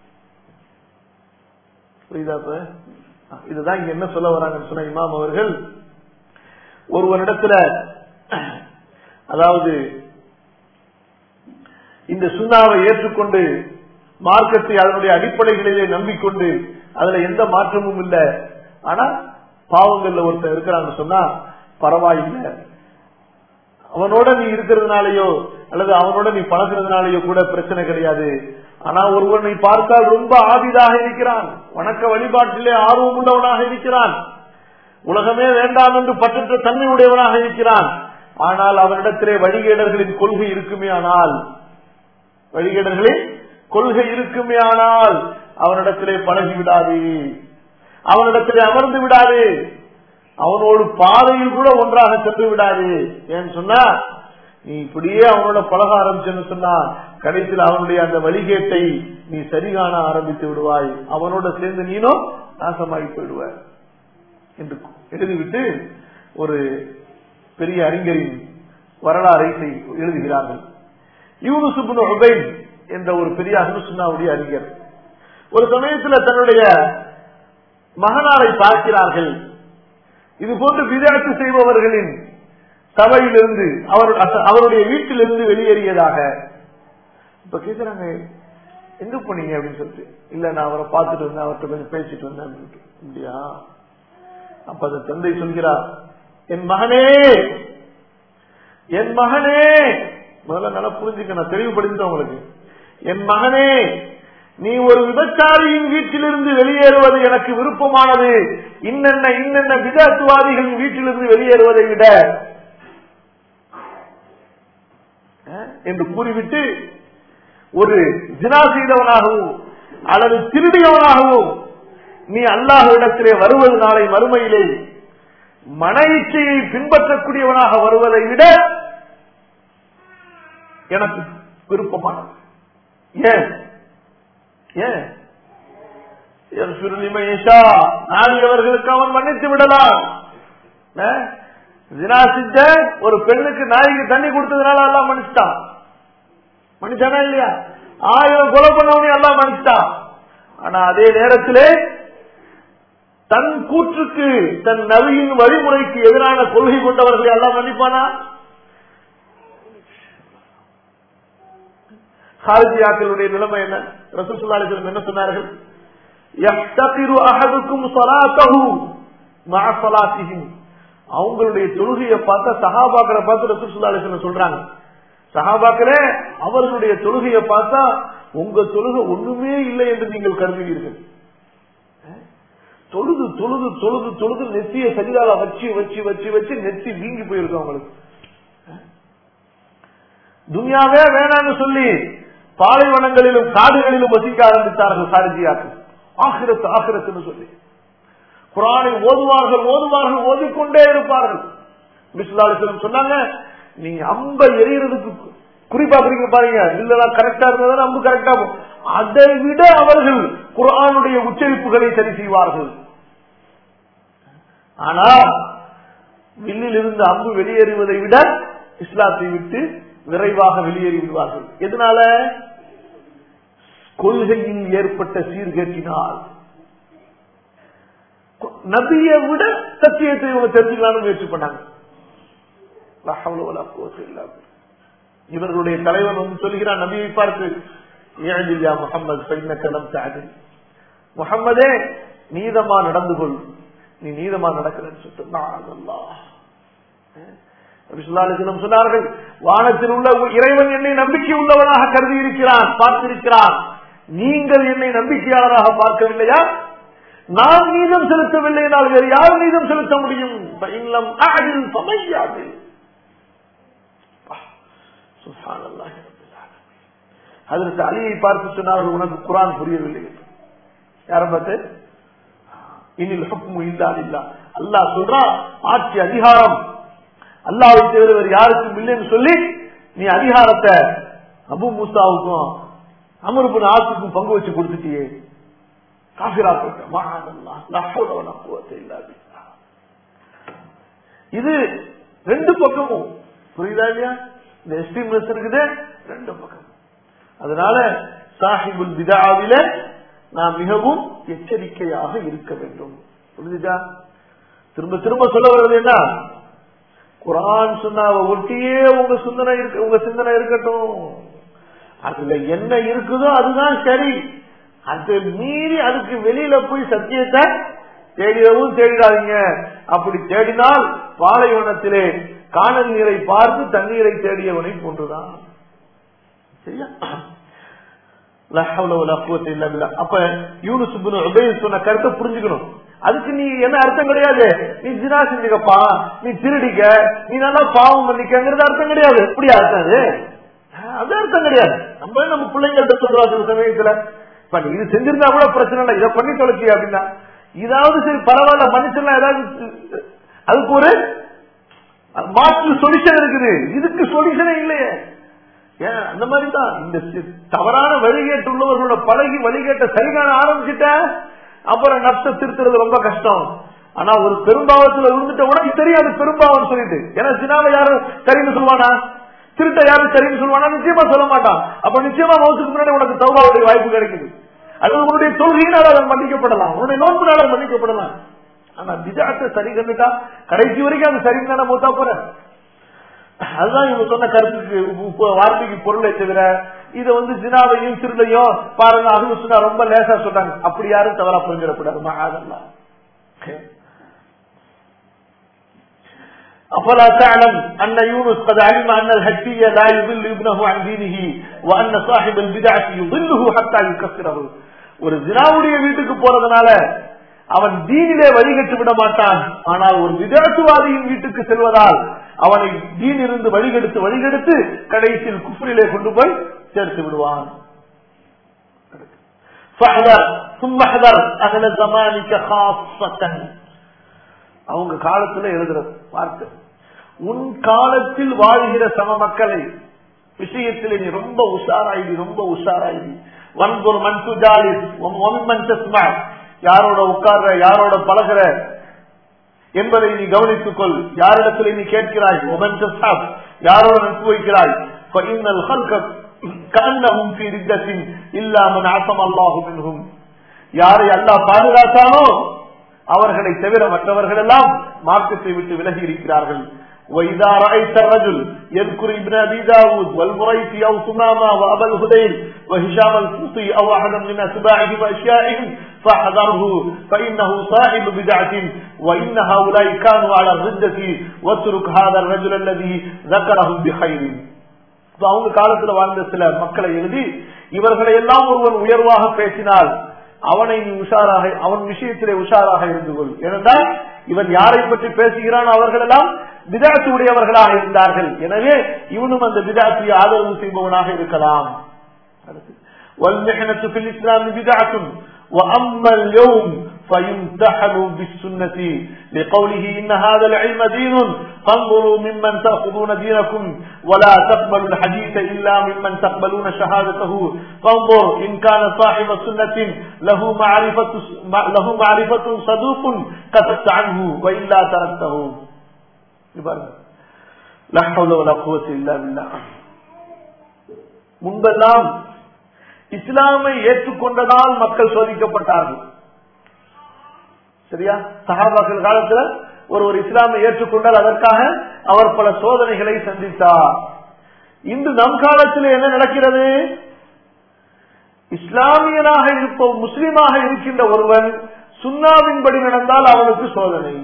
புரியுதா இதுதான் இங்க என்ன சொல்ல வராங்கன்னு சொன்ன இமாம் அவர்கள் ஒருவனிடத்துல அதாவது இந்த சுண்ணாவை ஏற்றுக்கொண்டு மார்க்கத்தை அதனுடைய அடிப்படைகளிலே நம்பிக்கொண்டு அதுல எந்த மாற்றமும் இல்லை ஆனா பாவங்கள்ல ஒருத்தர் இருக்கிறான்னு சொன்னா பரவாயில்லை அவனோட நீ இருக்கிறதுனாலயோ அல்லது அவனோட நீ பழகிறதுனாலயோ கூட பிரச்சனை கிடையாது ஆனா ஒருவனை பார்த்தால் ரொம்ப ஆபிதாக இருக்கிறான் வணக்க வழிபாட்டிலே ஆர்வம் உள்ளவனாக இருக்கிறான் உலகமே வேண்டாம் என்று பற்றற்ற தன்மை உடையவனாக இருக்கிறான் ஆனால் அவனிடத்திலே வழிகேடர்களின் கொள்கை இருக்குமே ஆனால் வழிகேடர்களின் கொள்கை இருக்குமே ஆனால் அவனிடத்திலே பழகி விடாது அவனிடத்திலே அமர்ந்து விடாது அவனோடு பாதையில் கூட ஒன்றாக சென்று விடாது ஏன்னு சொன்னா நீ இப்படியே அவனோட பழக ஆரம்பிச்சேன்னு சொன்னா கடைசியில் அவனுடைய அந்த வழிகேட்டை நீ சரி காண ஆரம்பித்து விடுவாய் அவனோட சேர்ந்து நீனும் நாசமாகி போயிடுவ என்று எழுதிவிட்டு ஒரு பெரிய அறிஞரின் வரலாறை எழுதுகிறார்கள் யூனுசுபுன் உபைன் என்ற ஒரு பெரிய அஹ்லுசுன்னாவுடைய அறிஞர் ஒரு சமயத்தில் தன்னுடைய மகனாரை பார்க்கிறார்கள் இது போன்று விளையாட்டு செய்பவர்களின் சபையிலிருந்து அவர் அவருடைய வீட்டிலிருந்து வெளியேறியதாக இப்ப கேக்குறாங்க எங்க போனீங்க அப்படின்னு சொல்லிட்டு இல்ல நான் அவரை பார்த்துட்டு வந்தேன் அவர்கிட்ட கொஞ்சம் பேசிட்டு வந்தேன் அப்படின்ட்டு அப்படியா அப்ப அந்த தந்தை சொல்கிறார் என் மகனே என் மகனே முதல்ல நல்லா புரிஞ்சுக்க நான் தெளிவுபடுத்திட்டேன் உங்களுக்கு என் மகனே நீ ஒரு விபச்சாரியின் வீட்டிலிருந்து வெளியேறுவது எனக்கு விருப்பமானது இன்னென்ன இன்னென்ன விதத்துவாதிகளின் வீட்டிலிருந்து வெளியேறுவதை விட என்று கூறிவிட்டு ஒரு ஜினா செய்தவனாகவும் அல்லது திருடியவனாகவும் நீ அல்லாஹ் இடத்திலே வருவது நாளை மறுமையிலே மன இச்சையை பின்பற்றக்கூடியவனாக வருவதை விட எனக்கு விருப்பமானது ஏன் ஏன் நாடியவர்களுக்கு அவன் மன்னித்து விடலாம் செஞ்ச ஒரு பெண்ணுக்கு நாய்க்கு தண்ணி கொடுத்ததுனால எல்லாம் மன்னிச்சிட்டான் மன்னிச்சானா இல்லையா ஆயிரம் கொலை பண்ணவனே எல்லாம் மன்னிச்சிட்டான் ஆனா அதே நேரத்திலே தன் கூற்றுக்கு தன் நவியின் வழிமுறைக்கு எதிரான கொள்கை கொண்டவர்களை எல்லாம் மன்னிப்பானா ஹாரதியாக்களுடைய நிலைமை என்ன ரசூசுல்லாலிசலம் என்ன சொன்னார்கள் அவங்களுடைய தொழுகையை பார்த்தா சஹாபாக்களை பார்த்து ரசூசுல்லாலிசலம் சொல்றாங்க சஹாபாக்களே அவர்களுடைய தொழுகையை பார்த்தா உங்க தொழுகை ஒண்ணுமே இல்லை என்று நீங்கள் கருதுவீர்கள் தொழுது தொழுது தொழுது தொழுது நெத்திய சரிதால வச்சு வச்சு வச்சு வச்சு நெத்தி வீங்கி போயிருக்கு அவங்களுக்கு துனியாவே வேணாம்னு சொல்லி பாலைவனங்களிலும் காடுகளிலும் வசிக்க ஆரம்பித்தார்கள் சாரதியாக்கள் ஆகிரத்து ஆகிரத்துன்னு சொல்லி குரானை ஓதுவார்கள் ஓதுவார்கள் ஓதிக்கொண்டே இருப்பார்கள் விஸ்லாலிசலம் சொன்னாங்க நீங்க அம்ப எரியறதுக்கு குறிப்பாக்குறீங்க பாருங்க இல்ல கரெக்டா இருந்ததா அம்பு கரெக்டா அதை விட அவர்கள் குரானுடைய உச்சரிப்புகளை சரி செய்வார்கள் ஆனா வில்லில் இருந்து அம்பு வெளியேறுவதை விட இஸ்லாத்தை விட்டு விரைவாக வெளியேறி விடுவார்கள் எதனால கொள்கையில் ஏற்பட்ட சீர்கேட்டினால் நபியை விட சத்தியத்தை இவங்க தெரிஞ்சுக்கலாம்னு முயற்சி பண்ணாங்க இவர்களுடைய தலைவன் வந்து சொல்கிறான் நபியை பார்த்து ஏழியா முகமது சைனக்கலம் சாதி முகம்மதே நீதமா நடந்து கொள் நீ நீதமா நடக்கிறேன்னு சொல்லிட்டு சொன்னார்கள் வானத்தில் உள்ள இறைவன் என்னை நம்பிக்கை உள்ளவனாக கருதி இருக்கிறான் பார்த்திருக்கிறான் நீங்கள் என்னை நம்பிக்கையாளராக பார்க்கவில்லையா நான் நீதம் செலுத்தவில்லை என்றால் வேறு யார் நீதம் செலுத்த முடியும் இல்லம் அழில் சமையாது அதற்கு அலியை பார்த்து சொன்னார்கள் உனக்கு குரான் புரியவில்லை யார பார்த்து இன்னில் ஹப்மு இல்லா இல்லா அல்லாஹ் சொல்றான் ஆட்சி அதிகாரம் அல்லாவை தவிர வேறு யாருக்கும் இல்லைன்னு சொல்லி நீ அதிகாரத்தை அபு மூசாவுக்கும் அமருபின் ஆசுக்கும் பங்கு வச்சு கொடுத்துட்டியே காபிரா இது ரெண்டு பக்கமும் புரியுதா இல்லையா இந்த எஸ்டிமஸ் இருக்குது ரெண்டு பக்கமும் அதனால சாஹிபுல் விதாவில நாம் மிகவும் எச்சரிக்கையாக இருக்க வேண்டும் புரிஞ்சுதா திரும்ப திரும்ப சொல்ல வருவது என்ன குரான் சொன்னாவ ஒட்டியே உங்க சிந்தனை இருக்க உங்க சிந்தனை இருக்கட்டும் அதுல என்ன இருக்குதோ அதுதான் சரி அது மீறி அதுக்கு வெளியில போய் சத்தியத்தை தேடிடவும் தேடிடாதீங்க அப்படி தேடினால் பாலைவனத்திலே காணல் நீரை பார்த்து தண்ணீரை தேடியவனை போன்றுதான் சரியா அப்ப யூனுஸ் சொன்ன கருத்தை புரிஞ்சுக்கணும் அதுக்கு நீ என்ன அர்த்தம் கிடையாது நீ ஜினா செஞ்சுக்கப்பா நீ திருடிக்க நீ நல்லா பாவம் பண்ணிக்கிறது அர்த்தம் கிடையாது எப்படி அர்த்தம் அது அது அர்த்தம் கிடையாது நம்ம நம்ம பிள்ளைங்கள்ட்ட சொல்றோம் சில சமயத்துல இப்ப நீ இது செஞ்சிருந்தா கூட பிரச்சனை இல்லை இதை பண்ணி தொலைச்சி அப்படின்னா இதாவது சரி பரவாயில்ல மனுஷன்லாம் ஏதாவது அதுக்கு ஒரு மாற்று சொல்யூஷன் இருக்குது இதுக்கு சொல்யூஷனே இல்லையே ஏன் அந்த மாதிரி தான் இந்த தவறான வழிகேட்டு உள்ளவர்களோட பழகி வழிகேட்ட சரி காண ஆரம்பிச்சுட்ட அப்புறம் நஷ்ட திருத்துறது ரொம்ப கஷ்டம் ஆனா ஒரு பெரும்பாவத்துல விழுந்துட்ட உடனே தெரியாது பெரும்பாவம் சொல்லிட்டு ஏன்னா சினாவை யாரும் சரின்னு சொல்லுவானா திருட்ட யாரும் சரின்னு சொல்லுவானா நிச்சயமா சொல்ல மாட்டான் அப்ப நிச்சயமா மௌத்துக்கு முன்னாடி உனக்கு தௌபாவுடைய வாய்ப்பு கிடைக்குது அல்லது உன்னுடைய தொழுகையினால் அவன் மன்னிக்கப்படலாம் உன்னுடைய நோன்புனால மன்னிக்கப்படலாம் ஆனா விஜாத்தை சரி கண்டுட்டா கடைசி வரைக்கும் அது சரின்னு தானே மூத்தா போற அதுதான் இவங்க சொன்ன கருத்துக்கு வார்த்தைக்கு பொருளை தவிர இதை வந்து ஜினாவையும் திருளையும் பாருங்க அது சொன்னா ரொம்ப லேசா சொல்றாங்க அப்படி யாரும் தவறா புரிஞ்சிடக்கூடாது அதெல்லாம் أفلا تعلم أن يونس قد علم أن الحجية لا يضل ابنه عن دينه وأن صاحب البدعة يضله حتى يكفره ஒரு ஜினாவுடைய வீட்டுக்கு போறதுனால அவன் தீனிலே வழிகட்டு விட மாட்டான் ஆனால் ஒரு விதாசுவாதியின் வீட்டுக்கு செல்வதால் அவனை தீன் இருந்து வழிகெடுத்து வழிகெடுத்து கடைசியில் குஃப்ரிலே கொண்டு போய் சேர்த்து விடுவான் அவங்க காலத்துல எழுதுறது வார்த்தை உன் காலத்தில் வாழ்கிற சம மக்களை விஷயத்தில் நீ ரொம்ப உஷாராயிடி ரொம்ப உஷாராயிடி வன்பொரு மண் துஜாலிஸ் மண் தஸ்மா யாரோட உட்கார்ற யாரோட பழகிற என்பதை நீ கவனித்துக் கொள் யாரிடத்தில் நீ கேட்கிறாய் ஒமன் யாரோட நட்பு வைக்கிறாய் இல்லாமல் ஆசம் அல்லாஹும் யாரை அல்லா பாதுகாத்தானோ அவர்களை தவிர மற்றவர்கள் எல்லாம் மார்க்கத்தை விட்டு விலகி இருக்கிறார்கள் وإذا رأيت الرجل يذكر ابن أبي داود والمريسي أو ثمامة وأبا الهديل وهشام الفوطي أو أحدا من أتباعهم وأشيائهم فاحذره فإنه صاحب بدعة وإن هؤلاء كانوا على الردة واترك هذا الرجل الذي ذكرهم بخير அவங்க காலத்துல வாழ்ந்த சில மக்களை எழுதி இவர்களை எல்லாம் ஒருவன் உயர்வாக பேசினால் அவனை நீ உஷாராக அவன் விஷயத்திலே உஷாராக இருந்து கொள் ஏனென்றால் இவன் யாரை பற்றி பேசுகிறான் அவர்கள் எல்லாம் விதாத்து உடையவர்களாக இருந்தார்கள் எனவே இவனும் அந்த விதாத்தியை ஆதரவு செய்பவனாக இருக்கலாம் والمحنة في الإسلام بدعة وأما اليوم فيمتحن بالسنة لقوله إن هذا العلم دين فانظروا ممن تأخذون دينكم ولا تقبلوا الحديث إلا ممن تقبلون شهادته فانظر إن كان صاحب سنة له معرفة, له معرفة صدوق كتبت عنه وإلا تركته لا حول ولا قوة إلا بالله முன்பெல்லாம் இஸ்லாமை ஏற்றுக்கொண்டதால் மக்கள் சோதிக்கப்பட்டார்கள் சரியா சஹாபாக்கள் காலத்துல ஒரு ஒரு இஸ்லாமை ஏற்றுக்கொண்டால் அதற்காக அவர் பல சோதனைகளை சந்தித்தார் இன்று நம் காலத்தில் என்ன நடக்கிறது இஸ்லாமியனாக இருப்ப முஸ்லீமாக இருக்கின்ற ஒருவன் சுண்ணாவின்படி நடந்தால் அவனுக்கு சோதனை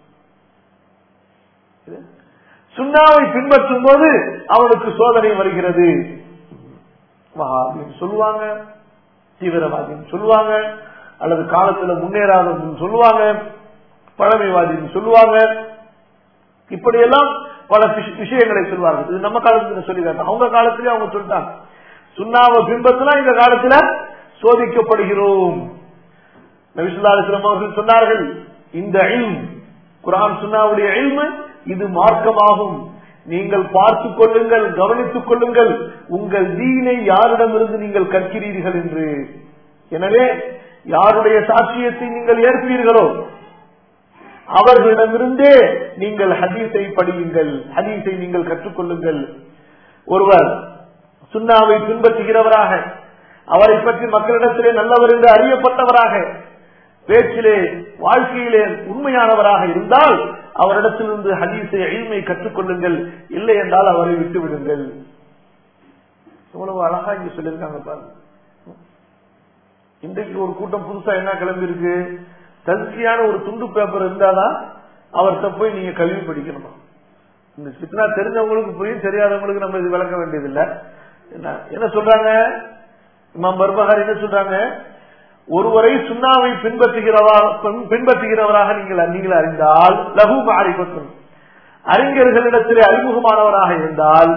சுண்ணாவை பின்பற்றும் போது அவனுக்கு சோதனை வருகிறது வஹாபின்னு சொல்லுவாங்க தீவிரவாதின்னு சொல்லுவாங்க அல்லது காலத்துல முன்னேறாதன்னு சொல்லுவாங்க பழமைவாதின்னு சொல்லுவாங்க இப்படியெல்லாம் பல விஷயங்களை சொல்வார்கள் இது நம்ம காலத்துல சொல்லிடுறாங்க அவங்க காலத்திலேயே அவங்க சொல்லிட்டாங்க சுண்ணாவ பின்பத்தினா இந்த காலத்துல சோதிக்கப்படுகிறோம் நபிசுல்லாஸ்லம் அவர்கள் சொன்னார்கள் இந்த இல்ம் குரான் சுண்ணாவுடைய இல்மு இது மார்க்கமாகும் நீங்கள் பார்த்துக் கொள்ளுங்கள் கவனித்துக் கொள்ளுங்கள் உங்கள் தீனை யாரிடமிருந்து நீங்கள் கற்கிறீர்கள் என்று எனவே யாருடைய சாட்சியத்தை நீங்கள் ஏற்பீர்களோ அவர்களிடமிருந்தே நீங்கள் ஹதீஸை படியுங்கள் ஹதீஸை நீங்கள் கற்றுக்கொள்ளுங்கள் ஒருவர் சுண்ணாவை பின்பற்றுகிறவராக அவரை பற்றி மக்களிடத்திலே நல்லவர் என்று அறியப்பட்டவராக பேச்சிலே வாழ்க்கையிலே உண்மையானவராக இருந்தால் அவரிடத்திலிருந்து ஹதீஸை எளிமை கற்றுக்கொள்ளுங்கள் இல்லை என்றால் அவரை விட்டு விடுங்கள் எவ்வளவு அழகா இங்க சொல்லியிருக்காங்க பாருங்க இன்றைக்கு ஒரு கூட்டம் புதுசா என்ன கிளம்பி இருக்கு தல்கியான ஒரு துண்டு பேப்பர் இருந்தாதான் அவர்கிட்ட போய் நீங்க கல்வி படிக்கணுமா இந்த சித்னா தெரிஞ்சவங்களுக்கு புரியும் தெரியாதவங்களுக்கு நம்ம இது விளக்க வேண்டியதில்லை என்ன என்ன சொல்றாங்க இமாம் பர்பகார் என்ன சொல்றாங்க ஒருவரை சுண்ணாவை பின்பற்றுகிறவா பின்பற்றுகிறவராக நீங்கள் நீங்கள் அறிந்தால் லகு மாறிபத்தும் அறிஞர்களிடத்திலே அறிமுகமானவராக இருந்தால்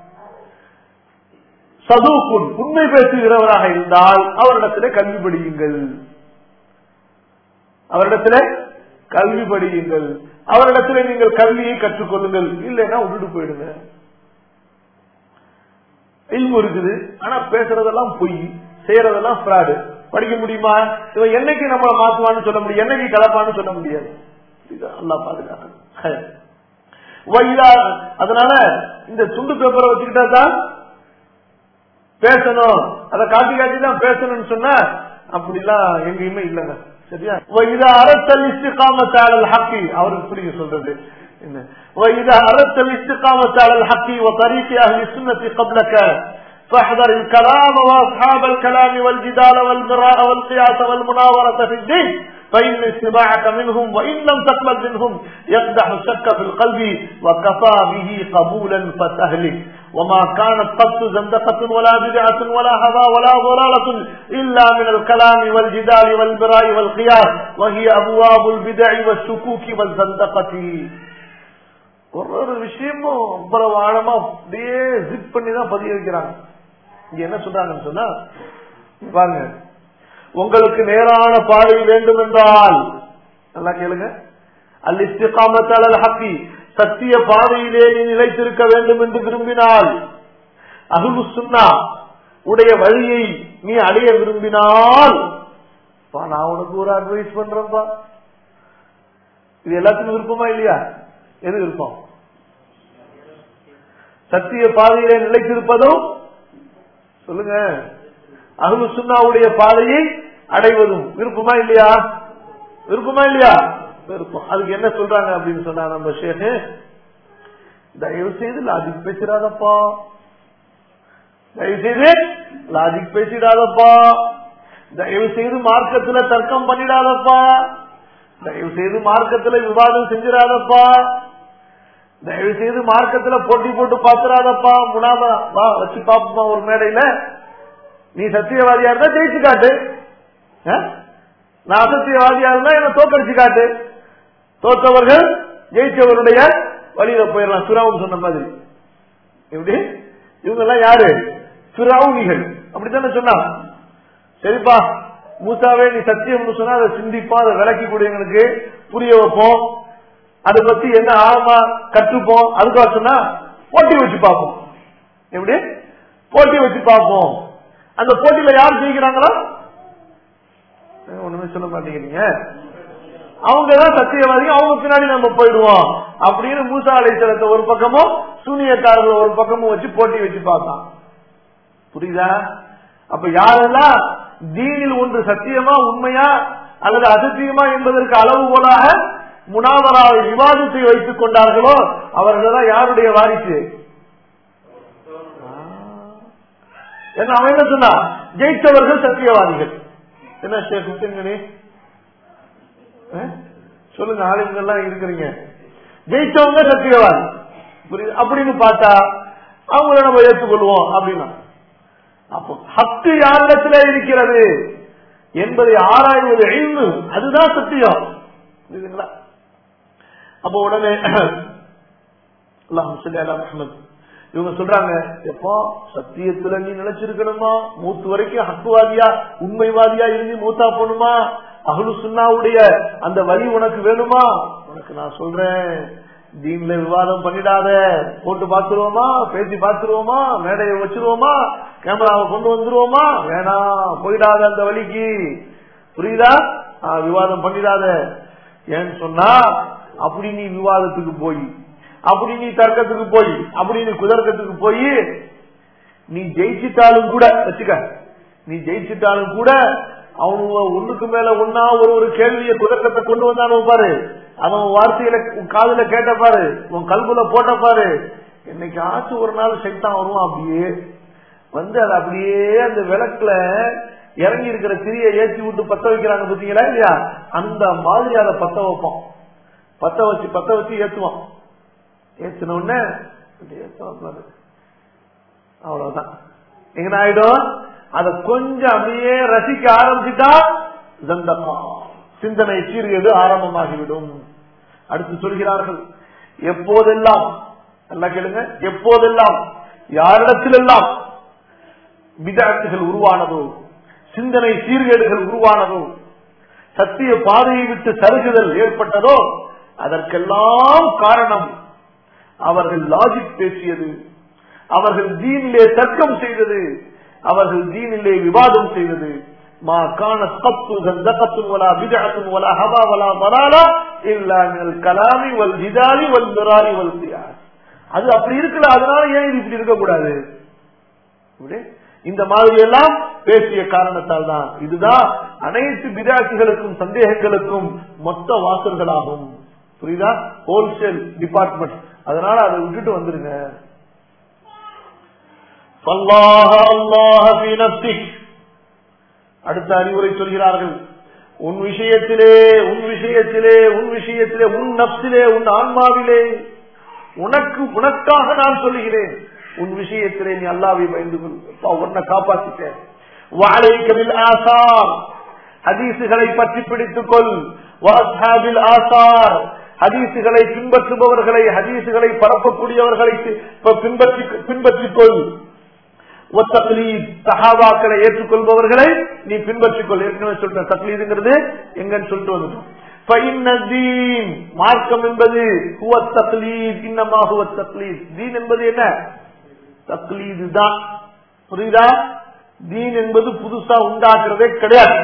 சதுக்குன் உண்மை பேசுகிறவராக இருந்தால் அவரிடத்திலே கல்வி படியுங்கள் அவரிடத்திலே கல்வி படியுங்கள் அவரிடத்திலே நீங்கள் கல்வியை கற்றுக்கொள்ளுங்கள் இல்லைன்னா விட்டுட்டு போயிடுங்க இல்மு இருக்குது ஆனா பேசுறதெல்லாம் பொய் செய்யறதெல்லாம் ஃப்ராடு படிக்க முடியுமா இவன் என்னைக்கு நம்மளை மாத்துவான்னு சொல்ல முடியும் என்னைக்கு கலப்பான்னு சொல்ல முடியாது அல்லா பாதுகாக்க அதனால இந்த துண்டு பேப்பரை வச்சுக்கிட்டா தான் பேசணும் அதை காட்டி காட்டி தான் பேசணும்னு சொன்னா அப்படிலாம் எங்கேயுமே இல்லைங்க சரியா இதா அரசல் இஸ்திகாமத்தாளல் ஹக்கி அவருக்கு புரிய சொல்றது என்ன وإذا أردت الاستقامة على الحق وطريق أهل السنة قبلك فاحذر الكلام وأصحاب الكلام والجدال والمراء والقياس والمناورة في الدين فإن استماعك منهم وإن لم تقبل منهم يقدح الشك في القلب وكفى به قبولا فتهلك وما كانت قط زندقة ولا بدعة ولا هوى ولا ضلالة إلا من الكلام والجدال والمراء والقياس وهي أبواب البدع والشكوك والزندقة ஒரு ஒரு விஷயமும் அவ்வளவு ஆழமா அப்படியே ஜிப் பண்ணி தான் பதிய வைக்கிறாங்க இங்க என்ன சொல்றாங்கன்னு சொன்னா பாருங்க உங்களுக்கு நேரான பாதை வேண்டும் என்றால் நல்லா கேளுங்க அல் இஸ்திகாமத்தால் ஹக்கி சத்திய பாதையிலே நீ நிலைத்திருக்க வேண்டும் என்று விரும்பினால் அகுலு சுன்னா உடைய வழியை நீ அடைய விரும்பினால் நான் உனக்கு ஒரு அட்வைஸ் பண்றேன்பா இது எல்லாத்துக்கும் விருப்பமா இல்லையா எது விருப்பம் சத்திய பாதையிலே நிலைத்திருப்பதும் சொல்லுங்க அகுலு சுண்ணாவுடைய பாதையை அடைவதும் விருப்பமா இல்லையா விருப்பமா இல்லையா விருப்பம் அதுக்கு என்ன சொல்றாங்க அப்படின்னு சொன்னா நம்ம ஷேகு தயவு செய்து லாஜிக் பேசிடாதப்பா தயவு செய்து லாஜிக் பேசிடாதப்பா தயவு செய்து மார்க்கத்துல தர்க்கம் பண்ணிடாதப்பா தயவு செய்து மார்க்கத்துல விவாதம் செஞ்சிடாதப்பா தயவு செய்து மார்க்கத்துல போட்டி போட்டு பாத்துறாதப்பா முனாபா வா வச்சு பாப்போமா ஒரு மேடையில நீ சத்தியவாதியா இருந்தா ஜெயிச்சு காட்டு நான் அசத்தியவாதியா இருந்தா என்ன தோக்கடிச்சு காட்டு தோற்றவர்கள் ஜெயிச்சவருடைய வழியில போயிடலாம் சுராவும் சொன்ன மாதிரி எப்படி இவங்க எல்லாம் யாரு சுராவுனிகள் அப்படித்தானே சொன்னா சரிப்பா மூசாவே நீ சத்தியம்னு சொன்னா அதை சிந்திப்போம் அதை விளக்கி கூடியவங்களுக்கு புரிய வைப்போம் அதை பத்தி என்ன ஆழமா கற்றுப்போம் அதுக்காக சொன்னா போட்டி வச்சு பார்ப்போம் எப்படி போட்டி வச்சு பார்ப்போம் அந்த போட்டியில யார் ஜெயிக்கிறாங்களோ ஒண்ணுமே சொல்ல மாட்டேங்கிறீங்க அவங்கதான் சத்தியவாதி அவங்க பின்னாடி நம்ம போயிடுவோம் அப்படின்னு மூசா அலைத்தலத்தை ஒரு பக்கமும் சூனியக்காரர்கள் ஒரு பக்கமும் வச்சு போட்டி வச்சு பார்த்தான் புரியுதா அப்ப யாரெல்லாம் தீனில் ஒன்று சத்தியமா உண்மையா அல்லது அசத்தியமா என்பதற்கு அளவுகோலாக முனாவராவை விவாதத்தை வைத்துக் கொண்டார்களோ அவர்கள் தான் யாருடைய வாரிசு என்ன அவன் என்ன சொன்னா ஜெயித்தவர்கள் சத்தியவாதிகள் என்ன ஷேக் முத்தங்கனி சொல்லுங்க ஆளுங்கெல்லாம் இருக்கிறீங்க ஜெயிச்சவங்க சத்தியவாதி புரியுது அப்படின்னு பார்த்தா அவங்கள நம்ம ஏற்றுக்கொள்வோம் அப்படின்னா அப்போ ஹக்கு யாரிடத்துல இருக்கிறது என்பதை ஆராய்வது எழுந்து அதுதான் சத்தியம் புரியுதுங்களா அப்போ உடனே முகமது இவங்க சொல்றாங்க எப்போ சத்தியத்துல நீ நினைச்சிருக்கணுமா மூத்து வரைக்கும் ஹக்குவாதியா உண்மைவாதியா இருந்து மூத்தா போகணுமா அகலு சுண்ணாவுடைய அந்த வழி உனக்கு வேணுமா உனக்கு நான் சொல்றேன் தீன்ல விவாதம் பண்ணிடாத போட்டு பாத்துருவோமா பேசி பாத்துருவோமா மேடையை வச்சிருவோமா கேமராவை கொண்டு வந்துருவோமா வேணாம் போயிடாத அந்த வழிக்கு புரியுதா விவாதம் பண்ணிடாத ஏன்னு சொன்னா அப்படி நீ விவாதத்துக்கு போய் அப்படி நீ தர்க்கத்துக்கு போய் அப்படி நீ குதர்க்கத்துக்கு போய் நீ ஜெயிச்சிட்டாலும் கூட வச்சுக்க நீ ஜெயிச்சிட்டாலும் கூட அவனுங்க ஒண்ணுக்கு மேல ஒன்னா ஒரு ஒரு கேள்விய குதர்க்கத்தை கொண்டு வந்தானு பாரு அவன் வார்த்தையில காதுல கேட்ட பாரு உன் கல்புல போட்ட பாரு என்னைக்கு ஆச்சு ஒரு நாள் சைத்தான் வருவான் அப்படியே வந்து அது அப்படியே அந்த விளக்குல இறங்கி இருக்கிற திரிய ஏற்றி விட்டு பத்த வைக்கிறாங்க பாத்தீங்களா இல்லையா அந்த மாதிரி அதை பத்த வைப்போம் பத்த வச்சு பத்த வச்சு ஏத்துவான் ஏத்தின உடனே அவ்வளவுதான் எங்க ஆயிடும் அதை கொஞ்சம் அப்படியே ரசிக்க ஆரம்பிச்சுட்டா ஜந்தகா சிந்தனை சீரியது ஆரம்பமாகிவிடும் அடுத்து சொல்கிறார்கள் எப்போதெல்லாம் நல்லா கேளுங்க எப்போதெல்லாம் யாரிடத்திலெல்லாம் விதாட்டுகள் உருவானதோ சிந்தனை சீர்கேடுகள் உருவானதோ சத்திய பாதையை விட்டு சருகுதல் ஏற்பட்டதோ அதற்கெல்லாம் காரணம் அவர்கள் லாஜிக் பேசியது அவர்கள் தீனிலே தர்க்கம் செய்தது அவர்கள் தீனிலே விவாதம் செய்தது மா காண சத்து زندقة ولا بدعة ولا هوى ولا ضلالة إلا من الكلام والجدال والمراء والقياس அது அப்படி இருக்கல அதனால ஏன் இது இப்படி இருக்கக்கூடாது இப்படி? இந்த மாதிரி எல்லாம் பேசிய காரணத்தால் தான் இதுதான் அனைத்து விதாட்சிகளுக்கும் சந்தேகங்களுக்கும் மொத்த வாசல்களாகும் புரியுதா ஹோல்சேல் டிபார்ட்மெண்ட் அதனால அதை விட்டுட்டு வந்துருங்க فالله الله في نفسك அடுத்த அறிவுரை சொல்கிறார்கள் உன் விஷயத்திலே உன் விஷயத்திலே உன் விஷயத்திலே உன் நப்சிலே உன் ஆன்மாவிலே உனக்கு உனக்காக நான் சொல்லுகிறேன் உன் விஷயத்திலே நீ அல்லாவை பயந்து கொள் அப்பா, உன்னை காப்பாத்திக்க வாழைக்கவில் ஆசார் ஹதீசுகளை பற்றி பிடித்துக் கொள் வாஸ்ஹாபில் ஆசார் ஹதீசுகளை பின்பற்றுபவர்களை ஹதீசுகளை பரப்பக்கூடியவர்களை பி- பின்பற்றி பின்பற்றிக் கொள் ஒத்தக்லீத் சஹாபாக்களை ஏற்றுக்கொள்பவர்களை நீ பின்பற்றிக் கொள் ஏற்கனவே சொல்ற தக்லீதுங்கிறது எங்கன்னு சொல்லிட்டு வந்துட்டோம் فإن الدين மார்க்கம் என்பது ஹுவ தக்லீத் இன்னமா ஹுவ தக்லீத் தீன் என்பது என்ன தக்லீது தான் புரியுதா தீன் என்பது புதுசா உண்டாக்குறதே கிடையாது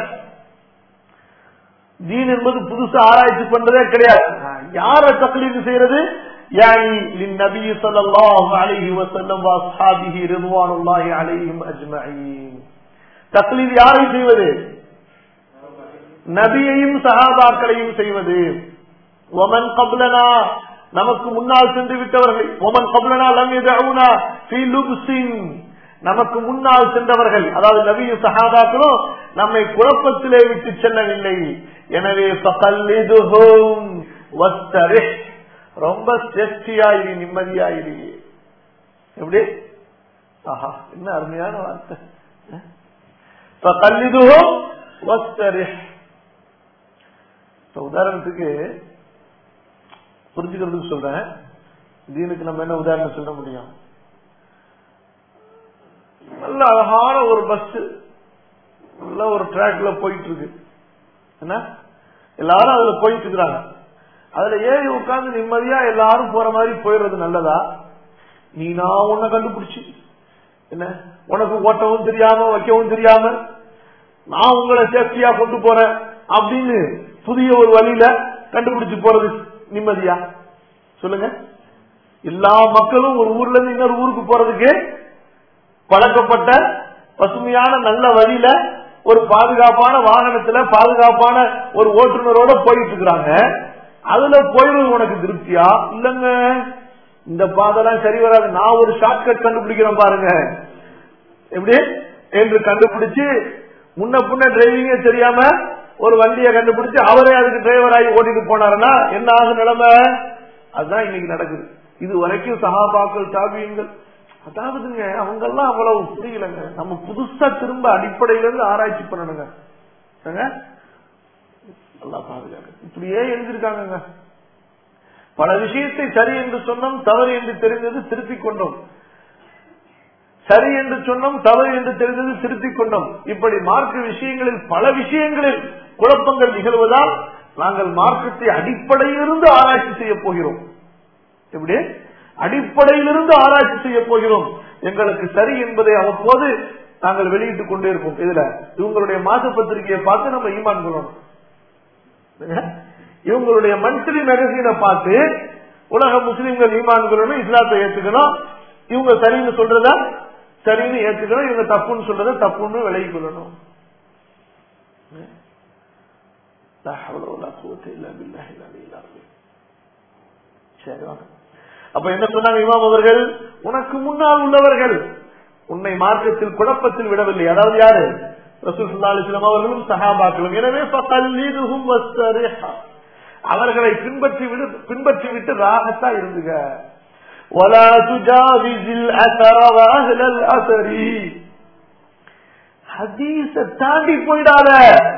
தீன் என்பது புதுசா ஆராய்ச்சி பண்றதே கிடையாது யார தக்லீது செய்யறது يعني للنبي صلى الله عليه وسلم واصحابه رضوان الله عليهم اجمعين தக்லீது யாரை செய்வது நபியையும் சஹாபாக்களையும் செய்வது ஒமன் கப்லனா நமக்கு முன்னால் சென்று விட்டவர்கள் ஒமன் கப்லனா லம் யதஊனா ஃபீ லுப்ஸின் நமக்கு முன்னால் சென்றவர்கள் அதாவது நபியும் சஹாபாக்களும் நம்மை குழப்பத்திலே விட்டு செல்லவில்லை எனவே ஃபகல்லிதுஹும் வஸ்தரிஹ் ரொம்ப சேஷ்டியாயிரி நிம்மதியாயிரி எப்படி ஆஹா என்ன அருமையான வார்த்தை ஃபகல்லிதுஹும் வஸ்தரிஹ் இப்ப உதாரணத்துக்கு புரிஞ்சுக்கிறதுக்கு சொல்றேன் தீனுக்கு நம்ம என்ன உதாரணம் சொல்ல முடியும் நல்ல அழகான ஒரு பஸ் நல்ல ஒரு ட்ராக்ல போயிட்டு இருக்கு என்ன எல்லாரும் அதுல போயிட்டு இருக்கிறாங்க அதுல ஏறி உட்கார்ந்து நிம்மதியா எல்லாரும் போற மாதிரி போயிடுறது நல்லதா நீ நான் உன்னை கண்டுபிடிச்சு என்ன உனக்கு ஓட்டவும் தெரியாம வைக்கவும் தெரியாம நான் உங்களை சேஃப்டியா கொண்டு போறேன் அப்படின்னு புதிய ஒரு வழியில கண்டுபிடிச்சு போறது நிம்மதியா சொல்லுங்க எல்லா மக்களும் ஒரு ஊர்ல இருந்து இன்னொரு ஊருக்கு போறதுக்கு பழக்கப்பட்ட பசுமையான நல்ல வழியில ஒரு பாதுகாப்பான வாகனத்துல பாதுகாப்பான ஒரு ஓட்டுநரோட போயிட்டு இருக்கிறாங்க அதுல போயிடுறது உனக்கு திருப்தியா இல்லங்க இந்த பாதெல்லாம் சரி வராது நான் ஒரு ஷார்ட்கட் கண்டுபிடிக்கிறேன் பாருங்க எப்படி என்று கண்டுபிடிச்சு முன்ன புண்ண டிரைவிங்கே தெரியாம ஒரு வண்டியை கண்டுபிடிச்சு அவரே அதுக்கு டிரைவர் ஆகி ஓட்டிட்டு போனாருன்னா என்ன ஆகும் நிலைமை அதுதான் இன்னைக்கு நடக்குது இது வரைக்கும் சகாபாக்கள் தாபியங்கள் அதாவதுங்க அவங்க எல்லாம் அவ்வளவு புரியலங்க நம்ம புதுசா திரும்ப அடிப்படையில இருந்து ஆராய்ச்சி பண்ணணுங்க ஏங்க? நல்லா பாதுகாக்க இப்படியே எழுதிருக்காங்க பல விஷயத்தை சரி என்று சொன்னோம் தவறு என்று தெரிந்தது திருத்திக் கொண்டோம் சரி என்று சொன்னோம் தவறு என்று தெரிந்தது திருத்திக் கொண்டோம் இப்படி மார்க்க விஷயங்களில் பல விஷயங்களில் குழப்பங்கள் நிகழ்வதால் நாங்கள் மார்க்கத்தை அடிப்படையிலிருந்து ஆராய்ச்சி செய்ய போகிறோம் எப்படி அடிப்படையிலிருந்து ஆராய்ச்சி செய்ய போகிறோம் எங்களுக்கு சரி என்பதை அவ்வப்போது நாங்கள் வெளியிட்டுக் கொண்டே இருப்போம் இதுல இவங்களுடைய மாச பத்திரிகையை பார்த்து நம்ம ஈமான் கொள்ளணும் இவங்களுடைய மந்த்லி மேகசீனை பார்த்து உலக முஸ்லிம்கள் ஈமான் கொள்ளணும் இஸ்லாத்தை ஏத்துக்கணும் இவங்க சரின்னு சொல்றத சரின்னு ஏத்துக்கணும் இவங்க தப்புன்னு சொல்றத தப்புன்னு விலகி கொள்ளணும் லா ஹவ்ல வலா குவத்த இல்லா பில்லாஹில் அலியில் அஸீம். சரி வாங்க அப்ப என்ன சொன்னாங்க இமாம் அவர்கள் உனக்கு முன்னால் உள்ளவர்கள் உன்னை மார்க்கத்தில் குழப்பத்தில் விடவில்லை அதாவது யாரு ரசூல் ஸல்லல்லாஹு அலைஹி வஸல்லம் அவர்களும் சஹாபாக்களும் எனவே ஃபகல்லிதுஹும் வஸ்தரிஹா அவர்களை பின்பற்றி விடு பின்பற்றி விட்டு ராகத்தா இருந்துக ولا تجاوز الاثر واهل الاثر ஹதீஸ தாண்டி போயிடாத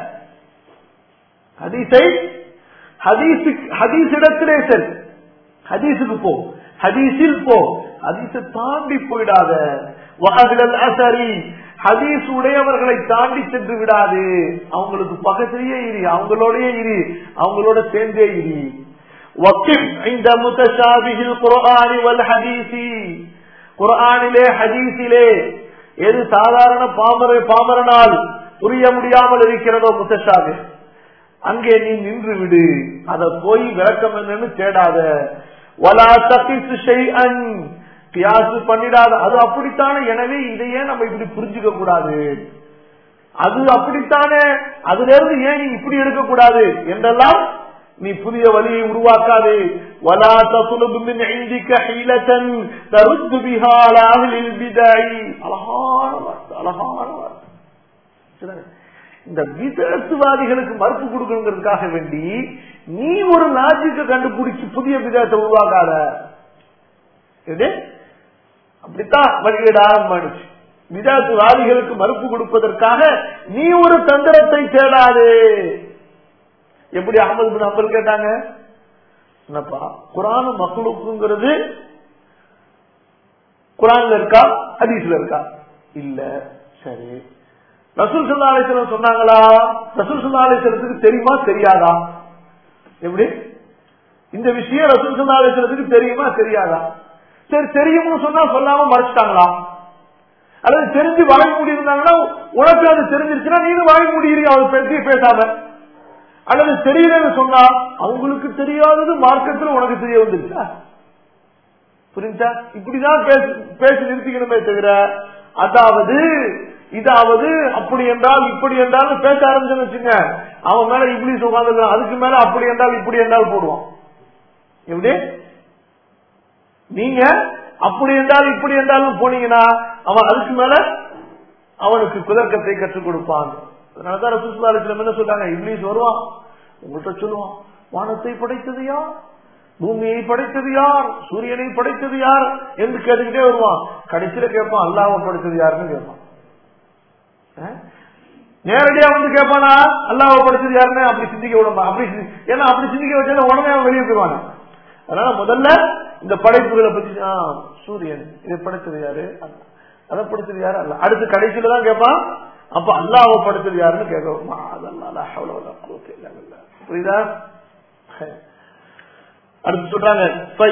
ஹதீஸை ஹதீஸு ஹதீஸ் இடத்திலே செல் ஹதீஸுக்கு போ ஹதீஸில் போ ஹதீஸை தாண்டி போயிடாத வகதில் அசரி ஹதீஸ் உடையவர்களை தாண்டி சென்று விடாது அவங்களுக்கு பக்கத்திலேயே இரு அவங்களோடயே இரு அவங்களோட சேர்ந்தே இரு وقف عند متشابه القرآن والحديث குரானிலே ஹதீஸிலே எது சாதாரண பாமர பாமரனால் புரிய முடியாமல் இருக்கிறதோ முத்தஷாபி அங்கே நீ நின்று விடு அத போய் விளக்கம் என்னன்னு தேடாத வலா தகிசு ஷைஅன் கியாசு பண்ணிடாத அது அப்படித்தானே எனவே இதையே நம்ம இப்படி புரிஞ்சுக்க கூடாது அது அப்படித்தானே அதுல இருந்து ஏன் நீ இப்படி எடுக்க கூடாது என்றெல்லாம் நீ புதிய வழியை உருவாக்காது ولا تطلب من عندك حيلة ترد بها على أهل البدع அழகான வார்த்தை அழகான வார்த்தை சரி. இந்த விதத்துவாதிகளுக்கு மறுப்பு கொடுக்கணுங்கிறதுக்காக வேண்டி நீ ஒரு லாஜிக்க கண்டுபிடிச்சு புதிய விதத்தை உருவாக்காத எது அப்படித்தான் வழிகேடு ஆரம்பிச்சு விதாத்துவாதிகளுக்கு மறுப்பு கொடுப்பதற்காக நீ ஒரு தந்திரத்தை தேடாதே எப்படி அகமது பின் அம்பல் கேட்டாங்க என்னப்பா குரான் மகளுக்குங்கிறது குரான்ல இருக்கா ஹதீஸ்ல இருக்கா இல்ல சரி ரசூல் சுல்லா அலிஸ்லம் சொன்னாங்களா ரசூல் சுல்லா அலிஸ்லத்துக்கு தெரியுமா தெரியாதா எப்படி இந்த விஷயம் ரசூல் சுல்லா அலிஸ்லத்துக்கு தெரியுமா தெரியாதா சரி தெரியும்னு சொன்னா சொல்லாம மறைச்சிட்டாங்களா அல்லது தெரிஞ்சு வாழ மூடி இருந்தாங்கன்னா உனக்கு அது தெரிஞ்சிருச்சுன்னா நீனும் வாழ முடியிறீ அவர் பற்றி பேசாம அல்லது தெரியலன்னு சொன்னா அவங்களுக்கு தெரியாதது மார்க்கத்துல உனக்கு தெரிய வந்துருச்சா புரிஞ்சா இப்படிதான் பேசி பேசி நிறுத்திக்கணுமே தவிர அதாவது இதாவது அப்படி என்றால் இப்படி என்றால் பேச ஆரம்பிச்சுன்னு வச்சுங்க அவன் மேல இப்படி உட்காந்து அதுக்கு மேல அப்படி என்றால் இப்படி என்றால் போடுவான் எப்படி நீங்க அப்படி என்றால் இப்படி என்றாலும் போனீங்கன்னா அவன் அதுக்கு மேல அவனுக்கு குதர்க்கத்தை கற்றுக் கொடுப்பான் அதனாலதான் ரசூசுல்லாஸ்லம் என்ன சொல்றாங்க இங்கிலீஷ் வருவான் உங்கள்கிட்ட சொல்லுவான் வானத்தை படைத்தது யார் பூமியை படைத்தது யார் சூரியனை படைத்தது யார் என்று கேட்டுக்கிட்டே வருவான் கடைசியில கேட்பான் அல்லாம படைத்தது யாருன்னு கேட்பான் நேரடியா வந்து கேட்பானா அல்லாவ படைச்சது யாருன்னு அப்படி சிந்திக்க விடமா அப்படி ஏன்னா அப்படி சிந்திக்க வச்சா உடனே அவன் வெளியே போயிடுவான் அதனால முதல்ல இந்த படைப்புகளை பத்தி சூரியன் இதை படைத்தது யாரு அதை படைத்தது யாரு அல்ல அடுத்து கடைசியில தான் கேட்பான் அப்ப அல்லாவ படைத்தது யாருன்னு கேட்கணுமா அதெல்லாம் புரியுதா அடுத்து சொல்றாங்க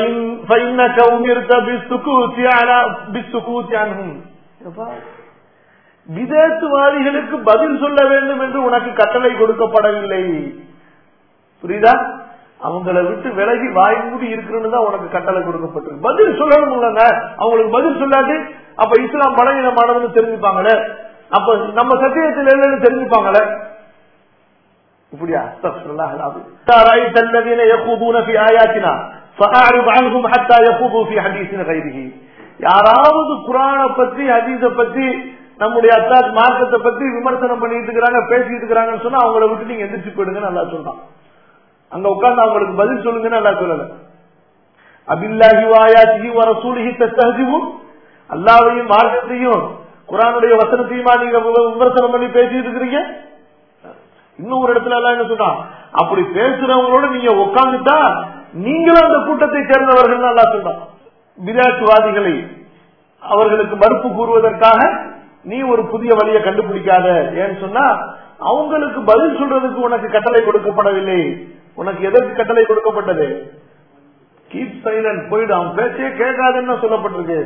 விதேத்துவாதிகளுக்கு பதில் சொல்ல வேண்டும் என்று உனக்கு கட்டளை கொடுக்கப்படவில்லை புரியுதா அவங்களை விட்டு விலகி வாய் மூடி இருக்கணும்னு தான் உனக்கு கட்டளை கொடுக்கப்பட்டிருக்கு பதில் சொல்லணும் இல்லைங்க அவங்களுக்கு பதில் சொல்லாது அப்ப இஸ்லாம் பலவீனமானதுன்னு தெரிஞ்சுப்பாங்களே அப்ப நம்ம சத்தியத்தில் இல்லைன்னு தெரிஞ்சுப்பாங்களே இப்படியா رأيت الذين يخوضون في آياتنا فأعرض عنهم حتى يخوضوا في حديث غيره யாராவது குரான பத்தி ஹதீஸ பத்தி நம்முடைய அத்தாத் மார்க்கத்தை பத்தி விமர்சனம் பண்ணிட்டு இருக்கிறாங்க பேசிட்டு இருக்கிறாங்கன்னு சொன்னா அவங்கள விட்டு நீங்க எந்திரிச்சு போயிடுங்க நல்லா சொல்றான் அங்க உட்கார்ந்து அவங்களுக்கு பதில் சொல்லுங்கன்னு நல்லா சொல்லல அபில்லாஹி வாயாத்திஹி வ ரசூலிஹி தஸ்தஹ்ஜிபு அல்லாஹ்வையும் மார்க்கத்தையும் குரானுடைய வசனத்தையுமா நீங்க விமர்சனம் பண்ணி பேசிட்டு இருக்கிறீங்க இன்னும் ஒரு இடத்துல எல்லாம் என்ன சொன்னா அப்படி பேசுறவங்களோட நீங்க உட்காந்துட்டா நீங்களும் அந்த கூட்டத்தை சேர்ந்தவர்கள் நல்லா சொல்றான் விராட்டுவாதிகளை அவர்களுக்கு மறுப்பு கூறுவதற்காக நீ ஒரு புதிய வழியை கண்டுபிடிக்காத ஏன்னு சொன்னா அவங்களுக்கு பதில் சொல்றதுக்கு உனக்கு கட்டளை கொடுக்கப்படவில்லை உனக்கு எதற்கு கட்டளை கொடுக்கப்பட்டது கீப் சைலண்ட் போயிடு அவன் பேச்சே கேட்காதுன்னு சொல்லப்பட்டிருக்கு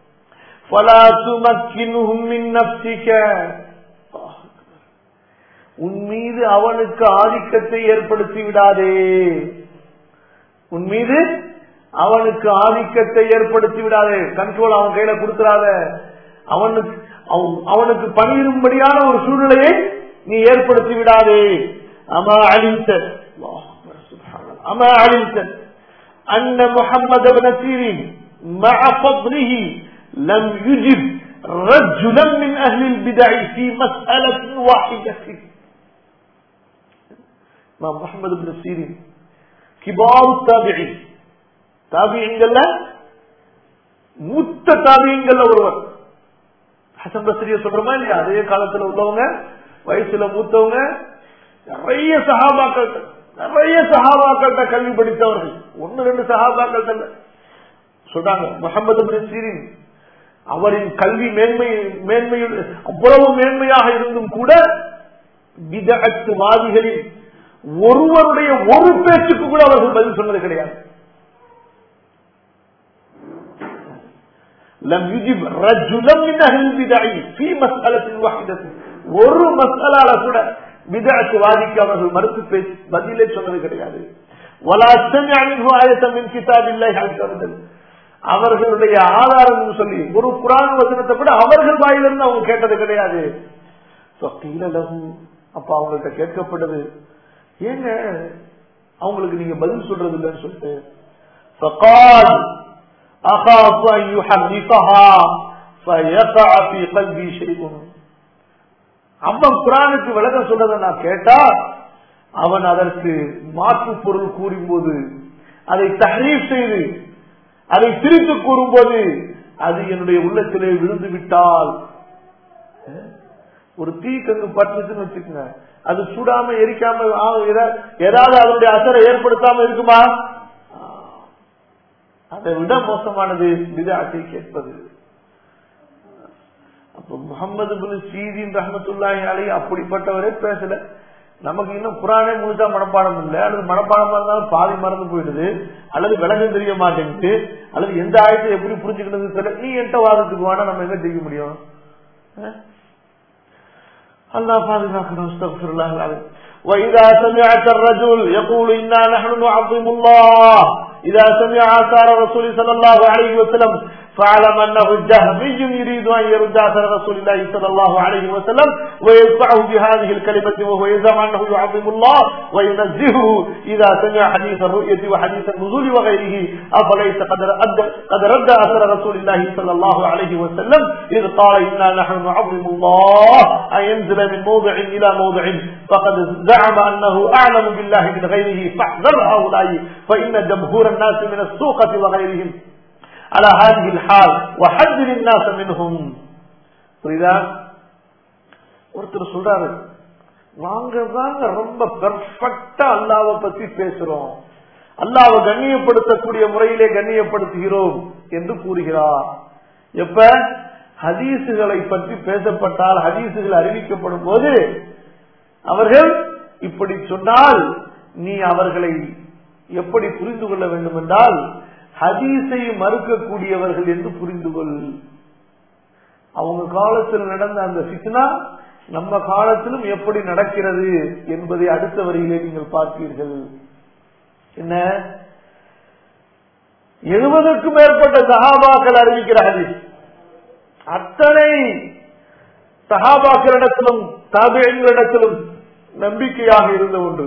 உன் மீது அவனுக்கு ஆதிக்கத்தை ஏற்படுத்தி விடாதே உன் மீது அவனுக்கு ஆதிக்கத்தை ஏற்படுத்தி விடாதே கண்ட்ரோல் அவன் கையில கொடுத்துடாத அவனுக்கு அவனுக்கு பணியிடும்படியான ஒரு சூழ்நிலையை நீ ஏற்படுத்தி விடாதே அமா அழித்த அமா அழித்த أن محمد بن سيرين مع فضله لم يجب رجلا من أهل البدع في مسألة واحدة இமாம் முகமது பின் சீரின் கிபாரு தாபிகி தாபியங்கள்ல மூத்த தாபியங்கள்ல ஒருவர் ஹசன் பஸ்ரிய சொல்றோமா இல்லையா அதே காலத்துல உள்ளவங்க வயசுல மூத்தவங்க நிறைய சகாபாக்கள் நிறைய சகாபாக்கள்கிட்ட கல்வி படித்தவர்கள் ஒன்னு ரெண்டு சகாபாக்கள் சொல்றாங்க முகமது பின் சீரின் அவரின் கல்வி மேன்மை மேன்மையில் அவ்வளவு மேன்மையாக இருந்தும் கூட விதத்துவாதிகளில் ஒருவருடைய ஒரு பேச்சுக்கு கூட அவர்கள் பதில் சொன்னது கிடையாது لم يجب رجلا من اهل البدع في مسألة واحدة ஒரு மசாலால கூட விதத்துவாதிக்கு அவர்கள் மறுத்து பேசி பதிலே சொன்னது கிடையாது ولا سمع منه آية من كتاب الله عز وجل அவர்களுடைய ஆதாரம் சொல்லி ஒரு குரான் வசனத்தை கூட அவர்கள் வாயிலிருந்து அவங்க கேட்டது கிடையாது அப்ப அவங்கள்ட்ட கேட்கப்பட்டது ஏங்க அவங்களுக்கு நீங்க பதில் சொல்றது இல்லைன்னு சொல்லிட்டு فقال أخاف أن يحرفها فيقع في قلبي شيء அவன் குரானுக்கு விளக்கம் சொல்றதை நான் கேட்டா அவன் அதற்கு மாற்று பொருள் கூறும்போது அதை தஹரீப் செய்து அதை பிரித்து கூறும்போது அது என்னுடைய உள்ளத்திலே விழுந்து விட்டால் ஒரு தீ கங்கு பற்றுச்சுன்னு வச்சுக்கோங்க அது சுடாம எரிக்காம ஏதாவது அதனுடைய அசரை ஏற்படுத்தாம இருக்குமா அதை விட மோசமானது விதாத்தை கேட்பது அப்ப முகமது பின் சீதின் ரஹமத்துல்லாஹி அலி அப்படிப்பட்டவரே பேசல நமக்கு இன்னும் குரானே முழுசா மனப்பாடம் இல்லை அல்லது மனப்பாடமா இருந்தாலும் பாதி மறந்து போயிடுது அல்லது விளக்கம் தெரிய மாட்டேங்குது அல்லது எந்த ஆயத்தை எப்படி புரிஞ்சுக்கிறது தெரியல நீ என்கிட்ட வாதத்துக்கு வேணா நம்ம எங்க செய்ய முடியும் அல்லா பாதுகாக்கணும் وإذا سمعت الرجل يقول إنا نحن نعظم الله إذا سمع آثار رسول صلى الله عليه وسلم فاعلم أنه جهمي يريد أن يرد آثار رسول الله صلى الله عليه وسلم ويدفعه بهذه الكلمة وهو يزعم أنه يعظم الله وينزهه إذا سمع حديث الرؤية وحديث النزول وغيره أفليس قد رد, قد رد أثر رسول الله صلى الله عليه وسلم إذ قال إنا نحن نعظم الله أن ينزل من موضع إلى موضع فقد زعم أنه أعلم بالله من غيره فاحذر هؤلاء فإن جمهور الناس من السوقة وغيرهم على هذه الحال وحذر الناس منهم புரியுதா ஒருத்தர் சொல்றாரு நாங்க தாங்க ரொம்ப பெர்ஃபெக்டா அல்லாவை பத்தி பேசுறோம் அல்லாவை கண்ணியப்படுத்தக்கூடிய முறையிலே கண்ணியப்படுத்துகிறோம் என்று கூறுகிறார் எப்ப ஹதீசுகளை பற்றி பேசப்பட்டால் ஹதீசுகள் அறிவிக்கப்படும் போது அவர்கள் இப்படி சொன்னால் நீ அவர்களை எப்படி புரிந்து கொள்ள வேண்டும் என்றால் ஹதீஸை மறுக்கக்கூடியவர்கள் என்று புரிந்து கொள் அவங்க காலத்தில் நடந்த அந்த சிக்னா நம்ம காலத்திலும் எப்படி நடக்கிறது என்பதை அடுத்த வரியிலே நீங்கள் பார்ப்பீர்கள் என்ன எழுபதுக்கும் மேற்பட்ட சகாபாக்கள் அறிவிக்கிற ஹதீஸ் அத்தனை சகாபாக்களிடத்திலும் தாபியங்களிடத்திலும் நம்பிக்கையாக இருந்த ஒன்று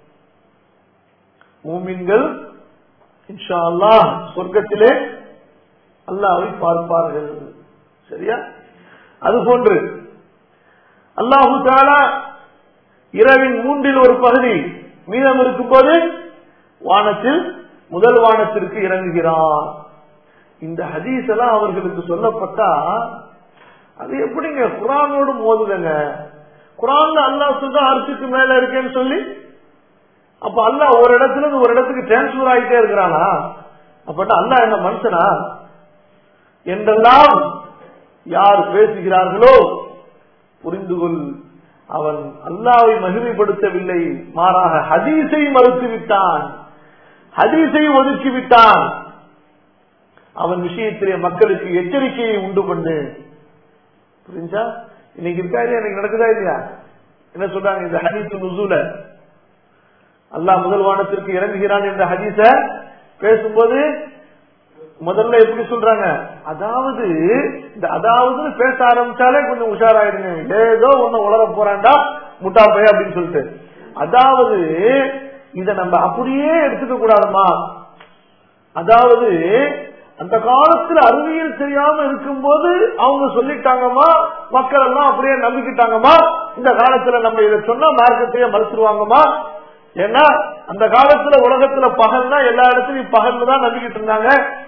மூமின்கள் இன்ஷா அல்லாஹ் சொர்க்கத்திலே அல்லாவை பார்ப்பார்கள் சரியா அது போன்று அல்லாஹு தாலா இரவின் மூன்றில் ஒரு பகுதி மீதம் இருக்கும் போது வானத்தில் முதல் வானத்திற்கு இறங்குகிறார் இந்த ஹதீஸ் எல்லாம் அவர்களுக்கு சொல்லப்பட்டா அது எப்படிங்க குரானோடு மோதுதுங்க குரான்ல அல்லா சொல்ற அரிசிக்கு மேல இருக்கேன்னு சொல்லி அப்ப அல்லா ஒரு இடத்துல இருந்து ஒரு இடத்துக்கு டிரான்ஸ்பர் ஆகிட்டே இருக்கிறானா அப்ப அல்லா என்ன மனுஷனா என்றெல்லாம் யார் பேசுகிறார்களோ புரிந்து கொள் அவன் அல்லாவை மகிமைப்படுத்தவில்லை மாறாக ஹதீஸை மறுத்து விட்டான் ஹதீஸை ஒதுக்கி விட்டான் அவன் விஷயத்திலே மக்களுக்கு எச்சரிக்கையை உண்டு பண்ணு புரிஞ்சா இன்னைக்கு இருக்கா இல்லையா எனக்கு நடக்குதா இல்லையா என்ன சொல்றாங்க இந்த ஹதீஸ் நுசூல அல்லாஹ் முதல் வானத்திற்கு இறங்குகிறான் என்ற ஹதீஸ பேசும்போது முதல்ல எப்படி சொல்றாங்க அதாவது இந்த அதாவது பேச ஆரம்பிச்சாலே கொஞ்சம் உஷாராயிருங்க ஏதோ ஒண்ணு உளர போறான்டா முட்டா பைய அப்படின்னு சொல்லிட்டு அதாவது இத நம்ம அப்படியே எடுத்துக்க கூடாதுமா அதாவது அந்த காலத்துல அறிவியல் தெரியாம இருக்கும்போது அவங்க சொல்லிட்டாங்கம்மா மக்கள் எல்லாம் அப்படியே நம்பிக்கிட்டாங்கம்மா இந்த காலத்துல நம்ம இதை சொன்னா மார்க்கத்தையே மறுத்துருவாங்கம்மா ஏன்னா அந்த காலத்துல உலகத்துல பகல்னா எல்லா இடத்துலயும் பகல்ல தான் நம்பிக்கிட்டு இருந்தாங்க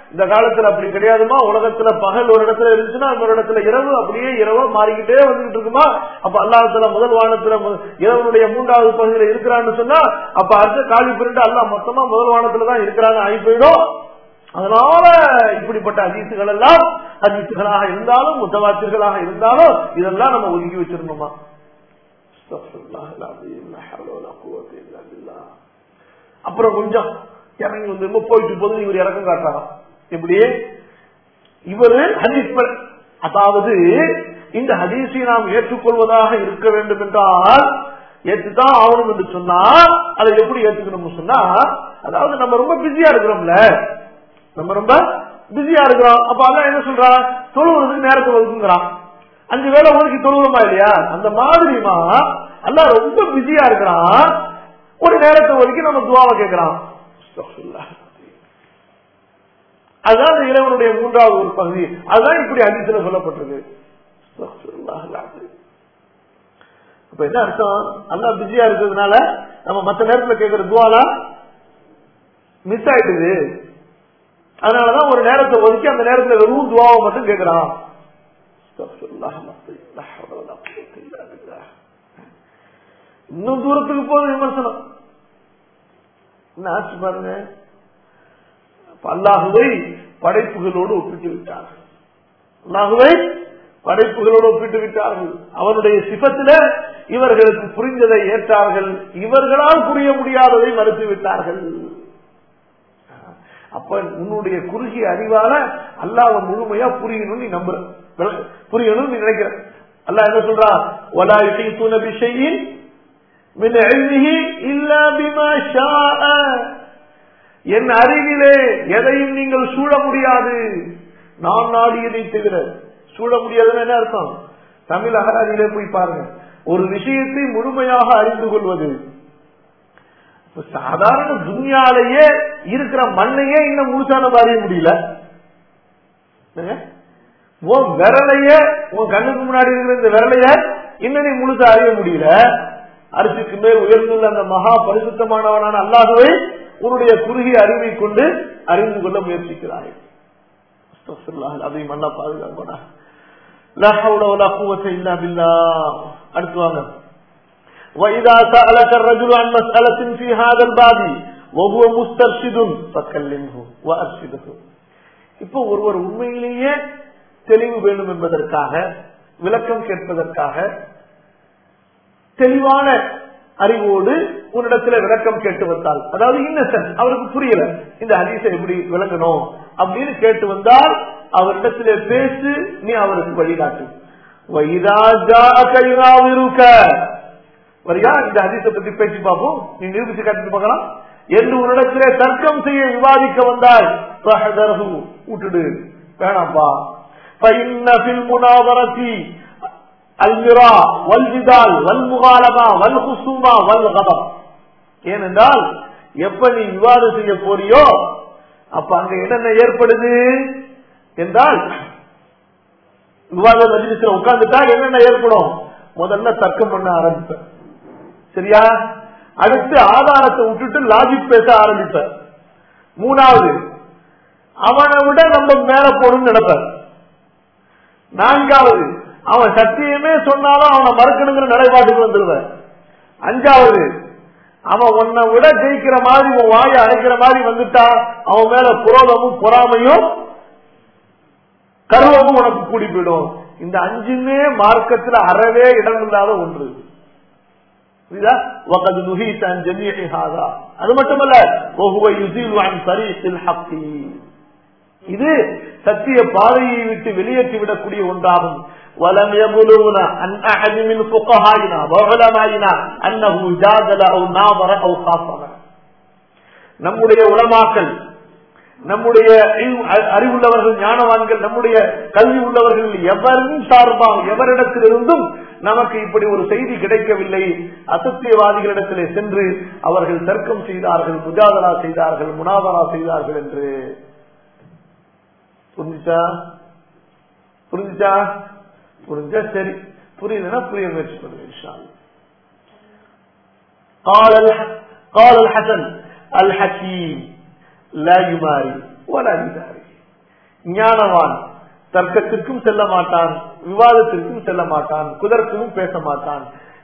இந்த காலத்துல அப்படி கிடையாதுமா உலகத்துல பகல் ஒரு இடத்துல இருந்துச்சுன்னா இன்னொரு இடத்துல இரவு அப்படியே இரவு மாறிக்கிட்டே வந்துகிட்டு இருக்குமா அப்ப அல்லாஹத்துல முதல் வானத்துல மு- இரவனுடைய மூன்றாவது பகுதியில இருக்கிறான்னு சொன்னா அப்ப அடுத்த காலி பிரிண்டு அல்லாஹ் மொத்தமா முதல் வானத்துல தான் இருக்கிறாங்க ஆகி போயிடும் அதனால இப்படிப்பட்ட அதிசுகள் எல்லாம் அதிசுகளாக இருந்தாலும் முத்தவாத்திர்களாக இருந்தாலும் இதெல்லாம் நம்ம ஒதுக்கி வச்சிருந்தோமா அஸ்தக்ஃபிருல்லாஹ் அல்-அஸீம். லா ஹவ்ல வலா குவத்த இல்லா பில்லாஹ். அப்புறம் கொஞ்சம் இறங்கி வந்து போயிட்டு போது இவர் இறக்கம் காட்டாராம் எப்படி இவரு ஹதீஸ் ப- அதாவது இந்த ஹதீஸை நாம் ஏற்றுக்கொள்வதாக இருக்க வேண்டும் என்றால் ஏற்றுதான் ஆகணும் என்று சொன்னால் அதை எப்படி ஏற்றுக்கணும்னு சொன்னா அதாவது நம்ம ரொம்ப பிஸியா இருக்கிறோம்ல நம்ம ரொம்ப பிஸியா இருக்கிறோம் அப்ப அதான் என்ன சொல்றான் தொழுவுறதுக்கு நேரத்தை ஒதுக்குங்கிறான் அஞ்சு வேலை ஒதுக்கி தொழுவுறோமா இல்லையா அந்த மாதிரிமா அல்லாஹ் ரொம்ப பிஸியா இருக்கிறான் ஒரு நேரத்தை ஒதுக்கி நம்ம துவாவை கேட்கிறான் அஸ்தக்ஃபிருல்லாஹ். அதுதான் இந்த இறைவனுடைய மூன்றாவது ஒரு பகுதி அதுதான் இப்படி அதிசல சொல்லப்பட்டிருக்கு அஸ்தக்ஃபிருல்லாஹ் அல்-அஸீம். அப்ப என்ன அர்த்தம் அல்லா பிஸியா இருக்கிறதுனால நம்ம மத்த நேரத்துல கேட்கிற துவாலாம் மிஸ் ஆயிடுது அதனாலதான் ஒரு நேரத்தை ஒதுக்கி அந்த நேரத்துல வெறும் துவாவை மட்டும் கேட்கிறான் அஸ்தக்ஃபிருல்லாஹ் அல்-அஸீம். லா ஹவ்ல வலா குவத்த இல்லா பில்லாஹ். இன்னும் தூரத்துக்கு போதும் விமர்சனம் என்ன ஆச்சு பாருங்க அப்ப அல்லாஹுவை படைப்புகளோடு ஒப்பிட்டு விட்டார்கள் அல்லாஹுவை படைப்புகளோடு ஒப்பிட்டு விட்டார்கள் அவனுடைய சிபத்தில இவர்களுக்கு புரிந்ததை ஏற்றார்கள் இவர்களால் புரிய முடியாததை மறுத்து விட்டார்கள் அப்ப உன்னுடைய குறுகிய அறிவால அல்லாஹ் முழுமையா புரியணும்னு நீ நம்புற விள- புரியணும்னு நீ நினைக்கிற அல்லாஹ் என்ன சொல்றா ஒலா யுஹீதுன பிஷையின் من علمه إلا بما شاء என் அருகிலே எதையும் நீங்கள் சூழ முடியாது நான் நாடியதை தவிர சூழ முடியாதுன்னு என்ன அர்த்தம் தமிழ் அகராதியிலே போய் பாருங்க ஒரு விஷயத்தை முழுமையாக அறிந்து கொள்வது இப்ப சாதாரண துன்யாலேயே இருக்கிற மண்ணையே இன்னும் முழுசா நம்ம அறிய முடியல என்னங்க? உன் விரலைய உன் கண்ணுக்கு முன்னாடி இருக்கிற இந்த விரலைய இன்னும் நீ முழுசா அறிய முடியல அரிசிக்கு மேல் உயர்ந்துள்ள அந்த மகா பரிசுத்தமானவனான அல்லாஹுவை உன்னுடைய குறுகிய அறிவை கொண்டு அறிந்து கொள்ள முயற்சிக்கிறாய் அஸ்தக்ஃபிருல்லாஹ் அதையும் மண்ணா பாதுகாப்படா லா ஹவ்ல வலா குவத்த இல்லா பில்லாஹ் அடுத்து வாங்க وإذا سألك الرجل عن مسألة في هذا الباب وهو مسترشد فكلمه وأرشده இப்போ ஒருவர் உண்மையிலேயே தெளிவு வேண்டும் என்பதற்காக விளக்கம் கேட்பதற்காக தெளிவான அறிவோடு உன்னிடத்துல விளக்கம் கேட்டு வந்தால் அதாவது இன்னசென்ட் அவருக்கு புரியல இந்த ஹதீஸை எப்படி விளங்கணும் அப்படின்னு கேட்டு வந்தால் அவரிடத்துல பேசு நீ அவருக்கு வழிகாட்டு வைதா ஜாஅக யுனாவிருக்க வரியா இந்த ஹதீஸை பத்தி பேசி பார்ப்போம் நீ நிரூபிச்சு காட்டிட்டு பார்க்கலாம் என்று உன்னிடத்திலே தர்க்கம் செய்ய விவாதிக்க வந்தாய் ஃபஹதர்ஹு, விட்டுடு வேணாம்பா فإن في المناظرة அல்மிரா வல்ஜிதால் வல்முகாலமா வல்ஹுசுமா வல்கதம் ஏனென்றால் எப்ப நீ விவாதம் செய்ய போறியோ அப்ப அங்க என்னென்ன ஏற்படுது என்றால் விவாத மஜிலிஸ்ல உட்கார்ந்துட்டா என்னென்ன ஏற்படும் முதல்ல தர்க்கம் பண்ண ஆரம்பிப்ப சரியா அடுத்து ஆதாரத்தை விட்டுட்டு லாஜிக் பேச ஆரம்பிப்ப மூணாவது அவனை விட நம்ம மேல போகணும்னு நினைப்ப நான்காவது அவன் சத்தியமே சொன்னாலும் அவனை மறுக்கணுங்கிற நிலைப்பாட்டுக்கு வந்துடுவேன் அஞ்சாவது அவன் உன்னை விட ஜெயிக்கிற மாதிரி உன் வாயை அடைக்கிற மாதிரி வந்துட்டா அவன் மேல புரோதமும் பொறாமையும் கருவமும் உனக்கு கூடி போயிடும் இந்த அஞ்சுமே மார்க்கத்துல அறவே இடம் இல்லாத ஒன்று புரியுதா? وَقَدْ نُهِيتَ عَنْ جَمِيعِ هَذَا. அது மட்டுமல்ல وَهُوَ يُزِيلُ عَنْ طَرِيقِ الْحَقِّ. இது சத்திய பாதையை விட்டு வெளியேற்றி விடக்கூடிய ஒன்றாகும் وَلَمْ يَبْلُغْنَا عَنْ أَحَدٍ مِنْ فُقَهَائِنَا وَعُلَمَائِنَا أَنَّهُ جَادَلَ أَوْ نَاظَرَ أَوْ خَاصَمَ. நம்முடைய உலமாக்கள் நம்முடைய அறிவு- அறிவுள்ளவர்கள் ஞானவான்கள் நம்முடைய கல்வி உள்ளவர்கள் எவரும் சார்பாக எவரிடத்திலிருந்தும் நமக்கு இப்படி ஒரு செய்தி கிடைக்கவில்லை அசத்தியவாதிகளிடத்திலே சென்று அவர்கள் தர்க்கம் செய்தார்கள் முஜாதரா செய்தார்கள் முனாதரா செய்தார்கள் என்று புரிஞ்சுச்சா புரிஞ்சுச்சா புரிஞ்சா சரி புரியலன்னா புரிய முயற்சி பண்ணுங்க இன்ஷா அல்லாஹ். قال الح- قال الحسن الحكيم لا يماري ولا يداري ஞானவான் தர்க்கத்திற்கும் செல்ல மாட்டான் விவாதத்திற்கும் செல்ல மாட்டான் குதர்க்கமும் பேச மாட்டான்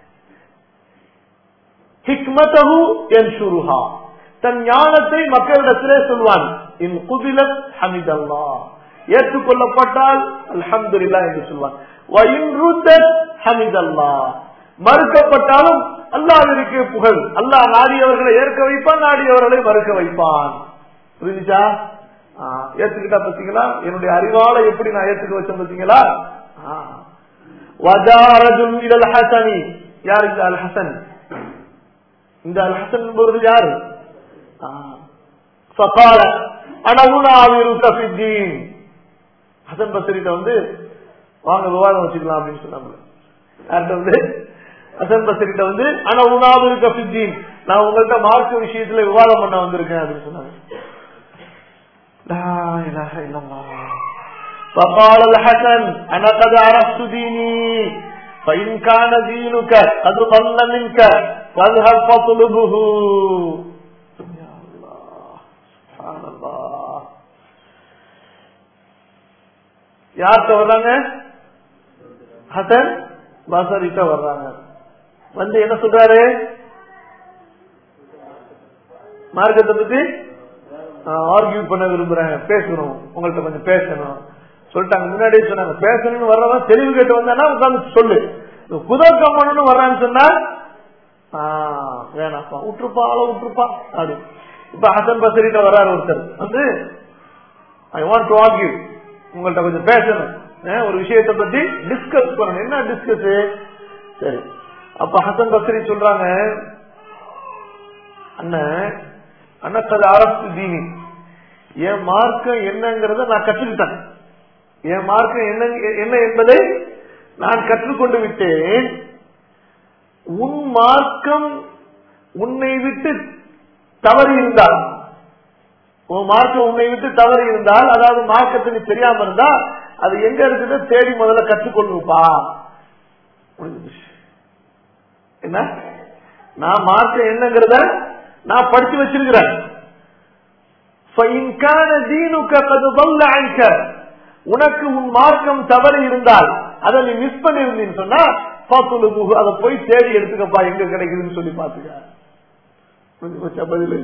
ஹிக்மதஹு என்ஷுருஹா தன் ஞானத்தை மக்களிடத்திலே சொல்வான் இன் குபிலத் ஹமிதல்லா ஏற்றுக்கொள்ளப்பட்டால் அல்ஹம்துலில்லா என்று சொல்வான் வயின் ருத்தத் ஹமிதல்லா மறுக்கப்பட்டாலும் அல்லாஹ்விற்கு புகழ் அல்லாஹ் நாடியவர்களை ஏற்க வைப்பான் நாடியவர்களை மறுக்க வைப்பான் புரிஞ்சுச்சா ஆ, ஏத்துக்கிட்டா பாத்தீங்களா என்னுடைய அறிவால எப்படி நான் ஏத்துக்க வச்சேன் பாத்தீங்களா ஆ. வஜாரஜுன் இலல் ஹசனி யார் இந்த அல் ஹசன் இந்த அல் ஹசன் என்பவர்கள் யாரு ஆ. ஃபகால அன உனாவிருக்க ஃபித்தீன். ஹசன் பசரிட்ட வந்து வாங்க விவாதம் வச்சுக்கலாம் அப்படின்னு சொன்னாங்க யார்கிட்ட வந்து ஹசன் பசரிட்ட வந்து ஆனா உணாவிருக்க ஃபித்தீன் நான் உங்கள்கிட்ட மார்க்க விஷயத்துல விவாதம் பண்ண வந்திருக்கேன் அப்படின்னு சொன்னாங்க لا إله إلا الله فقال الحسن أنا قد عرفت ديني فإن كان دينك قد ضل منك فاذهب فاطلبه يا الله سبحان الله யார்கிட்ட வர்றாங்க ஹசன் பாசரிட்ட வர்றாங்க வந்து என்ன சொல்றாரு மார்க்கத்தை பத்தி ஆர்கியூ பண்ண விரும்புறேன் பேசணும் உங்கள்ட்ட கொஞ்சம் பேசணும் சொல்லிட்டாங்க முன்னாடியே சொன்னாங்க பேசணும்னு வர்றவன் தெளிவு கேட்டு வந்தானா உட்காந்து சொல்லு குதர்க்கம் பண்ணணும்னு வர்றான்னு சொன்னா ஆஹ், வேணாப்பா விட்டுருப்பா ஆள விட்டுருப்பா அப்படி இப்ப ஹசன் பசரிட்ட வர்றாரு ஒருத்தர் வந்து ஐ வாண்ட் டு ஆர்கியூ உங்கள்ட்ட கொஞ்சம் பேசணும் அஹ், ஒரு விஷயத்தை பத்தி டிஸ்கஸ் பண்ணணும் என்ன டிஸ்கஸ் சரி அப்ப ஹசன் பசரி சொல்றாங்க அண்ணன் அண்ணக்கது அரசு தீனி என் மார்க்கம் என்னங்கிறத நான் கற்றுக்கிட்டேன் என் மார்க்கம் என்ன என்ன என்பதை நான் கற்றுக்கொண்டு விட்டேன் உன் மார்க்கம் உன்னை விட்டு தவறி இருந்தால் உன் மார்க்கம் உன்னை விட்டு தவறி இருந்தால் அதாவது மார்க்கத்தை நீ தெரியாம இருந்தா அது எங்க இருக்குது தேடி முதல்ல கற்றுக்கொள்ளுப்பா என்ன நான் மார்க்கம் என்னங்கிறத நான் படிச்சு வச்சிருக்கிறேன் فَإِنْ كَانَ دِينُكَ قَدْ ضَلَّ عَنْكَ உனக்கு உன் மார்க்கம் தவறு இருந்தால் அதை நீ மிஸ் பண்ணிருந்தீன்னு சொன்னா فَطُلُبُهُ அதை போய் தேடி எடுத்துக்கப்பா எங்க கிடைக்குதுன்னு சொல்லி பாத்துக்க புரிஞ்சு போச்சா பதிலு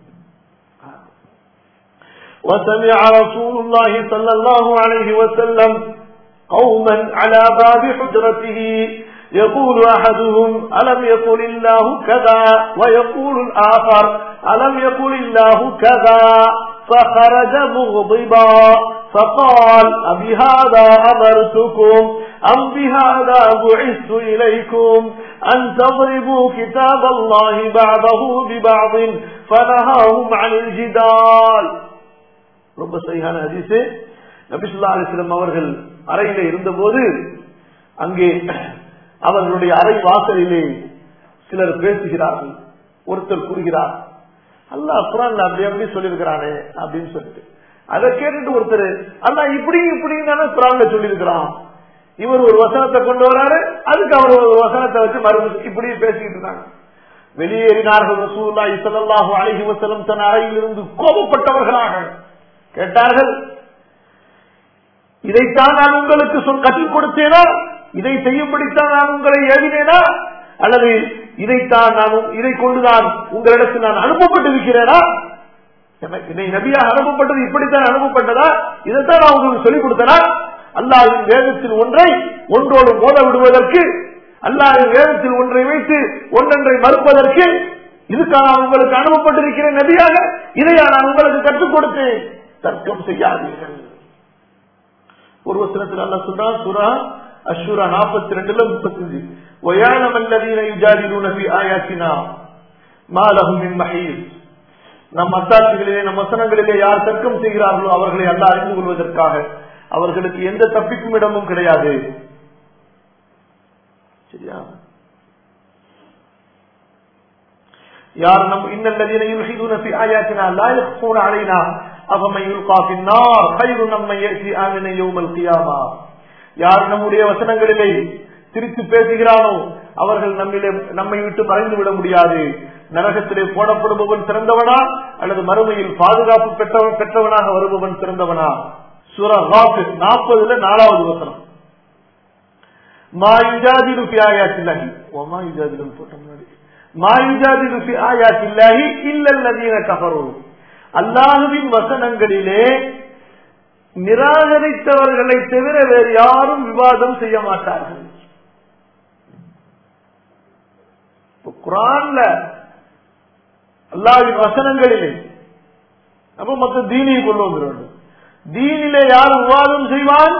وسمع رسول الله صلى الله عليه وسلم قوما على باب حجرته يقول أحدهم ألم يقل الله كذا ويقول الآخر ألم يقل الله كذا فخرج مغضبا فقال أبهذا أمرتكم أم بهذا بعثت إليكم أن تضربوا كتاب الله بعضه ببعض فنهاهم عن الجدال ரொம்ப சரியான ஹதீஸ் நபிசுல்லா அலிஸ்லம் அவர்கள் அறையில இருந்தபோது அங்கே அவர்களுடைய அறை வாசலிலே சிலர் பேசுகிறார்கள் ஒருத்தர் கூறுகிறார் அல்லாஹ் குரான்ல அப்படி அப்படி சொல்லியிருக்கிறானே அப்படின்னு சொல்லிட்டு அதை கேட்டுட்டு ஒருத்தர் அல்லாஹ் இப்படி இப்படி தானே குரான்ல சொல்லியிருக்கிறான் இவர் ஒரு வசனத்தை கொண்டு வராரு அதுக்கு அவர் ஒரு வசனத்தை வச்சு மறுபடியும் இப்படி பேசிக்கிட்டு இருக்காங்க வெளியேறினார்கள் ரசூலுல்லாஹி ஸல்லல்லாஹு அலைஹி வஸல்லம் தன் அறையில் இருந்து கோபப்பட்டவர்களாக கேட்டார்கள் இதைத்தான் நான் உங்களுக்கு சொல் கற்றுக் கொடுத்தேனா இதை செய்யும்படித்தான் நான் உங்களை எழுதினேனா அல்லது இதைத்தான் நான் உ- இதை கொண்டுதான் உங்களிடத்தில் நான் அனுப்பப்பட்டிருக்கிறேனா எனக்கு இதை நபியாக அனுப்பப்பட்டது இப்படித்தான் அனுப்பப்பட்டதா இதைத்தான் நான் உங்களுக்கு சொல்லிக் கொடுத்தனா அல்லாஹ்வின் வேதத்தில் ஒன்றை ஒன்றோடு மோத விடுவதற்கு அல்லாஹ்வின் வேதத்தில் ஒன்றை வைத்து ஒன்றொன்றை மறுப்பதற்கு இதுக்காக நான் உங்களுக்கு அனுப்பப்பட்டிருக்கிறேன் நபியாக இதையா நான் உங்களுக்கு கற்றுக் கொடுத்தேன் தர்க்கம் செய்யாதீர்கள் ஒரு வசனத்தில் அல்ல சொன்னா சுரா அஷூரா நாற்பத்தி ரெண்டுல முப்பத்தஞ்சு ஒயானம் அல்லதீன யுஜாதிலூன ஃபி ஆயாத்தினா மா லஹும் மின் மஹீஸ் நம் அத்தாட்சிகளிலே நம் வசனங்களிலே யார் தர்க்கம் செய்கிறார்களோ அவர்களை அல்ல அறிந்து கொள்வதற்காக அவர்களுக்கு எந்த தப்பிக்கும் இடமும் கிடையாது சரியா யார் நம் இன்னல்லதீன யுல்ஹிதுன ஃபி ஆயாத்தினா லா யக்ஃபூன அலைனா அஃபமன் யுல்கா ஃபின் நார் கைரு நம்மை யأتي ஆமின யௌமல் கியாமா யார் நம்முடைய வசனங்களிலே திரித்து பேசுகிறானோ அவர்கள் நம்மிலே நம்மை விட்டு மறைந்து விட முடியாது நரகத்திலே போடப்படுபவன் சிறந்தவனா அல்லது மறுமையில் பாதுகாப்பு பெற்றவன் பெற்றவனாக வருபவன் சிறந்தவனா சூரா காஃபிர் நாற்பதுல நாலாவது வசனம் மா யுஜாதிலு ஃபி ஆயாத்தில்லாஹி ஓ மா யுஜாதிலு போட்ட முன்னாடி மா யுஜாதிலு ஃபி ஆயாத்தில்லாஹி இல்லல்லதீன கஃபரு அல்லாஹுவின் வசனங்களிலே நிராகரித்தவர்களை தவிர வேறு யாரும் விவாதம் செய்ய மாட்டார்கள் குரான்ல அல்லாவின் வசனங்களிலே அப்ப மொத்த தீனியை கொண்டு வந்துடும் தீனிலே யார் விவாதம் செய்வான்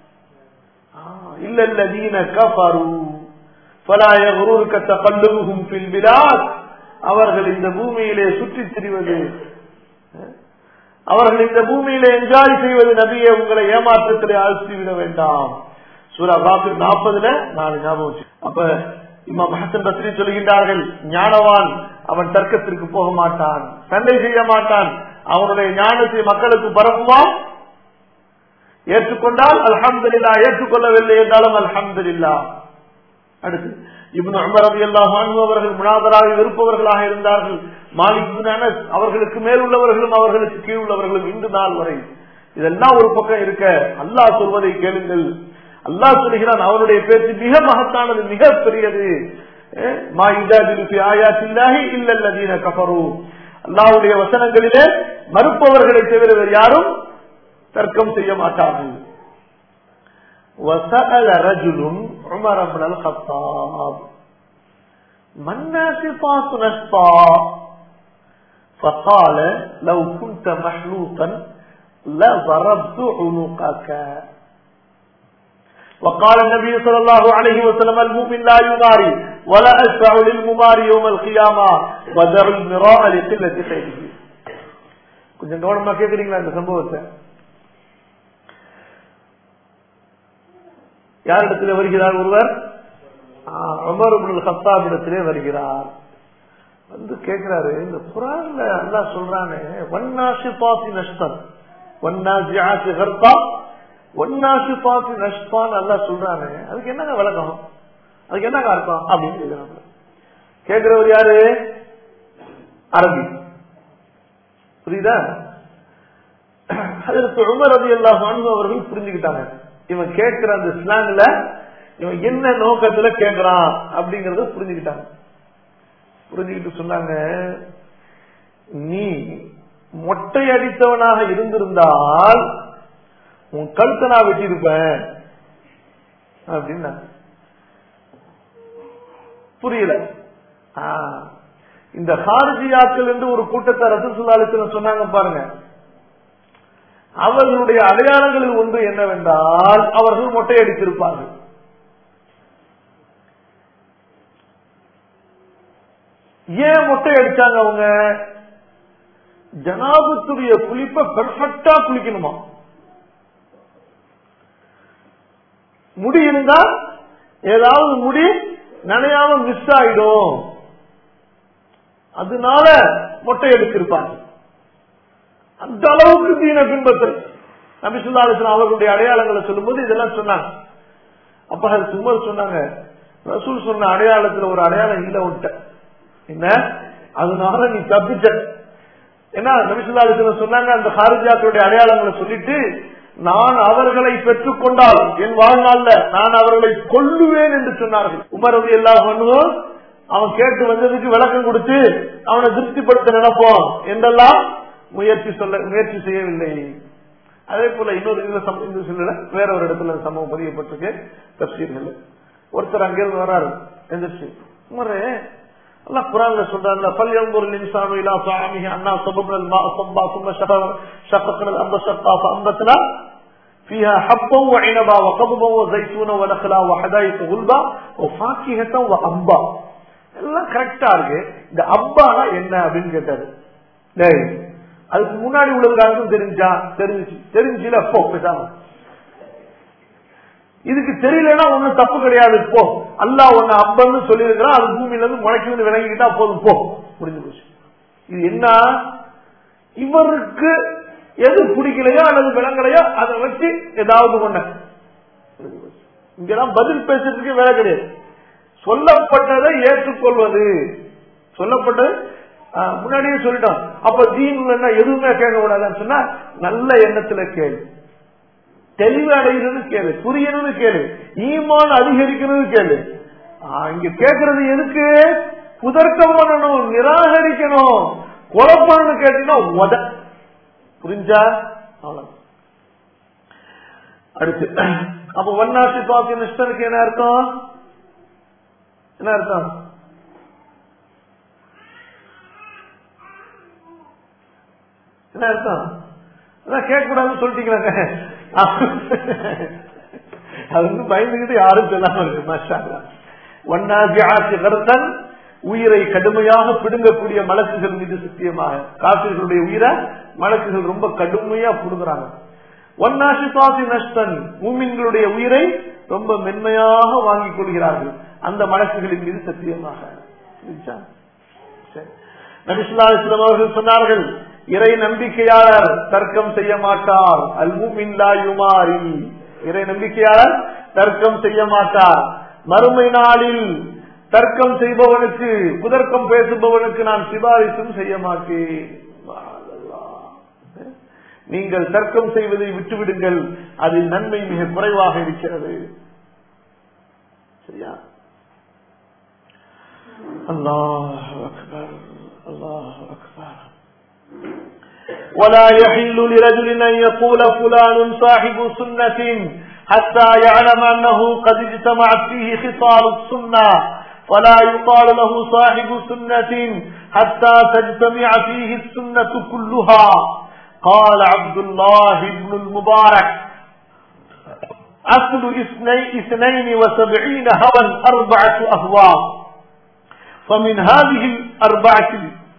இல்ல இல்ல தீன கஃபரு فلا يغررك تقلبهم في البلاد அவர்கள் இந்த பூமியிலே சுற்றித் திரிவது அவர்கள் இந்த பூமியில என்ஜாய் செய்வது நபியை உங்களை ஏமாற்றத்திலே ஆழ்த்திவிட வேண்டாம் சூரா பாக்கு நாற்பதுல நாலு ஞாபகம் அப்ப இமாம் ஹசன் பஸ்ரி சொல்கின்றார்கள் ஞானவான் அவன் தர்க்கத்திற்கு போக மாட்டான் சண்டை செய்ய மாட்டான் அவனுடைய ஞானத்தை மக்களுக்கு பரப்புவான் ஏற்றுக்கொண்டால் அல்ஹம்துலில்லா ஏற்றுக்கொள்ளவில்லை என்றாலும் அல்ஹம்துலில்லா அடுத்து இப்னு உமர் ரலியல்லாஹு அன்ஹு அவர்கள் முனாதராக இருப்பவர்களாக இருந்தார்கள் மாலிக் பின் அனஸ் அவர்களுக்கு மேல் உள்ளவர்களும் அவர்களுக்கு கீழ் உள்ளவர்களும் இன்று நாள் வரை இதெல்லாம் ஒரு பக்கம் இருக்க அல்லாஹ் சொல்வதை கேளுங்கள் அல்லாஹ் சொல்கிறான் அவருடைய பேச்சு மிக மகத்தானது மிக பெரியது மா இஜாதிலு ஃபி ஆயாத்தில்லாஹி இல்லல்லதீன கஃபரு அல்லாஹ்வுடைய வசனங்களிலே மறுப்பவர்களை தவிர வேறு யாரும் தர்க்கம் செய்ய மாட்டார்கள் وسأل رجل عمر بن الخطاب من ناسطات نسطا فقال لو كنت محلوطا لضربت عنقك وقال النبي صلى الله عليه وسلم المؤمن لا يماري ولا أشفع للمماري يوم القيامة ودر المراء لقلة خيره கொஞ்சம் கவனமா கேக்குறீங்களா இந்த சம்பவத்தை யாரிடத்திலே வருகிறார் ஒருவர் அமர் ஹத்தாப் இடத்திலே வருகிறார் வந்து கேட்கிறாரு இந்த குரான்ல அல்லா சொல்றானே வன்னாசி பாசி நஷ்டம் வன்னாசி ஆசி கர்த்தா ஒன்னாசி பாசி நஷ்பான் அல்லா சொல்றானே அதுக்கு என்னங்க விளக்கம் அதுக்கு என்னங்க அர்த்தம் அப்படின்னு கேட்கிறாங்க கேட்கிறவர் யாரு அரபி புரியுதா அதற்கு உமர் ரதி எல்லா அவர்கள் புரிஞ்சுக்கிட்டாங்க இவன் கேட்கிற அந்த ஸ்லாங்ல இவன் என்ன நோக்கத்துல கேட்கிறான் அப்படிங்கறத புரிஞ்சுக்கிட்டாங்க புரிஞ்சுக்கிட்டு சொன்னாங்க நீ மொட்டை அடித்தவனாக இருந்திருந்தால் உன் கழுத்தை நான் வெட்டியிருப்பேன் அப்படின்னா புரியல இந்த ஹார்ஜியாக்கள் என்று ஒரு கூட்டத்தை ரசூசுல்லாலிசன் சொன்னாங்க பாருங்க அவர்களுடைய அடையாளங்களில் ஒன்று என்னவென்றால் அவர்கள் மொட்டையடித்திருப்பார்கள் ஏன் மொட்டை அடிச்சாங்க அவங்க ஜனாபத்துடைய குளிப்ப பெர்ஃபெக்டா குளிக்கணுமா முடி இருந்தா ஏதாவது முடி நனையாம மிஸ் ஆயிடும் அதனால மொட்டை எடுத்திருப்பாங்க அந்த அளவுக்கு தீன பின்பற்றல் நபிசுல்லாஸ்லாம் அவர்களுடைய அடையாளங்களை சொல்லும்போது இதெல்லாம் சொன்னாங்க அப்ப சுமர் சொன்னாங்க ரசூல் சொன்ன அடையாளத்துல ஒரு அடையாளம் இல்ல விட்ட என்ன அதனால நீ தப்பிச்ச ஏன்னா நபிசுல்லாஸ்லாம் சொன்னாங்க அந்த ஹாரிஜாக்களுடைய அடையாளங்களை சொல்லிட்டு நான் அவர்களை பெற்றுக் கொண்டால் என் வாழ்நாள்ல நான் அவர்களை கொல்லுவேன் என்று சொன்னார்கள் உமரது எல்லா பண்ணுவோம் அவன் கேட்டு வந்ததுக்கு விளக்கம் கொடுத்து அவனை திருப்திப்படுத்த நினைப்போம் என்றெல்லாம் முயற்சி சொல்ல முயற்சி செய்யவில்லை அதே போல இன்னொரு இந்த சொல்லல வேற ஒரு இடத்துல சம்பவம் பதியப்பட்டிருக்கு தப்சீர்கள் ஒருத்தர் அங்கிருந்து வராரு எந்திரிச்சு உமரே அல்லா குரான்ல சொல்றாங்க பல் ينظر الانسان الى طعامه انا صببنا الماء صبا ثم شققنا الارض شقا فانبتنا فيها حبا وعنبا وقضبا وزيتونا ونخلا وحدائق غلبا وفاكهة وأنبا எல்லாம் கரெக்டா இருக்கு இந்த அப்பானா என்ன அப்படின்னு கேட்டாரு டேய் அதுக்கு முன்னாடி உள்ளதுக்காகவும் தெரிஞ்சா தெரிஞ்சு தெரிஞ்சுல போ பேசாம இதுக்கு தெரியலன்னா ஒண்ணும் தப்பு கிடையாது போ அல்லா ஒன்னு அப்பன்னு சொல்லி இருக்கிறான் அது பூமியில இருந்து முளைக்கு விளங்கிக்கிட்டா போதும் போ முடிஞ்சு போச்சு இது என்ன இவருக்கு எது பிடிக்கலையோ அல்லது விளங்கலையோ அதை வச்சு ஏதாவது ஒண்ண இங்கெல்லாம் பதில் பேசுறதுக்கு வேலை கிடையாது சொல்லப்பட்டதை ஏற்றுக்கொள்வது சொல்லப்பட்டது முன்னாடியே சொல்லிட்டோம் அப்ப தீன் என்ன எதுவுமே கேட்க கூடாதுன்னு சொன்னா நல்ல எண்ணத்துல கேள்வி தெளிவு அடைகிறது கேளு புரியணும்னு கேளு ஈமான் அதிகரிக்கணும்னு கேளு ஆ, இங்க கேக்குறது எதுக்கு புதர்க்கம் பண்ணணும் நிராகரிக்கணும் குழப்பம்னு கேட்டீங்கன்னா உத புரிஞ்சா அவ்வளவு அடுத்து அப்ப ஒன்னாசி பாக்கி நிஷ்டனுக்கு என்ன அர்த்தம் என்ன அர்த்தம் என்ன அர்த்தம் அதான் கேட்க கூடாதுன்னு சொல்லிட்டீங்களாங்க அது வந்து பயந்துகிட்டு யாரும் சொல்லாம இருக்கு மாஷா ஒன்னாசி கருத்தன் உயிரை கடுமையாக பிடுங்கக்கூடிய மலக்குகள் மீது சத்தியமாக காசிர்களுடைய உயிரை மலக்குகள் ரொம்ப கடுமையா பிடுங்குறாங்க ஒன்னாசி பாசி நஷ்டன் மூமின்களுடைய உயிரை ரொம்ப மென்மையாக வாங்கிக் கொள்கிறார்கள் அந்த மலக்குகளின் மீது சத்தியமாக புரிஞ்சா? சரி. நபிசுல்லா இஸ்லாம் அவர்கள் சொன்னார்கள் இறை நம்பிக்கையாளர் தர்க்கம் செய்ய மாட்டார் அல் மூமின் லா யுமாரி இறை நம்பிக்கையாளர் தர்க்கம் செய்ய மாட்டார் மறுமை நாளில் தர்க்கம் செய்பவனுக்கு புதர்க்கம் பேசுபவனுக்கு நான் சிபாரிசும் செய்ய மாட்டேன் நீங்கள் தர்க்கம் செய்வதை விட்டுவிடுங்கள் அதில் நன்மை மிக குறைவாக இருக்கிறது சரியா அல்லாஹ் அக்பர் அல்லாஹ் அக்பர் ولا يحل لرجل أن يقول فلان صاحب سنة حتى يعلم أنه قد اجتمعت فيه خصال السنة فلا يقال له صاحب سنة حتى تجتمع فيه السنة كلها قال عبد الله بن المبارك أصل اثنين, اثنين وسبعين هوى أربعة أهواء فمن هذه الأربعة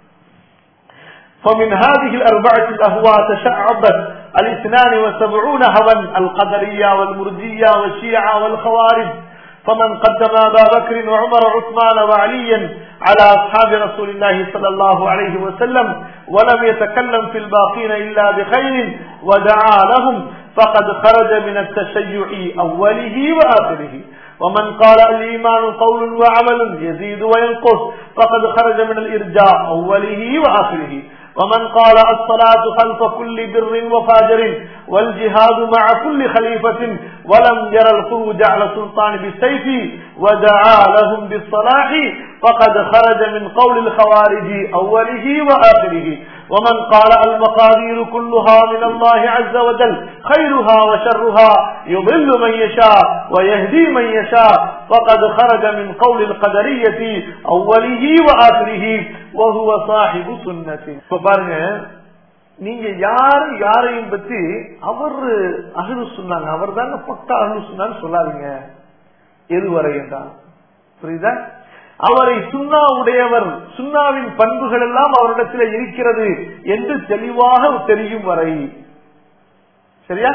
فمن هذه الأربعة الأهواء تشعبت الاثنان وسبعون هوى القدرية والمرجية والشيعة والخوارج فمن قدم أبا بكر وعمر وعثمان وعليا على أصحاب رسول الله صلى الله عليه وسلم ولم يتكلم في الباقين إلا بخير ودعا لهم فقد خرج من التشيع أوله وآخره ومن قال الإيمان قول وعمل يزيد وينقص فقد خرج من الإرجاء أوله وآخره ومن قال الصلاة خلف كل بر وفاجر والجهاد مع كل خليفة ولم ير الخروج على السلطان بالسيف ودعا لهم بالصلاح فقد خرج من قول الخوارج أوله وآخره ومن قال المقادير كلها من الله عز وجل خيرها وشرها يضل من يشاء ويهدي من يشاء فقد خرج من قول القدرية أوله وآخره وهو صاحب سنة பாருங்க நீங்க யாரு யாரையும் பத்தி அவர் அகலு சொன்னாங்க அவர் தாங்க பக்கா அகலு சொன்னான்னு சொல்லாதீங்க எதுவரை என்றால் புரியுதா அவரை சுண்ணா உடையவர் சுண்ணாவின் பண்புகள் எல்லாம் அவரிடத்தில் இருக்கிறது என்று தெளிவாக தெரியும் வரை சரியா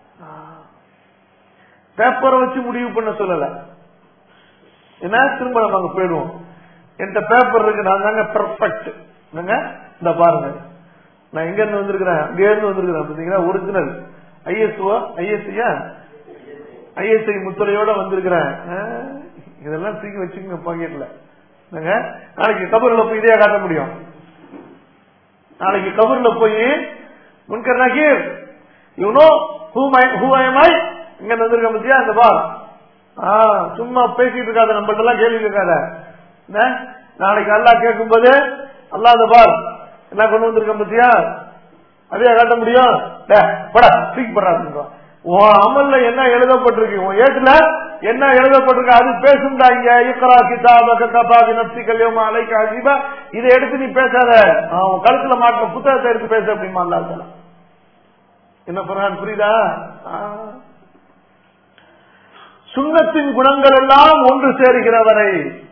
பேப்பரை வச்சு முடிவு பண்ண சொல்லல என்ன திரும்ப நம்ம அங்க போயிடுவோம் என்கிட்ட பேப்பர் இருக்கு நான் தாங்க பெர்ஃபெக்ட் என்னங்க இந்த பாருங்க நான் எங்க இருந்து வந்திருக்கிறேன் அங்க இருந்து வந்திருக்கிறேன் பாத்தீங்கன்னா ஒரிஜினல் ஐஎஸ்ஓ ஐஎஸ்ஐயா ஐஎஸ்ஐ முத்திரையோட வந்திருக்கிறேன் இதெல்லாம் தூக்கி வச்சுக்கோங்க பாக்கெட்ல நாளைக்கு கபர்ல போய் இதே காட்ட முடியும் நாளைக்கு கபர்ல போய் முன்கர் நகீர் யூனோ ஹூ ஐ இங்க வந்திருக்க பத்தியா அந்த பார் சும்மா பேசிட்டு இருக்காத நம்மள்ட்ட எல்லாம் கேள்வி இருக்காத நாளைக்கு அல்லா கேட்கும் போது அல்லா அந்த பார் என்ன கொண்டு வந்திருக்க பத்தியா அதே காட்ட முடியும் படா தூக்கி படுறாங்க உன் அமல்ல என்ன எழுதப்பட்டிருக்கு உன் ஏட்டுல என்ன எழுதப்பட்டிருக்கு அது பேசுண்டா இங்க இக்கரா கிதாப கபாபி நப்சி கல்யாணம் அலைக்கு அஜீபா இதை எடுத்து நீ பேசாத உன் கழுத்துல மாட்டின புத்தகத்தை எடுத்து பேச அப்படிமா அல்லா என்ன பரவான் புரியுதா சுண்ணத்தின் குணங்கள் எல்லாம் ஒன்று சேருகிறவரை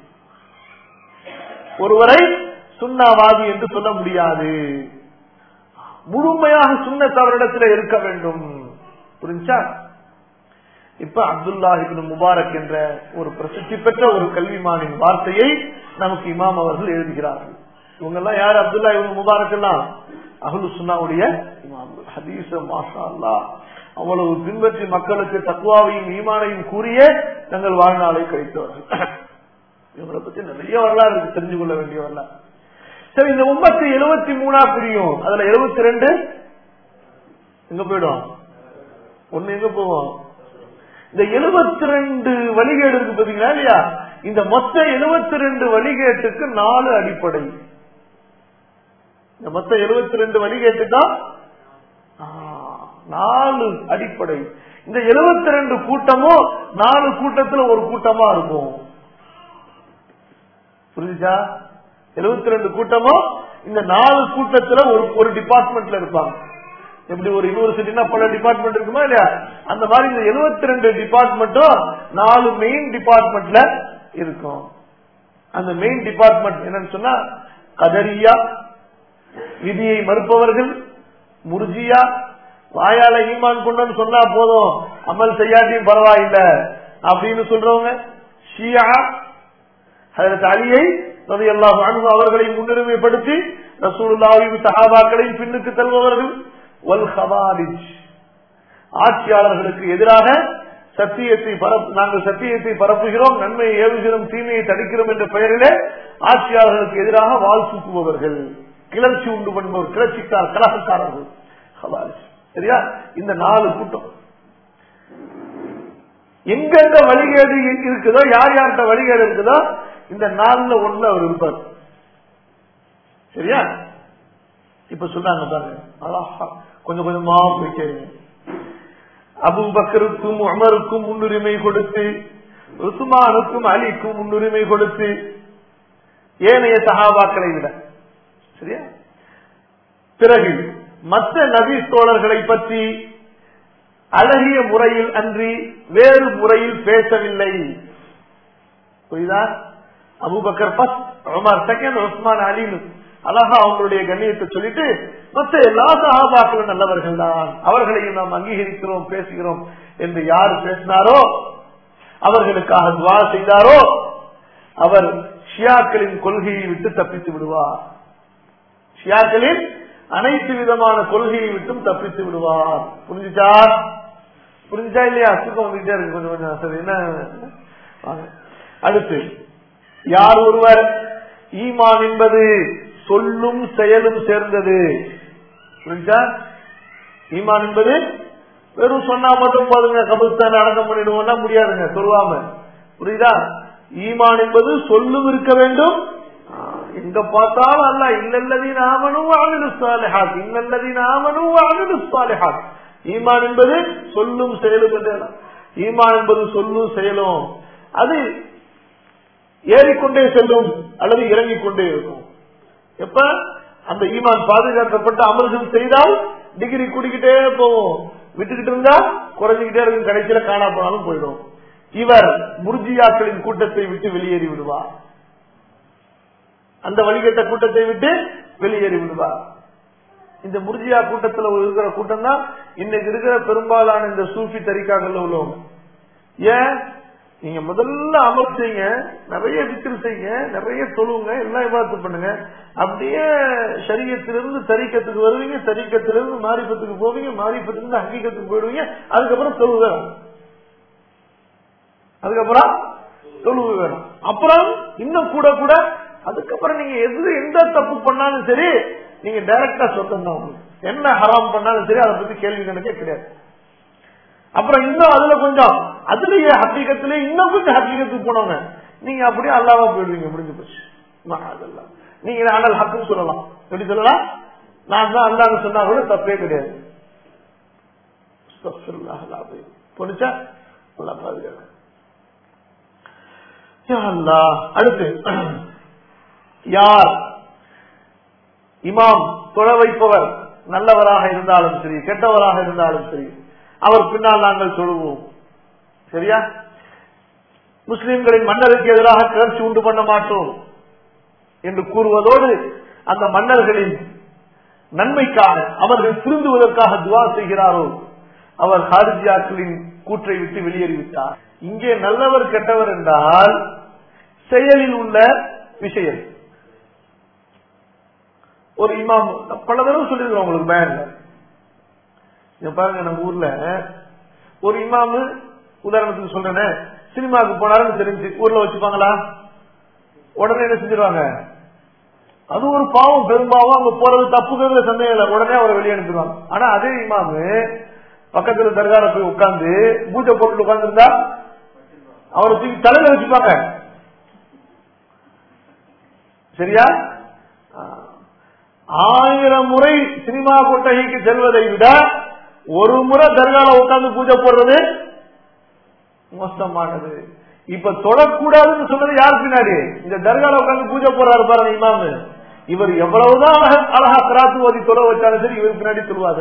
ஒருவரை சுண்ணாவாதி என்று சொல்ல முடியாது முழுமையாக சுண்ணத் அவரிடத்தில் இருக்க வேண்டும் புரிஞ்சா இப்ப அப்துல்லாஹிபின் முபாரக் என்ற ஒரு பிரசித்தி பெற்ற ஒரு கல்விமானின் வார்த்தையை நமக்கு இமாம் அவர்கள் எழுதுகிறார்கள் இவங்க எல்லாம் யார் அப்துல்லா இவங்க முபாரக் எல்லாம் அகலு சுன்னாவுடைய இமாம்கள் ஹதீச மாஷா அல்லா அவ்வளவு பின்பற்றி மக்களுக்கு தக்குவாவையும் ஈமானையும் கூறிய தங்கள் வாழ்நாளை கழித்தவர்கள் இவங்களை பத்தி நிறைய வரலாறு இருக்கு தெரிஞ்சு கொள்ள வேண்டிய வரலாறு சரி இந்த உம்மத்து எழுபத்தி மூணா பிரியும் அதுல எழுபத்தி ரெண்டு எங்க போயிடும் ஒண்ணு எங்க போவோம் இந்த எழுபத்தி ரெண்டு வழிகேடு இருக்கு பாத்தீங்களா இல்லையா இந்த மொத்த எழுபத்தி ரெண்டு வழிகேட்டுக்கு நாலு அடிப்படை இந்த மொத்த எழுபத்தி ரெண்டு வழிகேட்டுக்கா ஆ, நாலு அடிப்படை இந்த எழுபத்தி ரெண்டு கூட்டமும் நாலு கூட்டத்துல ஒரு கூட்டமா இருக்கும் புரிஞ்சுச்சா எழுபத்தி ரெண்டு கூட்டமும் இந்த நாலு கூட்டத்துல ஒரு ஒரு டிபார்ட்மெண்ட்ல இருப்பாங்க எப்படி ஒரு யூனிவர்சிட்டினா பல டிபார்ட்மெண்ட் இருக்குமா இல்லையா அந்த மாதிரி இந்த எழுபத்தி ரெண்டு டிபார்ட்மெண்ட்டும் நாலு மெயின் டிபார்ட்மெண்ட்ல இருக்கும் அந்த மெயின் டிபார்ட்மெண்ட் என்னன்னு சொன்னா கதரியா விதியை மறுப்பவர்கள் முர்ஜியா வாயால ஈமான் கொண்டு சொன்னா போதும் அமல் செய்யாட்டியும் பரவாயில்ல அப்படின்னு சொல்றவங்க ஷியா அதற்கு அலியை ரலியல்லாஹு அன்ஹு அவர்களை முன்னுரிமைப்படுத்தி ரசூலுல்லாஹி சஹாபாக்களை பின்னுக்கு தள்ளுபவர்கள் வல் ஹவாரிஜ் ஆட்சியாளர்களுக்கு எதிராக சத்தியத்தை பரப் நாங்கள் சத்தியத்தை பரப்புகிறோம் நன்மையை ஏவுகிறோம் தீமையை தடுக்கிறோம் என்ற பெயரிலே ஆட்சியாளர்களுக்கு எதிராக வால் தூக்குபவர்கள் கிளர்ச்சி உண்டு பண்ணுபவர் கிளர்ச்சிக்கார கலகக்காரர்கள் ஹவாரிஜ் சரியா இந்த நாலு கூட்டம் எங்கெங்க வழிகேடு இருக்குதோ யார் யார்கிட்ட வழிகேடு இருக்குதோ இந்த நாள்ல ஒண்ணு அவர் இருப்பார் சரியா இப்ப சொன்னாங்க பாருங்க அழகா கொஞ்சம் கொஞ்சமா போய் கேளுங்க அபுபக்கருக்கும் அமருக்கும் முன்னுரிமை கொடுத்து உஸ்மானுக்கும் அலிக்கும் முன்னுரிமை கொடுத்து ஏனைய சகாபாக்களை விட சரியா பிறகு மற்ற நபி தோழர்களை பற்றி அழகிய முறையில் அன்றி வேறு முறையில் பேசவில்லை புரியுதா Abu Bakr first Umar second Usman அலினு அழகா அவங்களுடைய கண்ணியத்தை சொல்லிட்டு மற்ற எல்லா சகாபாக்களும் நல்லவர்கள் தான் அவர்களையும் நாம் அங்கீகரிக்கிறோம் பேசுகிறோம் என்று யார் பேசினாரோ அவர்களுக்காக துவா செய்தாரோ அவர் ஷியாக்களின் கொள்கையை விட்டு தப்பித்து விடுவார் ஷியாக்களின் அனைத்து விதமான கொள்கையை விட்டும் தப்பித்து விடுவார் புரிஞ்சுச்சா புரிஞ்சுச்சா இல்லையா சுத்தம் வந்துட்டே இருக்கு கொஞ்சம் கொஞ்சம் சரி என்ன வாங்க. அடுத்து யார் ஒருவர் ஈமான் என்பது சொல்லும் செயலும் சேர்ந்தது புரிஞ்சா ஈமான் என்பது வெறும் சொன்னா மட்டும் போதுங்க கபுஸ்தான் அடக்கம் பண்ணிடுவோம்னா முடியாதுங்க சொல்லுவாம புரியுதா ஈமான் என்பது சொல்லும் இருக்க வேண்டும் ஆ, எங்க பார்த்தாலும் அல்ல இல்லல்லதி நாமனும் அமிலு சாலிஹாத் இல்லல்லதி நாமனும் அமிலு சாலிஹாத் ஈமான் என்பது சொல்லும் செயலும் என்று அர்த்தம். ஈமான் என்பது சொல்லும் செயலும் அது ஏறிக்கொண்டே செல்லும் அல்லது இறங்கிக் கொண்டே இருக்கும் எப்ப அந்த ஈமான் பாதுகாக்கப்பட்ட அமல்கள் செய்தால் டிகிரி கூடிக்கிட்டே போகும் விட்டுக்கிட்டு இருந்தா குறைஞ்சிக்கிட்டே இருக்கும் கடைசியில காணா போனாலும் போயிடும் இவர் முர்ஜியாக்களின் கூட்டத்தை விட்டு வெளியேறி விடுவார் அந்த வழிகட்ட கூட்டத்தை விட்டு வெளியேறி விடுவார் இந்த முர்ஜியா கூட்டத்துல இருக்கிற கூட்டம் தான் இன்னைக்கு இருக்கிற பெரும்பாலான இந்த சூஃபி தரிக்காக்கள்ல உள்ளவங்க ஏன் நீங்க முதல்ல அமல் செய்யுங்க நிறைய விக்கிரி செய்யுங்க நிறைய தொழுவுங்க எல்லாம் விவாதத்து பண்ணுங்க அப்படியே சரீரத்திலிருந்து தரிக்கத்துக்கு வருவீங்க தரிக்கத்திலிருந்து மாரிப்பத்துக்கு போவீங்க மாரிப்பத்திலிருந்து ஹக்கீக்கத்துக்கு போயிடுவீங்க அதுக்கப்புறம் தொழுவு வேணும் அதுக்கப்புறம் தொழுவு வேணும் அப்புறம் இன்னும் கூட கூட அதுக்கப்புறம் நீங்க எது எந்த தப்பு பண்ணாலும் சரி நீங்க டைரக்டா சொத்தம் தான் உங்களுக்கு என்ன ஹராம் பண்ணாலும் சரி அதை பத்தி கேள்வி கணக்கே கிடையாது அப்புறம் இன்னும் அதுல கொஞ்சம் அதுலயே ஹக்கீகத்திலே இன்னும் கொஞ்சம் ஹக்கீகத்துக்கு போனவங்க நீங்க அப்படியே அல்லாவா போயிடுவீங்க முடிஞ்சு போச்சு நான் அதெல்லாம் நீங்க ஆனால் ஹக்குன்னு சொல்லலாம் எப்படி சொல்லலாம் நான் தான் அல்லான்னு சொன்னா கூட தப்பே கிடையாது அஸ்தக்ஃபிருல்லாஹ் அல்-அஸீம். புரிஞ்சா நல்லா பாதுகாக்க யா அல்லாஹ். அடுத்து யார் இமாம் தொழ வைப்பவர் நல்லவராக இருந்தாலும் சரி கெட்டவராக இருந்தாலும் சரி அவர் பின்னால் நாங்கள் தொழுவோம் சரியா முஸ்லிம்களின் மன்னருக்கு எதிராக கிளர்ச்சி உண்டு பண்ண மாட்டோம் என்று கூறுவதோடு அந்த மன்னர்களின் நன்மைக்காக அவர்கள் திருந்துவதற்காக துவா செய்கிறாரோ அவர் ஹாரிஜியாக்களின் கூற்றை விட்டு வெளியேறிவிட்டார் இங்கே நல்லவர் கெட்டவர் என்றால் செயலில் உள்ள விஷயம் ஒரு இமாம் பல தடவை சொல்லிருக்கோம் உங்களுக்கு பேன்ல இங்க பாருங்க நம்ம ஊர்ல ஒரு இமாமு உதாரணத்துக்கு சொல்றேனே சினிமாவுக்கு போனாருன்னு தெரிஞ்சு ஊர்ல வச்சுப்பாங்களா உடனே என்ன செஞ்சிருவாங்க அது ஒரு பாவம் பெரும்பாவம் அவங்க போறது தப்புங்கிறதுல சந்தேகம் இல்லை உடனே அவரை வெளியே அனுப்பிடுவாங்க ஆனா அதே இமாமு பக்கத்துல தர்கால போய் உட்கார்ந்து பூஜை போட்டு உட்கார்ந்து இருந்தா அவரை தூக்கி தலையில வச்சுப்பாங்க சரியா ஆயிரம் முறை சினிமா கொட்டகைக்கு செல்வதை விட ஒரு முறை தர்கால உட்கார்ந்து பூஜை போடுறது மோசமானது இப்ப தொடக்கூடாதுன்னு சொன்னது யார் பின்னாடி இந்த தர்கால உட்கார்ந்து பூஜை போடுறாரு பாருங்க இமாமு இவர் எவ்வளவுதான் அழகா- அழகா கிராத்து ஓதி தொலை வச்சாலும் சரி இவர் பின்னாடி சொல்லுவாங்க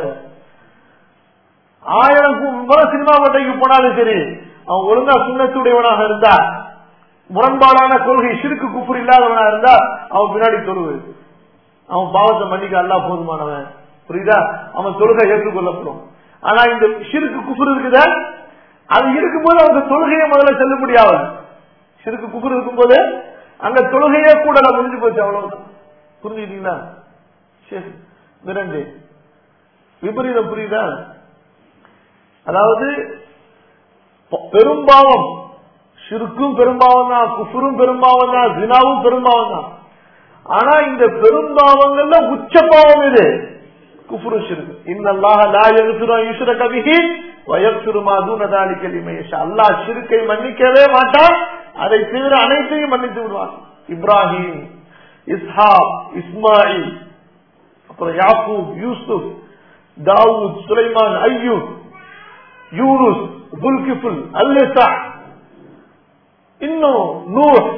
ஆயிரம் கு- முறை சினிமா கொட்டைக்கு போனாலும் சரி அவன் ஒழுங்கா சுண்ணத்துடையவனாக இருந்தா முரண்பாடான கொள்கை சிறுக்கு குப்புர் இல்லாதவனா இருந்தா அவன் பின்னாடி தொழுவு அவன் பாவத்தை மன்னிக்க அல்லா போதுமானவன் புரியுதா அவன் தொழுகை ஏற்றுக்கொள்ளப்படும் ஆனா இந்த சிறுக்கு குப்புர் இருக்குத அது இருக்கும்போது அவங்க தொழுகையை முதல்ல செல்ல முடியாது சிறுக்கு குப்புர் இருக்கும்போது அங்க தொழுகையே கூட முடிஞ்சு போச்சு அவ்வளவுதான் புரிஞ்சுக்கிட்டீங்களா சரி இரண்டு விபரீதம் புரியுதா அதாவது ப- பெரும்பாவம் ஷிருக்கும் பெரும்பாவம் தான் குஃபுரும் பெரும்பாவம் தான் ஜினாவும் பெரும்பாவம் தான் ஆனா இந்த பெரும்பாவங்கள்ல உச்ச பாவம் இது குஃபுரு ஷிருக்கு இன்னல்லாஹ லா யக்ஃபிரு அன் யுஷ்ரக பிஹி வ யக்ஃபிரு மா தூன தாலிக லிமன் யஷா அல்லாஹ் ஷிர்க்கை மன்னிக்கவே மாட்டான் அதை தவிர அனைத்தையும் மன்னித்து விடுவான் இப்ராஹிம் இஸ்ஹாக் இஸ்மாயில் அப்புறம் யாக்கூப் யூசுப் தாவூத் சுலைமான் ஐயூப் யூனுஸ் துல்கிஃபுல் அல்லிசா இன்னும் நூர்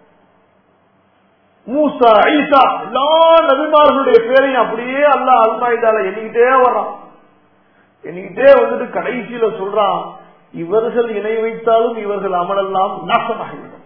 மூசா ஈசா எல்லா நபிமார்களுடைய பேரையும் அப்படியே அல்லாஹ் அல்மாயிதால எண்ணிக்கிட்டே வர்றான் எண்ணிக்கிட்டே வந்துட்டு கடைசியில சொல்றான் இவர்கள் இணை வைத்தாலும் இவர்கள் அமலெல்லாம் நாசமாகிவிடும்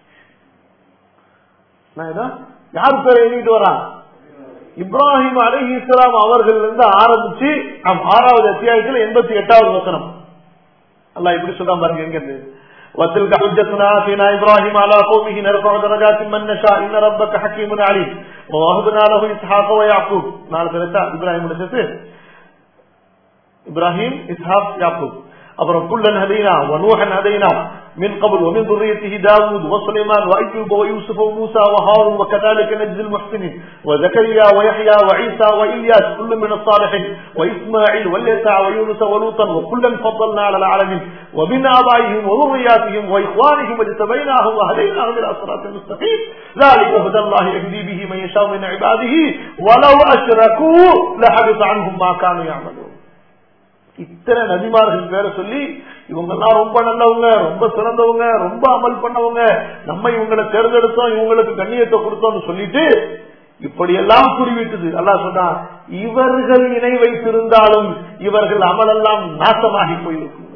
நான் இதான் யார் பேரை எண்ணிட்டு வரான் இப்ராஹிம் அலி இஸ்லாம் அவர்கள் இருந்து ஆரம்பிச்சு ஆம், ஆறாவது அத்தியாயத்தில் எண்பத்தி எட்டாவது வசனம் அல்லாஹ் இப்படி சொல்றான் பாருங்க எங்க இருந்து وتلك حجتنا آتينا إبراهيم على قومه نرفع درجات من نشاء إن ربك حكيم عليم ووهبنا له إسحاق ويعقوب நாலு பேர் இப்ராஹிம் சேர்த்து இப்ராஹிம் இஸ்ஹாக் யாக்கூப் அப்புறம் குல்லன் ஹதைனா வனூஹன் ஹதைனா من قبل ومن ذريته داود وسليمان وأيوب ويوسف وموسى وهارون وكذلك نجزي المحسنين وزكريا ويحيى وعيسى وإلياس كل من الصالحين وإسماعيل واليسع ويونس ولوطا وكلا فضلنا على العالمين ومن آبائهم وذرياتهم وإخوانهم واجتبيناهم وهديناهم إلى صراط المستقيم ذلك هدى الله يهدي به من يشاء من عباده ولو أشركوا لحبط عنهم ما كانوا يعملون இத்தனை நபிமார்கள் பேரை சொல்லி இவங்க எல்லாம் ரொம்ப நல்லவங்க ரொம்ப சிறந்தவங்க ரொம்ப அமல் பண்ணவங்க நம்ம இவங்களை தேர்ந்தெடுத்தோம் இவங்களுக்கு கண்ணியத்தை கொடுத்தோம்னு சொல்லிட்டு இப்படியெல்லாம் குறிவிட்டது அல்லாஹ் சொன்னான் இவர்கள் இணை வைத்திருந்தாலும் இவர்கள் அமலெல்லாம் நாசமாகி போயிருக்குங்க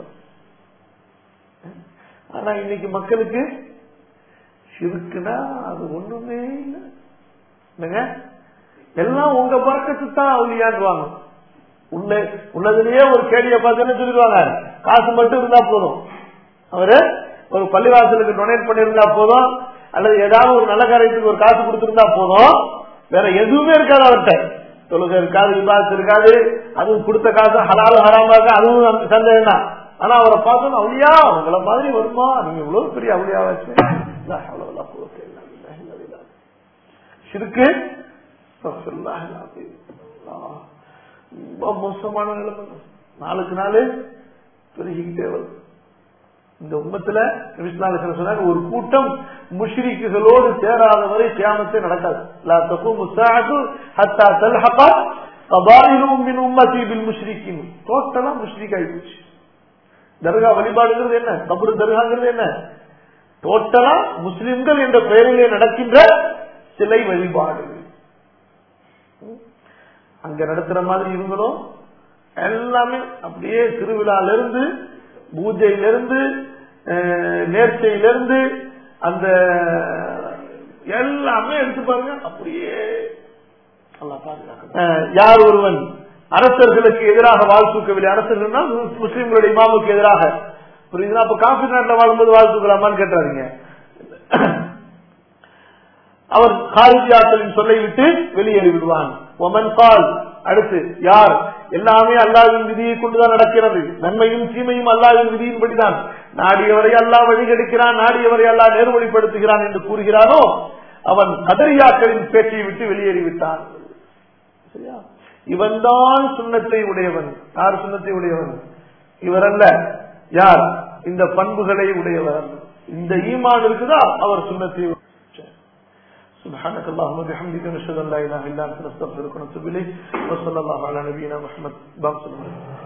ஆனா இன்னைக்கு மக்களுக்கு இருக்குன்னா அது ஒண்ணுமே இல்லை என்னங்க எல்லாம் உங்க பறக்கத்து தான் அவளியாடுவாங்க உள்ள உள்ளதுலயே ஒரு கேடிய பார்த்து என்ன சொல்லிடுவாங்க காசு மட்டும் இருந்தா போதும் அவரு ஒரு பள்ளிவாசலுக்கு டொனேட் பண்ணிருந்தா போதும் அல்லது ஏதாவது ஒரு நல்ல காரியத்துக்கு ஒரு காசு கொடுத்திருந்தா போதும் வேற எதுவுமே இருக்காது அவர்கிட்ட தொழுகை இருக்காது விவாதத்து இருக்காது அதுவும் கொடுத்த காசு ஹலாலும் ஹராமாக அதுவும் அந்த சந்தேகம் தான் ஆனா அவரை பார்த்தோம் அவளியா உங்களை மாதிரி வருமா நீங்க இவ்வளவு பெரிய அவளியாவாச்சு லா ஹவ்ல வலா குவத்த இல்லா பில்லாஹி அல்-அலிய்யில் அலீம். ஷிர்கு அஸ்தக்ஃபிருல்லாஹ் அல்-அஸீம். அல்லாஹ். ரொம்ப மோசமான நிலைமை நாளுக்கு நாள் பெருகிக்கிட்டே வருது இந்த உம்மத்துல நபிஸ்லாலிஸ்லாம் சொன்னாங்க ஒரு கூட்டம் முஷ்ரிக்குகளோடு சேராத வரை கியாமத்தே நடக்காது லா தகூமு ஸாஅத்து ஹத்தா தல்ஹக கபாயிலும் மின் உம்மதி பில் முஷ்ரிக்கின் டோட்டலா முஷ்ரிக் ஆயிடுச்சு தர்கா வழிபாடுங்கிறது என்ன கபரு தர்காங்கிறது என்ன டோட்டலா முஸ்லிம்கள் என்ற பெயரிலே நடக்கின்ற சிலை வழிபாடு அங்க நடத்துற மாதிரி இவங்களும் எல்லாமே அப்படியே திருவிழால இருந்து பூஜையிலிருந்து அஹ், நேர்ச்சையிலிருந்து அந்த எல்லாமே எடுத்து பாருங்க அப்படியே அல்லாஹ் பாதுகாக்கணும். அஹ், யார் ஒருவன் அரசர்களுக்கு எதிராக வாழ் தூக்கவில்லை அரசர்கள்னா முஸ்லிம்களுடைய இமாமுக்கு எதிராக புரியுதுன்னா அப்ப காஃபி நாட்டில் வாழும்போது வாழ் தூக்கலாமான்னு கேட்டாருங்க அவர் காரிஜியாக்களின் சொல்லை விட்டு வெளியேறி விடுவான் ஒமன் கால் அடுத்து யார் எல்லாமே அல்லாவின் விதியை கொண்டுதான் நடக்கிறது நன்மையும் தீமையும் அல்லாவின் விதியின்படிதான் நாடியவரை அல்லா வழிகெடுக்கிறான் நாடியவரை அல்லா நேர்வழிப்படுத்துகிறான் என்று கூறுகிறானோ அவன் கதரியாக்களின் பேச்சை விட்டு வெளியேறிவிட்டான் சரியா இவன்தான் சுண்ணத்தை உடையவன் யார் சுண்ணத்தை உடையவன் இவரல்ல யார் இந்த பண்புகளை உடையவர் இந்த ஈமான் இருக்குதா அவர் சுண்ணத்தை سبحانك اللهم وبحمدك نشهد ان لا اله الا انت نستغفرك ونتوب اليك وصلى الله على نبينا محمد بارك الله